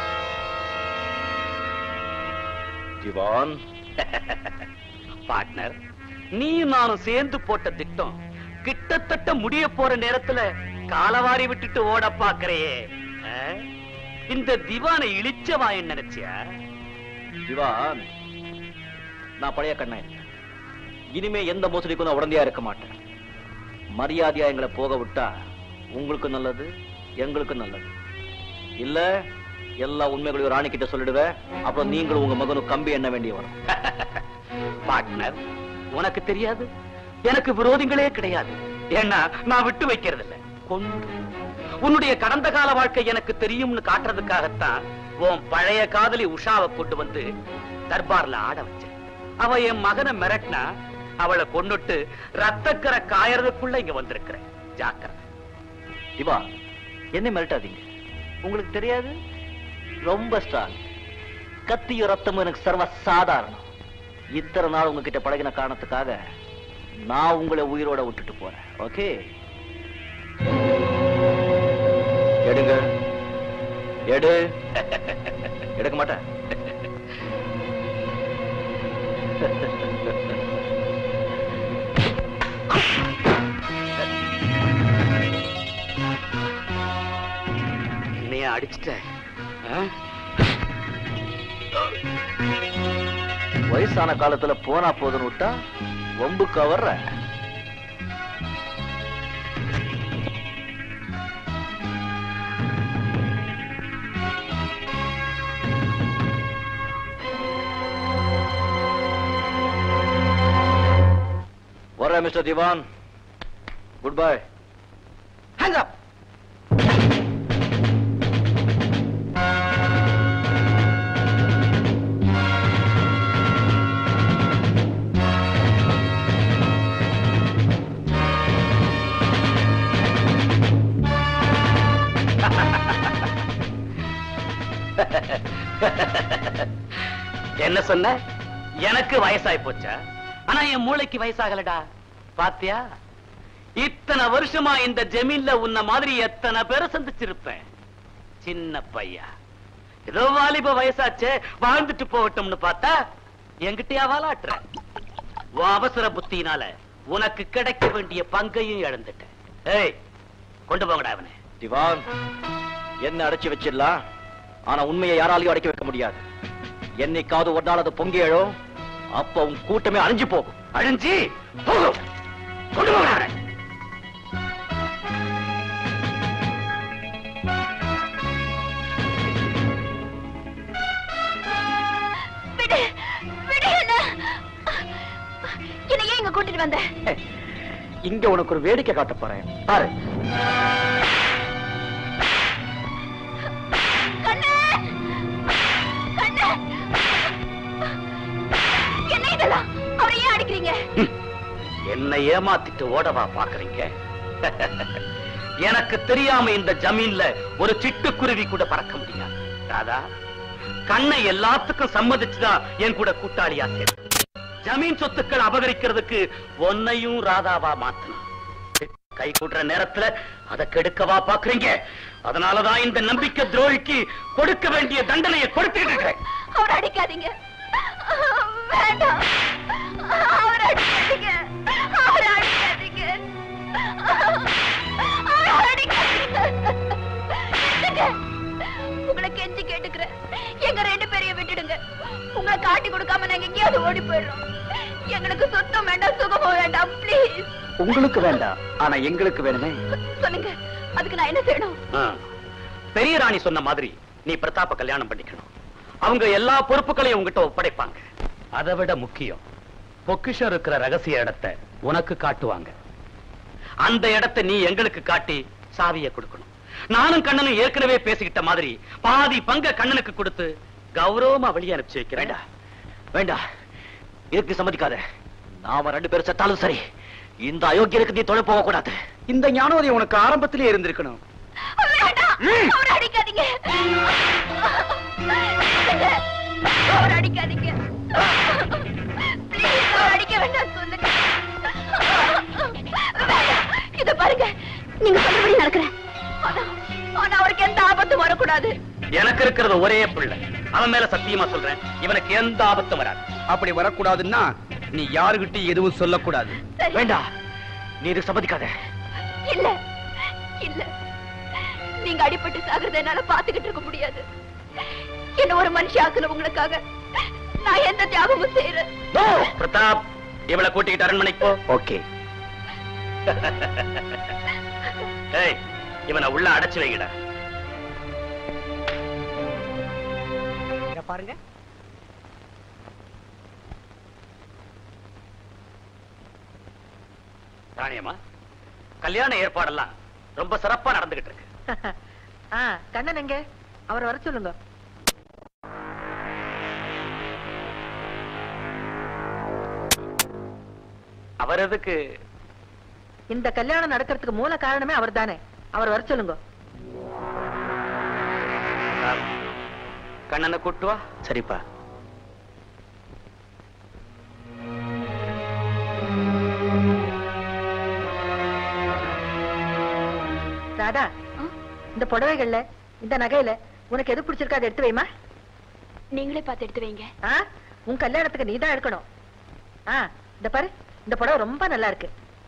திவான் பார்ட்னர் நீ நானும் சேர்ந்து போட்ட திட்டம் கிட்டத்தட்ட முடிய போற நேரத்துல காலவாரி விட்டுட்டு ஓட பாக்குறையே ஆ? இந்த திவானை இழிச்சவாயன் நினைச்சியா திவான் நான் பழைய கண்ணன் இனிமே எந்த மோசடிக்கும் நான் உடந்தையா இருக்க மாட்டேன் மரியாதையா எங்களை போக விட்டா உங்களுக்கு நல்லது எங்களுக்கு நல்லது இல்ல எல்லா உண்மைகளையும் ராணி கிட்ட சொல்லிடுவேன் அப்புறம் நீங்களும் உங்க மகனும் கம்பி எண்ண வேண்டிய வரும் பார்ட்னர் உனக்கு தெரியாது எனக்கு விரோதிகளே கிடையாது ஏன்னா நான் விட்டு வைக்கிறது இல்ல கொன்று உன்னுடைய கடந்த கால வாழ்க்கை எனக்கு தெரியும்னு காட்டுறதுக்காகத்தான் உன் பழைய காதலி உஷாவை கொண்டு வந்து தர்பார்ல ஆட வச்சேன் அவ என் மகனை மிரட்டினா அவளை கொன்னுட்டு ரத்தக்கரை காயறதுக்குள்ள இங்க வந்திருக்கிறேன் ஜாக்கிரதை திவா என்ன மிரட்டாதீங்க உங்களுக்கு தெரியாது ரொம்ப ஸ்ட்ராங் கத்தியும் ரத்தமும் எனக்கு சர்வ சாதாரணம் இத்தனை நாள் உங்ககிட்ட பழகின காரணத்துக்காக நான் உங்களை உயிரோட விட்டுட்டு போறேன் ஓகே எடுங்க எடு எடுக்க மாட்டேன் என்னைய அடிச்சிட்ட ஆ? வயசான காலத்துல போனா போதுன்னு விட்டா வம்புக்கு வர்ற வர்றேன் mister Dewan good bye hands up என்ன சொன்ன எனக்கு வயசாய் போச்சா ஆனா என் மூளைக்கு வயசாகலடா பாத்தியா இத்தனை வருஷமா இந்த ஜமீன்ல உன்ன மாதிரி எத்தனை பேரை சந்திச்சிருப்பேன் சின்ன பையா ஏதோ வாலிப வயசாச்சே வாழ்ந்துட்டு போகட்டும்னு பார்த்தா என்கிட்டயா வாலாட்டுற உன் அவசர புத்தியினால உனக்கு கிடைக்க வேண்டிய பங்கையும் இழந்துட்டேன் ஏய் கொண்டு போங்கடா அவனை திவான் என்ன அடைச்சு வச்சிடலாம் ஆனா உண்மையை யாராலையும் அடைக்க வைக்க முடியாது என்னைக்காவது ஒரு நாள் அது பொங்கி எழும் அப்ப உன் கூட்டமே அழிஞ்சு போகும் அழிஞ்சி போகும் கொண்டு போங்கடா அவனை. விடு விடு என்ன என்னை ஏன் இங்க கூட்டிட்டு வந்த இங்க உனக்கு ஒரு வேடிக்கை காட்ட போறேன் பாரு கண்ணு கண்ணு என்ன இதெல்லாம் அவரை ஏன் அடிக்கிறீங்க என்னை ஏமாத்திட்டு ஓடவா பாக்குறீங்க எனக்கு தெரியாம இந்த ஜமீன்ல ஒரு சிட்டுக்குருவி கூட பறக்க முடியாது ராதா கண்ணை எல்லாத்துக்கும் சம்மதிச்சுதான் என் கூட கூட்டாளியா சேர்த்து ஜமீன் சொத்துக்கள் அபகரிக்கிறதுக்கு ஒன்னையும் ராதாவா மாத்தணும் கை கூடுற நேரத்துல அதை கெடுக்கவா பாக்குறீங்க அதனாலதான் இந்த நம்பிக்கை துரோகிக்கு கொடுக்க வேண்டிய தண்டனையை கொடுத்துட்டு இருக்கிறேன் அவரை அடிக்காதீங்க வேண்டாம் அவரை அடிக்காதீங்க அவரை அடிக்காதீங்க அவரை அடிக்காதீங்க நிறுத்துங்க. உங்களை கெஞ்சி கேட்டுக்கிறேன் எங்க ரெண்டு பேரையும் விட்டுடுங்க உங்களை காட்டி கொடுக்காம நாங்க எங்கேயாவது ஓடி போயிடுறோம் எங்களுக்கு சொத்தம் வேண்டாம் சுகமும் வேண்டாம் ப்ளீஸ் உங்களுக்கு வேண்டாம் ஆனா எங்களுக்கு வேணுமே சொல்லுங்க அதுக்கு நான் என்ன செய்யணும் ஆ. பெரிய ராணி சொன்ன மாதிரி நீ பிரதாப்ப கல்யாணம் பண்ணிக்கணும் அவங்க எல்லா பொறுப்புகளையும் உங்ககிட்ட ஒப்படைப்பாங்க அதை விட முக்கியம் பொக்கிஷம் இருக்கிற ரகசிய இடத்தை உனக்கு காட்டுவாங்க அந்த இடத்தை நீ எங்களுக்கு காட்டி சாவியை கொடுக்கணும் நானும் கண்ணனும் ஏற்கனவே பேசிக்கிட்ட மாதிரி பாதி பங்க கண்ணனுக்கு கொடுத்து கௌரவமா வெளியே அனுப்பிச்சு வைக்கிறேன் வேண்டாம் வேண்டாம் இதுக்கு சம்மதிக்காத நாம ரெண்டு பேரும் செத்தாலும் சரி இந்த அயோக்கியருக்கு நீ தொலை போக கூடாது இந்த ஞானோதயம் உனக்கு ஆரம்பத்திலே இருந்திருக்கணும் வேண்டாம் அவரை அடிக்காதீங்க அவர் அடிக்காதீங்க Please, அவர் அடிக்க வேண்டாம் சொல்லுங்க வேண்டாம். இத பாருங்க நீங்க சொல்றபடி நடக்கிறேன் ஆனா ஆனா அவருக்கு எந்த ஆபத்தும் வரக்கூடாது எனக்கு இருக்கிறது ஒரே பிள்ளை அவன் மேல சத்தியமா சொல்றேன் இவனுக்கு எந்த ஆபத்தும் வராது அப்படி வரக்கூடாதுன்னா நீ யாருகிட்ட எதுவும் சொல்லக்கூடாது வேண்டாம் நீ இது சம்மதிக்காத இல்ல இல்ல நீங்க அடிபட்டு சாகுறத என்னால பாத்துக்கிட்டு இருக்க முடியாது என்ன ஒரு மனுஷி ஆக்குன உங்களுக்காக நான் எந்த தியாகமும் செய்யறேன் பிரதாப் இவளை கூட்டிக்கிட்டு அரண்மனைக்கு போ ஓகே ஏய் இவனை உள்ள அடைச்சு வைக்கடா இத பாருங்க ராணியம்மா கல்யாண ஏற்பாடெல்லாம் ரொம்ப சிறப்பா நடந்துகிட்டு இருக்கு ஆ கண்ணன் எங்க அவரை வர சொல்லுங்க அவர் எதுக்கு இந்த கல்யாணம் நடக்கிறதுக்கு மூல காரணமே அவர் தானே அவர் வர சொல்லுங்க கண்ணனை கூட்டு வா சரிப்பா ராதா இந்த புடவைகள்ல இந்த நகையில உனக்கு எது பிடிச்சிருக்கா அதை எடுத்து வைமா நீங்களே பார்த்து எடுத்து வைங்க ஆ உன் கல்யாணத்துக்கு நீ தான் எடுக்கணும் ஆ இந்த பாரு இந்த புடவை ரொம்ப நல்லா இருக்கு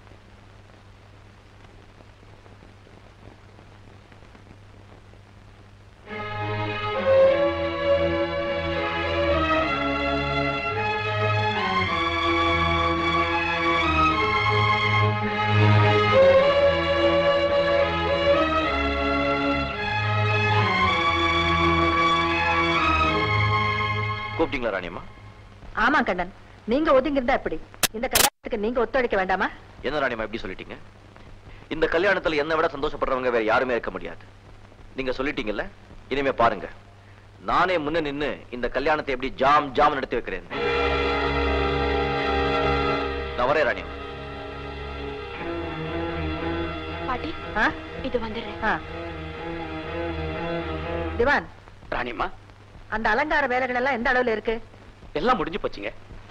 கூப்பிட்டீங்களா ராணியம்மா ஆமா கண்ணன் நீங்க ஒதுங்கி இருந்தா எப்படி இந்த கல்யாணத்துக்கு நீங்க ஒத்துழைக்க வேண்டாமா என்ன ராணியம்மா எப்படி சொல்லிட்டீங்க இந்த கல்யாணத்துல என்னை விட சந்தோஷப்படுறவங்க வேற யாருமே இருக்க முடியாது நீங்க சொல்லிட்டீங்கல்ல இனிமே பாருங்க நானே முன்ன நின்னு இந்த கல்யாணத்தை எப்படி ஜாம் ஜாம் நடத்தி வைக்கிறேன் நான் வரேன் ராணியம் பாட்டி ஆ இது வந்துடுறேன் ஆ திவான் ராணியம்மா அந்த அலங்கார வேலைகள் எல்லாம் எந்த அளவுல இருக்கு எல்லாம் முடிஞ்சு போச்சுங்க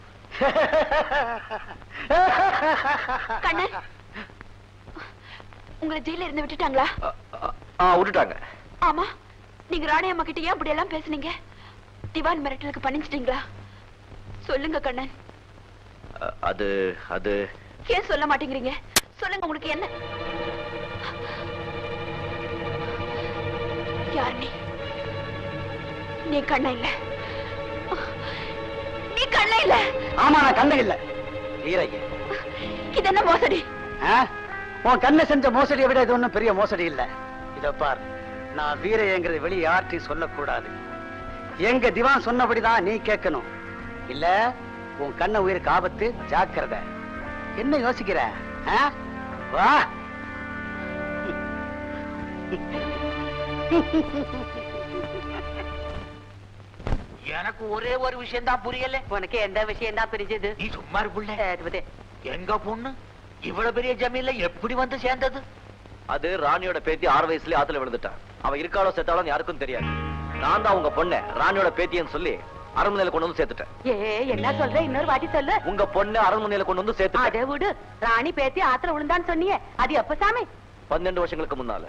கண்ணன் உங்களை ஜெயில இருந்து விட்டுட்டாங்களா ஆ விட்டுட்டாங்க ஆமா நீங்க ராணி அம்மா கிட்ட ஏன் இப்படி எல்லாம் பேசுனீங்க திவான் மிரட்டலுக்கு பண்ணிச்சிட்டீங்களா சொல்லுங்க கண்ணன் அ- அது அது ஏன் சொல்ல மாட்டேங்கிறீங்க சொல்லுங்க உங்களுக்கு என்ன யார் நீ நீ கண்ணன் இல்ல நீ கண்ணன் இல்ல ஆமா நான் கண்ணன் இல்ல வீரைய இது என்ன மோசடி ஆ? உன் கண்ணை செஞ்ச மோசடியை விட இது ஒண்ணும் பெரிய மோசடி இல்ல இத பார் நான் வீரையங்கிறது வெளியே யார்ட்டையும் சொல்லக்கூடாது எங்க திவான் சொன்னபடிதான் நீ கேட்கணும் இல்ல உன் கண்ண உயிருக்கு ஆபத்து ஜாக்கிரதை என்ன யோசிக்கிற ஆ? வா எனக்கு ஒரே ஒரு விஷயம் தான் புரியல உனக்கு எந்த விஷயம் தான் பிரிஞ்சது நீ சும்மா இருக்குள்ள எங்க பொண்ணு இவ்வளவு பெரிய ஜமீன்ல எப்படி வந்து சேர்ந்தது அது ராணியோட பேத்தி ஆறு வயசுலயே ஆத்துல விழுந்துட்டான் அவ இருக்காளோ செத்தாலும் யாருக்கும் தெரியாது நான் தான் உங்க பொண்ண ராணியோட பேத்தின்னு சொல்லி அரண்மனையில கொண்டு வந்து சேர்த்துட்டேன் ஏ என்ன சொல்ற இன்னொரு வாட்டி சொல்லு உங்க பொண்ணு அரண்மனையில கொண்டு வந்து சேர்த்துட்டேன் அதை விடு ராணி பேத்தி ஆத்துல விழுந்தான்னு சொன்னியே அது எப்ப சாமி பன்னெண்டு வருஷங்களுக்கு முன்னால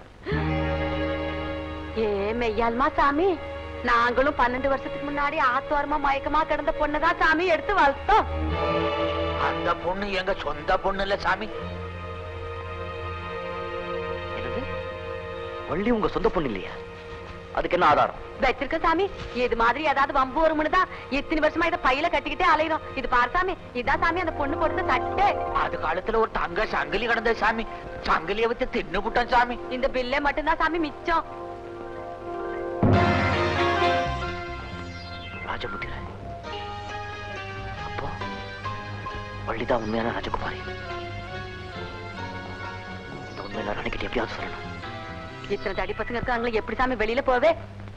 ஏ மெய்யால்மா சாமி நாங்களும் பன்னெண்டு வருஷத்துக்கு முன்னாடி ஆத்தோரமா மயக்கமா கிடந்த பொண்ணுதான் சாமி எடுத்து வளர்த்தோம் அந்த பொண்ணு எங்க சொந்த பொண்ணு இல்ல சாமி வள்ளி உங்க சொந்த பொண்ணு இல்லையா அதுக்கு என்ன ஆதாரம் வச்சிருக்க சாமி இது மாதிரி ஏதாவது வம்பு வரும்னு தான் இத்தனை வருஷமா இதை பையில கட்டிக்கிட்டே அலையிறோம் இது பார் சாமி இதான் சாமி அந்த பொண்ணு கொடுத்த சட்டை அது காலத்துல ஒரு தங்க சங்கிலி கிடந்த சாமி சங்கிலிய வச்சு தின்னு விட்டான் சாமி இந்த பில்லே மட்டும்தான் சாமி மிச்சம் ராஜபுத்திர அப்போ வள்ளிதான் உண்மையான ராஜகுமாரி இந்த உண்மையில ராணிக்கிட்ட எப்படியாவது சொல்லணும் இத்தனை தடி பசங்க இருக்காங்களே எப்படி சாமி வெளியில போவே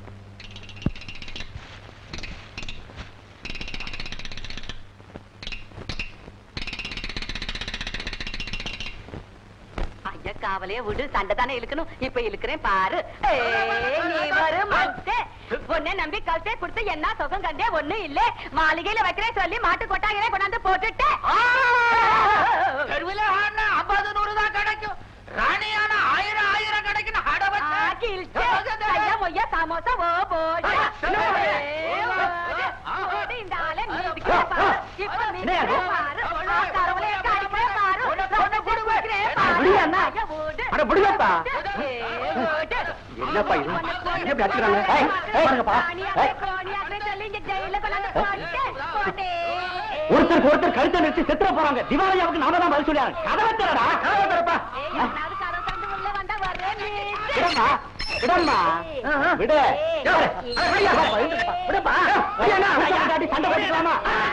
ஐயா காவலே விடு சண்டை தானே இழுக்கணும் இப்ப இழுக்கிறேன் பாரு ஏய், நீ வரு மந்தே உன்னை நம்பி கழுத்தே கொடுத்து என்ன சுகம் கண்டே ஒண்ணு இல்ல மாளிகையில வைக்கிறேன் சொல்லி மாட்டு கொட்டாங்களே கொண்டாந்து போட்டுட்டேன் தெருவில் ஆடினா ஐம்பது நூறு தான் கிடைக்கும் ராணியான ஆயிரம் ஆயிரம் கிடைக்கும் ஆட ஆ, கிழிச்சே. ஐயா, கொய்யா சமோசா ஓ போடு ஏ, ஓடு. ஓடு, இந்த ஆளை மிதிக்கிறேன் பாரு. இப்ப மிதிக்கிறேன் பாரு. ஆ, கடவுளே, கடிக்கிறேன் பாரு. உன்னை பிடிக்கிறேன் பாரு. விடுயா அண்ணா. ஐயா, ஓடு. அட, விடுங்கப்பா. ஏ, ஓடு. என்னப்பா இது இங்க எப்படி அடிக்கிறாங்க ஏய், ஏய், பாருங்கப்பா ஏய், கோணியாக்குறேன் சொல்லி இங்க ஜெயில கொண்டாந்து போட்டேன். போட்டே. ஒருத்தருக்கு ஒருத்தர் கழுத்தை நிறுத்தி செத்துற போறாங்க திவாலியாவுக்கு நாம தான் பதில் சொல்லியாங்க கதவை திறடா கதவை திறப்பா ஏய், எவனாவது கதவு திறந்து உள்ள வந்தா வரேன் நீ. விடம்மா விடம்மா விடு யாரு? அட, விடுயா, பாப்பா, எழுந்திருப்பா. விடுப்பா விடுயா, ஐயா, அடி, சண்டை போட்டுக்கலாமா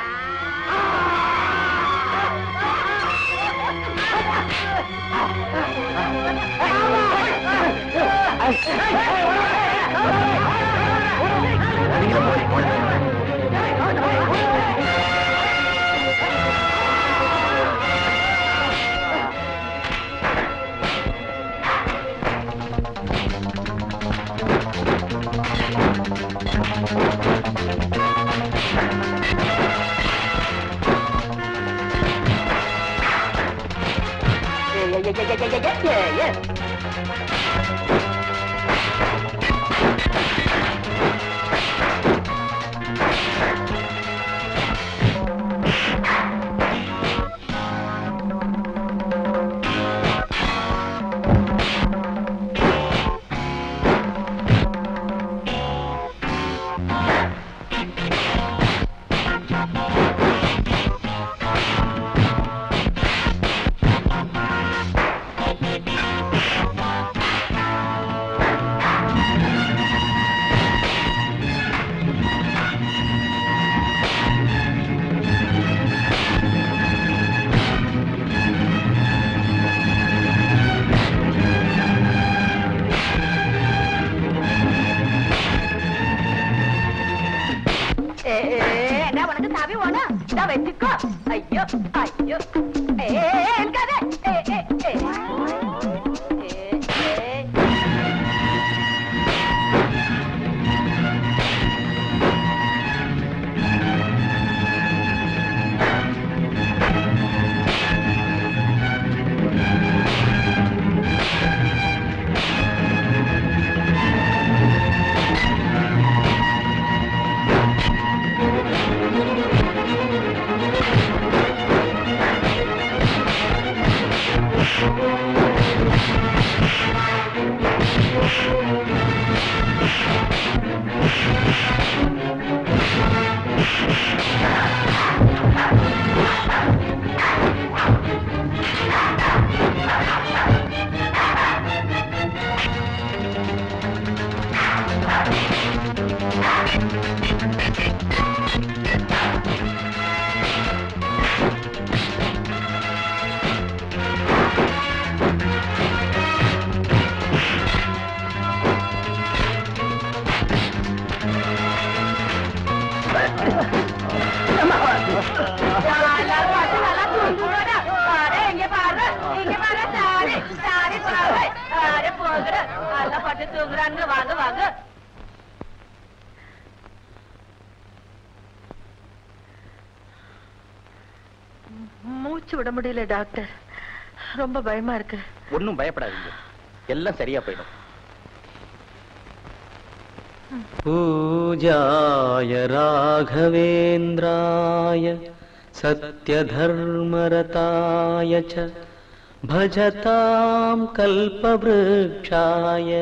ஏ, என்ன உனக்கு சாவி வேணும்? இந்தா வச்சுக்கோ. ஐயோ, ஐயோ. ஏ, ஏ, ஏ, இருக்காத. ஏ, ஏ, ஏ. ஏ, ஏ. எல்லாரும் பார்த்து நல்லா தூங்குறடா. பாரு, இங்க பாரு, இங்க பாரு, சாரி, சாரி பாரு. பாரு, போகுற. நல்லா பட்டு தூங்குறாங்க வாங்க வாங்க மூச்சு விட முடியல டாக்டர் ரொம்ப பயமா இருக்கு ஒண்ணும் பயப்படாதீங்க எல்லாம் சரியா போயிடும் पूजाय राघवेन्द्राय सत्यधर्मरताय च भजतां कल्पवृक्षाय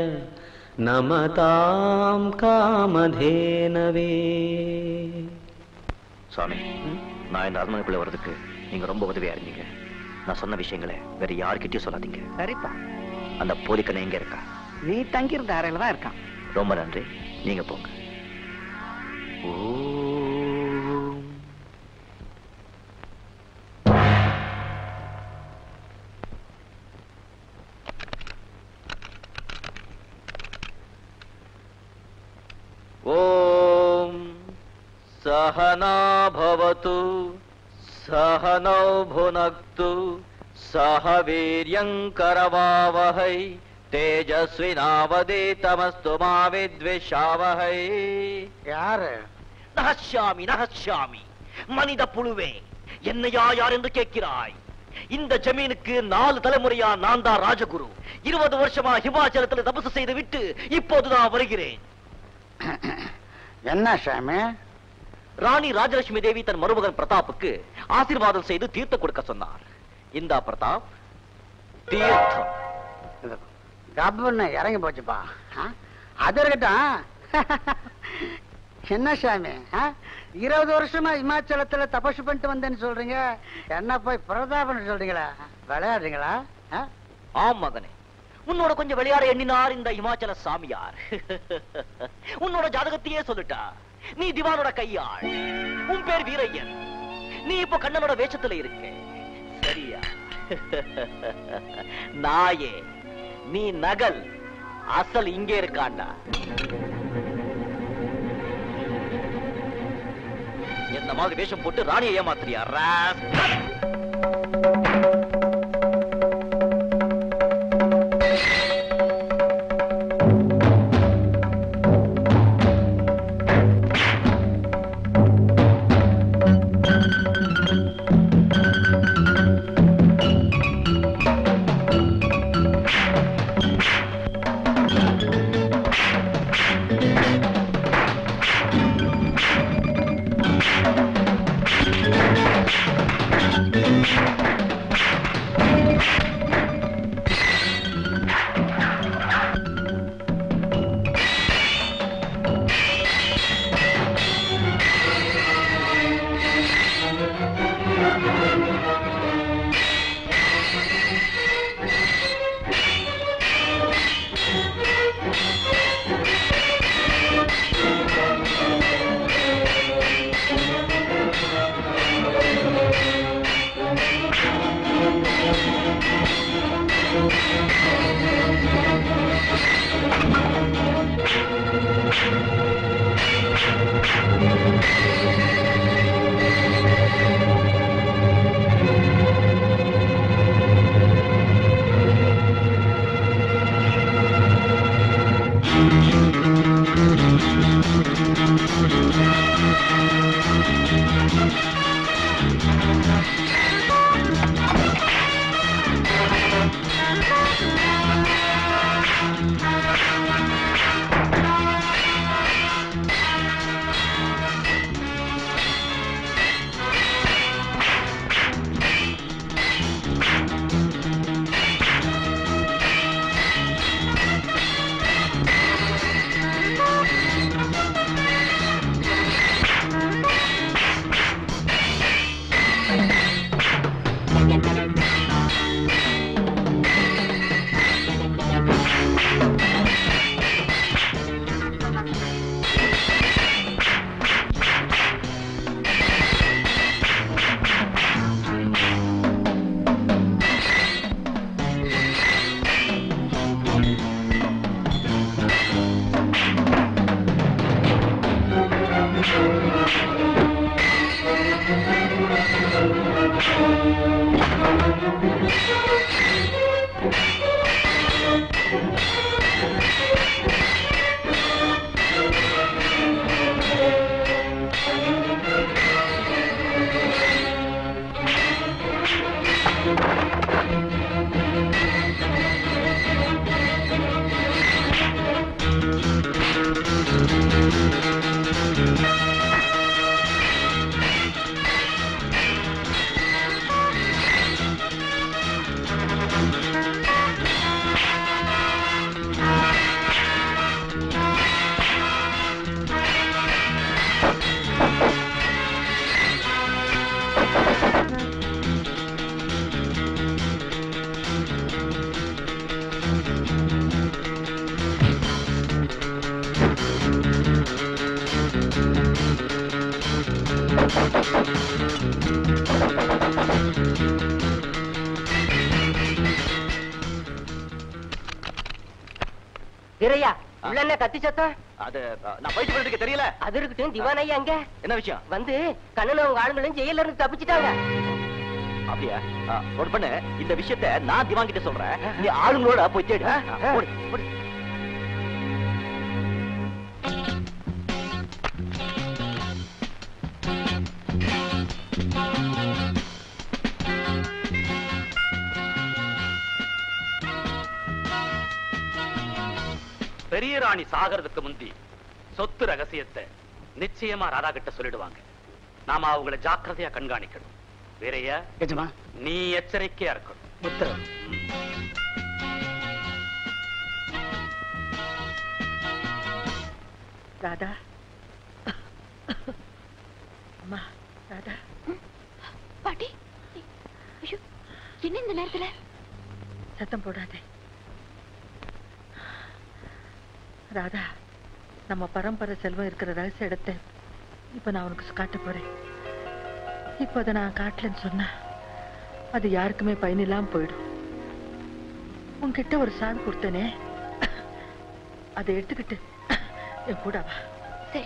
नमतां कामधेनवे சுவாமி நான் இந்த அரண்மனைக்குள்ள வர்றதுக்கு நீங்க ரொம்ப உதவியா இருந்தீங்க நான் சொன்ன விஷயங்களை வேற யார்கிட்டயும் சொல்லாதீங்க சரிப்பா அந்த போலிக்கனை எங்க இருக்கா நீ தங்கியிருந்த அறையில தான் இருக்கான் ரொம்ப நன்றி நீங்க போங்க ஓம் ॐ सहना भवतु सहनौ भुनक्तु सह वीर्यङ्करवावहै तेजस्विनावदीतमस्तु मा विद्विषावहै யாரு நகஷாமி நகஷாமி மனித புழுவே என்னையா யார் என்று கேட்கிறாய் இந்த ஜமீனுக்கு நாலு தலைமுறையா நான் தான் ராஜகுரு இருபது வருஷமா ஹிமாச்சலத்துல தபசு செய்து விட்டு இப்போதுதான் வருகிறேன் என்ன சாமி ராணி ராஜலட்சுமி தேவி தன் மருமகன் பிரதாப்புக்கு ஆசீர்வாதம் செய்து தீர்த்தம் கொடுக்க சொன்னார் இந்தா பிரதாப் தீர்த்தம் கப்புன்னு இறங்கி போச்சுப்பா ஆ? அது இருக்கட்டும் என்ன சாமி ஆ? இருபது வருஷமா இமாச்சலத்துல தபசு பண்ணிட்டு வந்தேன்னு சொல்றீங்க என்ன போய் பிரதாபன் சொல்றீங்களா விளையாடுறீங்களா ஆ? ஆம் மகனே உன்னோட கொஞ்சம் விளையாட எண்ணினார் இந்த இமாச்சல சாமியார் உன்னோட ஜாதகத்தையே சொல்லிட்டா நீ திவானோட கையாள் உன் பேர் வீரையன் நீ இப்ப கண்ணனோட வேஷத்துல இருக்க சரியா நாயே நீ நகல் அசல் இங்கே இருக்காண்டா என்ன மாதிரி வேஷம் போட்டு ராணியை ஏமாத்துறியா ராஸ்கல். வீரையா உள்ள என்ன கத்தி சத்தம் அது அஹ், நான் போயிட்டு வரதுக்கு தெரியல அது இருக்கட்டும் திவான் ஐயா அங்க என்ன விஷயம் வந்து கண்ணன் அவங்க ஆளுங்களும் ஜெயில இருந்து தப்பிச்சிட்டாங்க அப்படியா அஹ், ஒரு பண்ணு இந்த விஷயத்த நான் திவான் கிட்ட சொல்றேன் நீ ஆளுங்களோட போய் தேடு அஹ், ஓடு, ஓடு. பெரிய ராணி சாகிறதுக்கு முந்தி சொத்து ரகசியத்தை நிச்சயமா ராதா கிட்ட சொல்லிடுவாங்க நாம அவங்கள ஜாக்கிரதையா கண்காணிக்கணும் வேறையா எஜமா நீ எச்சரிக்கையா இருக்கணும் உத்தரவு ராதா அம்மா ராதா பாட்டி ஐயோ என்ன இந்த நேரத்துல சத்தம் போடாதே ராதா நம்ம பரம்பரை செல்வம் இருக்கிற ரகசிய இடத்தை இப்ப நான் உனக்கு காட்ட போறேன் இப்ப அதை நான் காட்டலன்னு சொன்னா அது யாருக்குமே பயனில்லாம போயிடும் உன்கிட்ட ஒரு சாவி கொடுத்தனே அதை எடுத்துக்கிட்டு என் கூட வா சரி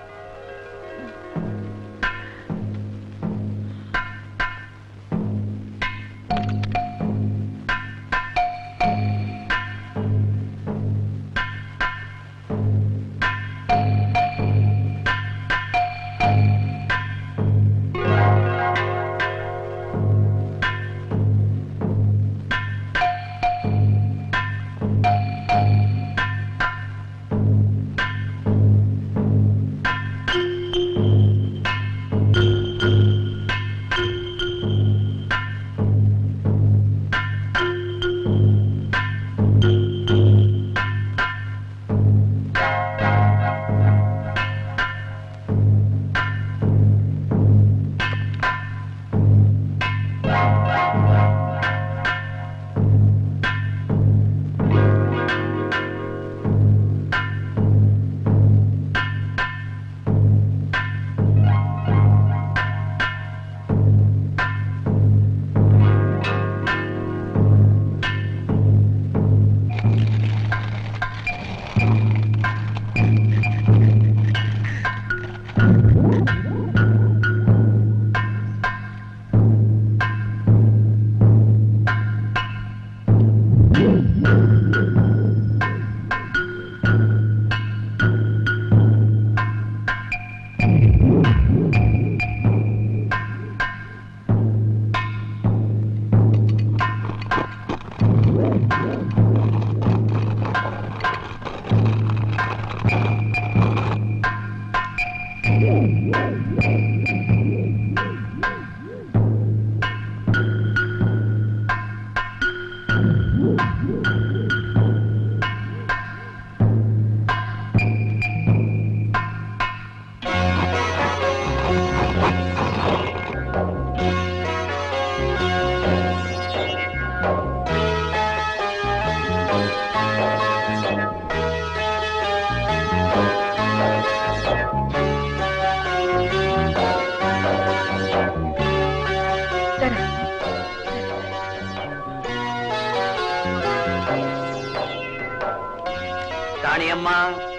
ராணி அம்மா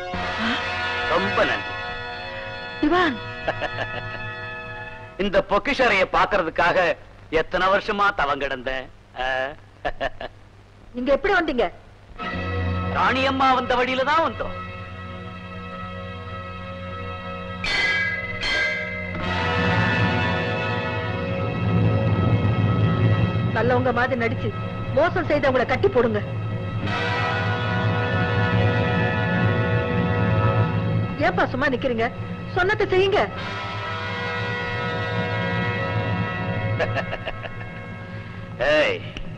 ரொம்ப நன்றி திவான் இந்த பொக்கிஷரைய பாக்குறதுக்காக எத்தனை வருஷமா தவம் கிடந்தேன் ஆ? நீங்க எப்படி வந்தீங்க ராணி அம்மா வந்த வழியில தான் வந்தோம் நல்லவங்க மாதிரி நடிச்சு மோசம் செய்தவங்களை கட்டி போடுங்க ஏன்பா சும்மா நிக்கிறீங்க சொன்னதை செய்யுங்க ஏய்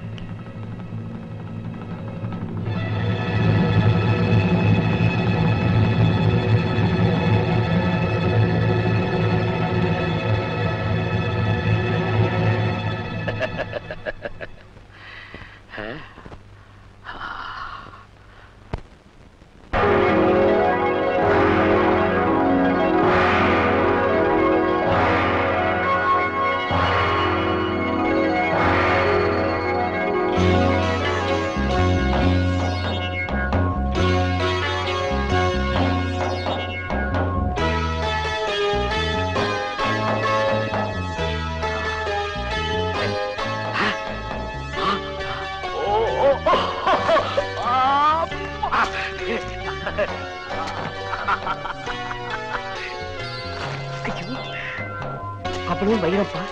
அவ்வளவு வைரப்பா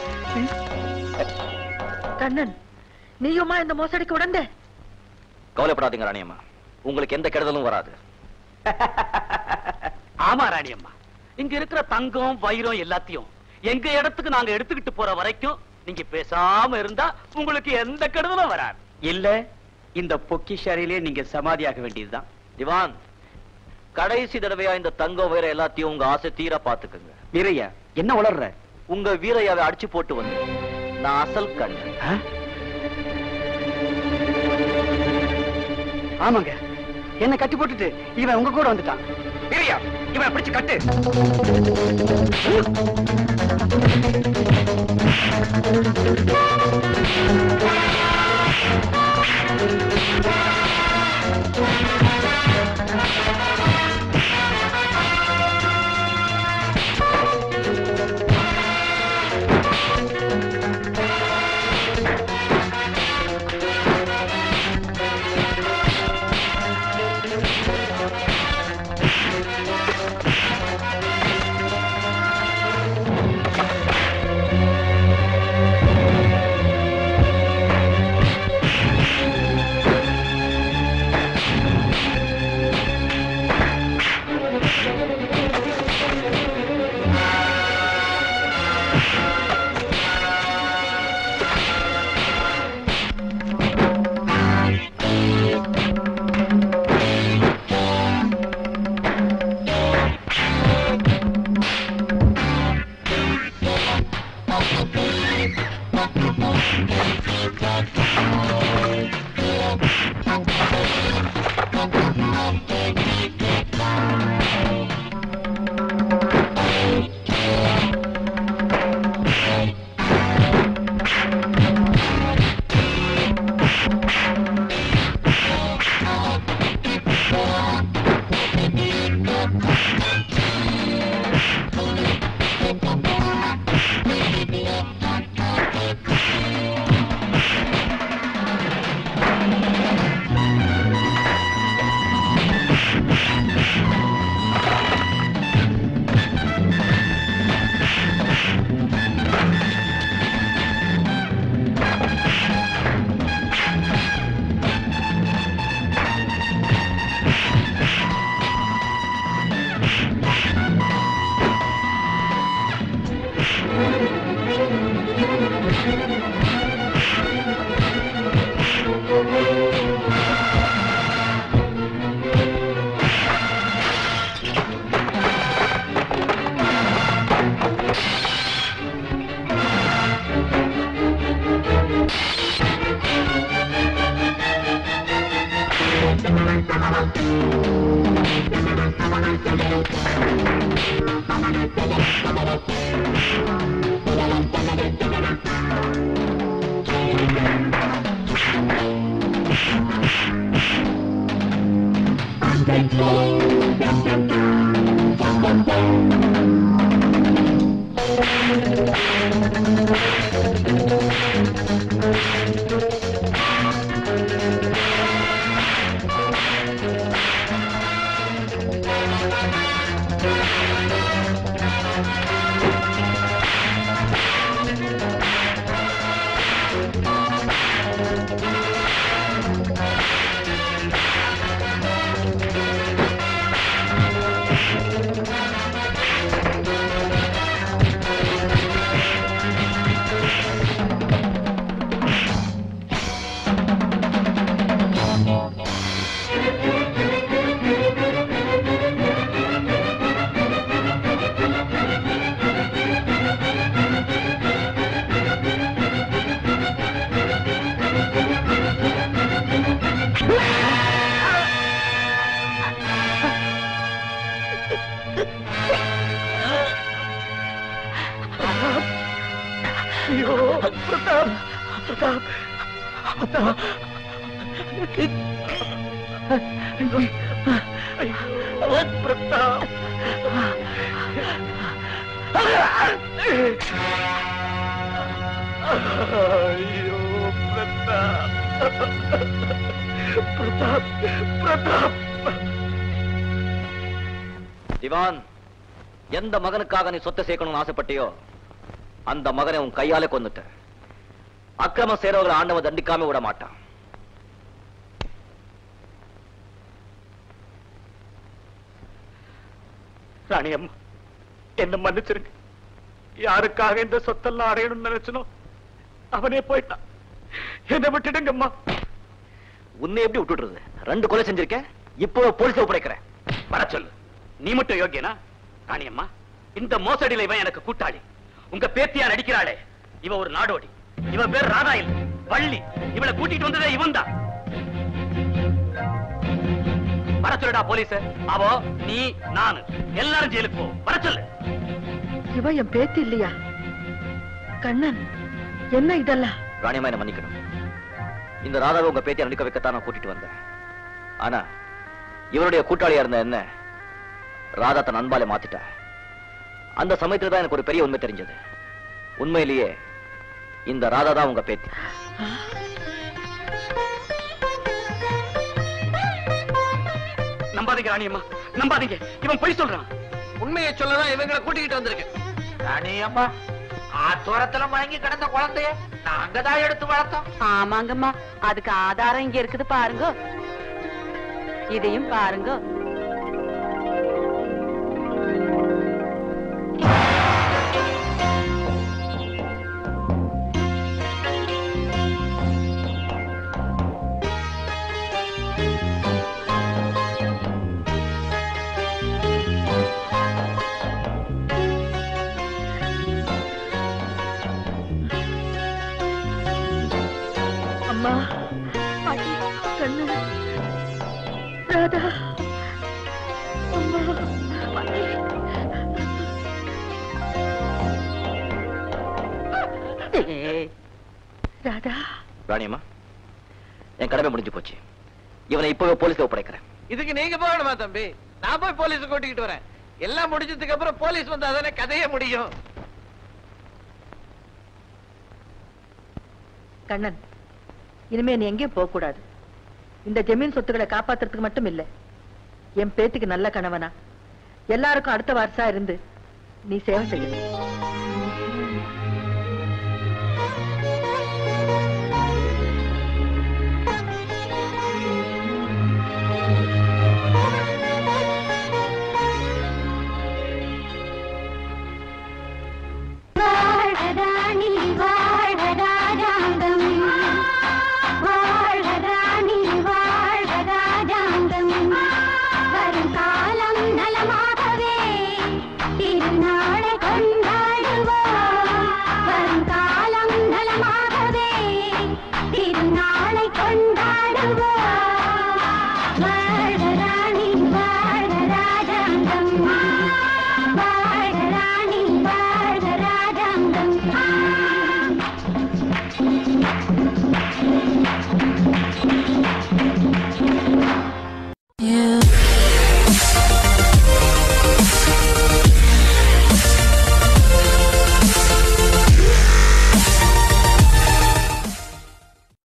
கண்ணன் நீயுமா இந்த மோசடிக்கு உடந்த கவலைப்படாதீங்க ராணியம்மா உங்களுக்கு எந்த கெடுதலும் வராது ஆமா ராணி அம்மா இங்க இருக்கிற தங்கம் வைரம் எல்லாத்தையும் எங்க இடத்துக்கு நாங்க எடுத்துக்கிட்டு போற வரைக்கும் நீங்க பேசாம இருந்தா உங்களுக்கு எந்த கெடுதலும் வராது இல்ல இந்த பொக்கிஷாரிலே நீங்க சமாதியாக வேண்டியதுதான் திவான் கடைசி தடவையா இந்த தங்கம் வேற எல்லாத்தையும் உங்க ஆசை தீர பாத்துக்குங்க வீரையா என்ன வளர்ற உங்க வீரையாவை அடிச்சு போட்டு வந்து நான் அசல் கண்ணு ஆமாங்க என்ன கட்டி போட்டுட்டு இவன் உங்க கூட வந்துட்டான் வீரையா இவனை பிடிச்சு கட்டு ஐயோ பிரதாப் பிரதாப் பிரதாப் ஐயோ பிரதாப் ஐயோ பிரதாப் பிரதாப் பிரதாப் திவான் எந்த மகனுக்காக நீ சொத்தை சேர்க்கணும்னு ஆசைப்பட்டியோ அந்த மகனை உன் கையாலே கொன்னுட்ட அக்கிரம செய்றவங்களை ஆண்டவன் தண்டிக்காம விட மாட்டான் ராணி அம்மா என்ன மன்னிச்சிருங்க யாருக்காக இந்த சொத்தெல்லாம் அடையணும்னு நினைச்சனோ அவனே போயிட்டான் என்ன விட்டுடுங்கம்மா உன்னை எப்படி விட்டுடுறது ரெண்டு கொலை செஞ்சிருக்கேன் இப்போ போலீஸ் ஒப்படைக்கிறேன் வர சொல்லு நீ மட்டும் யோக்கியனா ராணி அம்மா இந்த மோசடியில இவன் எனக்கு கூட்டாளி உங்க பேத்தியா நடிக்கிறாளே இவ ஒரு நாடோடி இவ பேர் ராதா இல்ல வள்ளி இவளை கூட்டிட்டு வந்ததே இவன் தான் வர சொல்லுடா போலீஸ் அவோ நீ நானு எல்லாரும் ஜெயிலுக்கு போ வர சொல்லு இவ என் பேத்தி இல்லையா கண்ணன் என்ன இதெல்லாம் ராணியம்மா என்ன மன்னிக்கணும் இந்த ராதாவை உங்க பேத்தியை நடிக்க வைக்கத்தான் நான் கூட்டிட்டு வந்தேன் ஆனா இவருடைய கூட்டாளியா இருந்த என்ன ராதா தன் அன்பாலே மாத்திட்டா அந்த சமயத்துல தான் எனக்கு ஒரு பெரிய உண்மை தெரிஞ்சது உண்மையிலேயே இந்த ராதா தான் உங்க பேத்தி நம்பாதீங்க ராணி அம்மா நம்பாதீங்க இவன் பொய் சொல்றான் உண்மையை சொல்லதான் இவங்களை கூட்டிக்கிட்டு வந்திருக்கேன் ராணி அம்மா ஆத்தோரத்துல மயங்கி கிடந்த குழந்தைய நாங்க தான் எடுத்து வளர்த்தோம் ஆமாங்கம்மா அதுக்கு ஆதாரம் இங்க இருக்குது பாருங்க இதையும் பாருங்க அம்மா பாட்டி கண்ணு ராதா அம்மா பாட்டி ராதா ராணியம்மா என் கடமை முடிஞ்சு போச்சு இவனை இப்பவே போலீஸ்ல ஒப்படைக்கிறேன் இதுக்கு நீங்க போகணுமா தம்பி நான் போய் போலீஸ் கூட்டிக்கிட்டு வரேன் எல்லாம் முடிஞ்சதுக்கு அப்புறம் போலீஸ் வந்தா தானே கதையே முடியும் கண்ணன் இனிமே நீ எங்கேயும் போக கூடாது இந்த ஜமீன் சொத்துக்களை காப்பாத்துறதுக்கு மட்டும் இல்ல என் பேத்திக்கு நல்ல கணவனா எல்லாருக்கும் அடுத்த வாரிசா இருந்து நீ சேவை செய்யணும்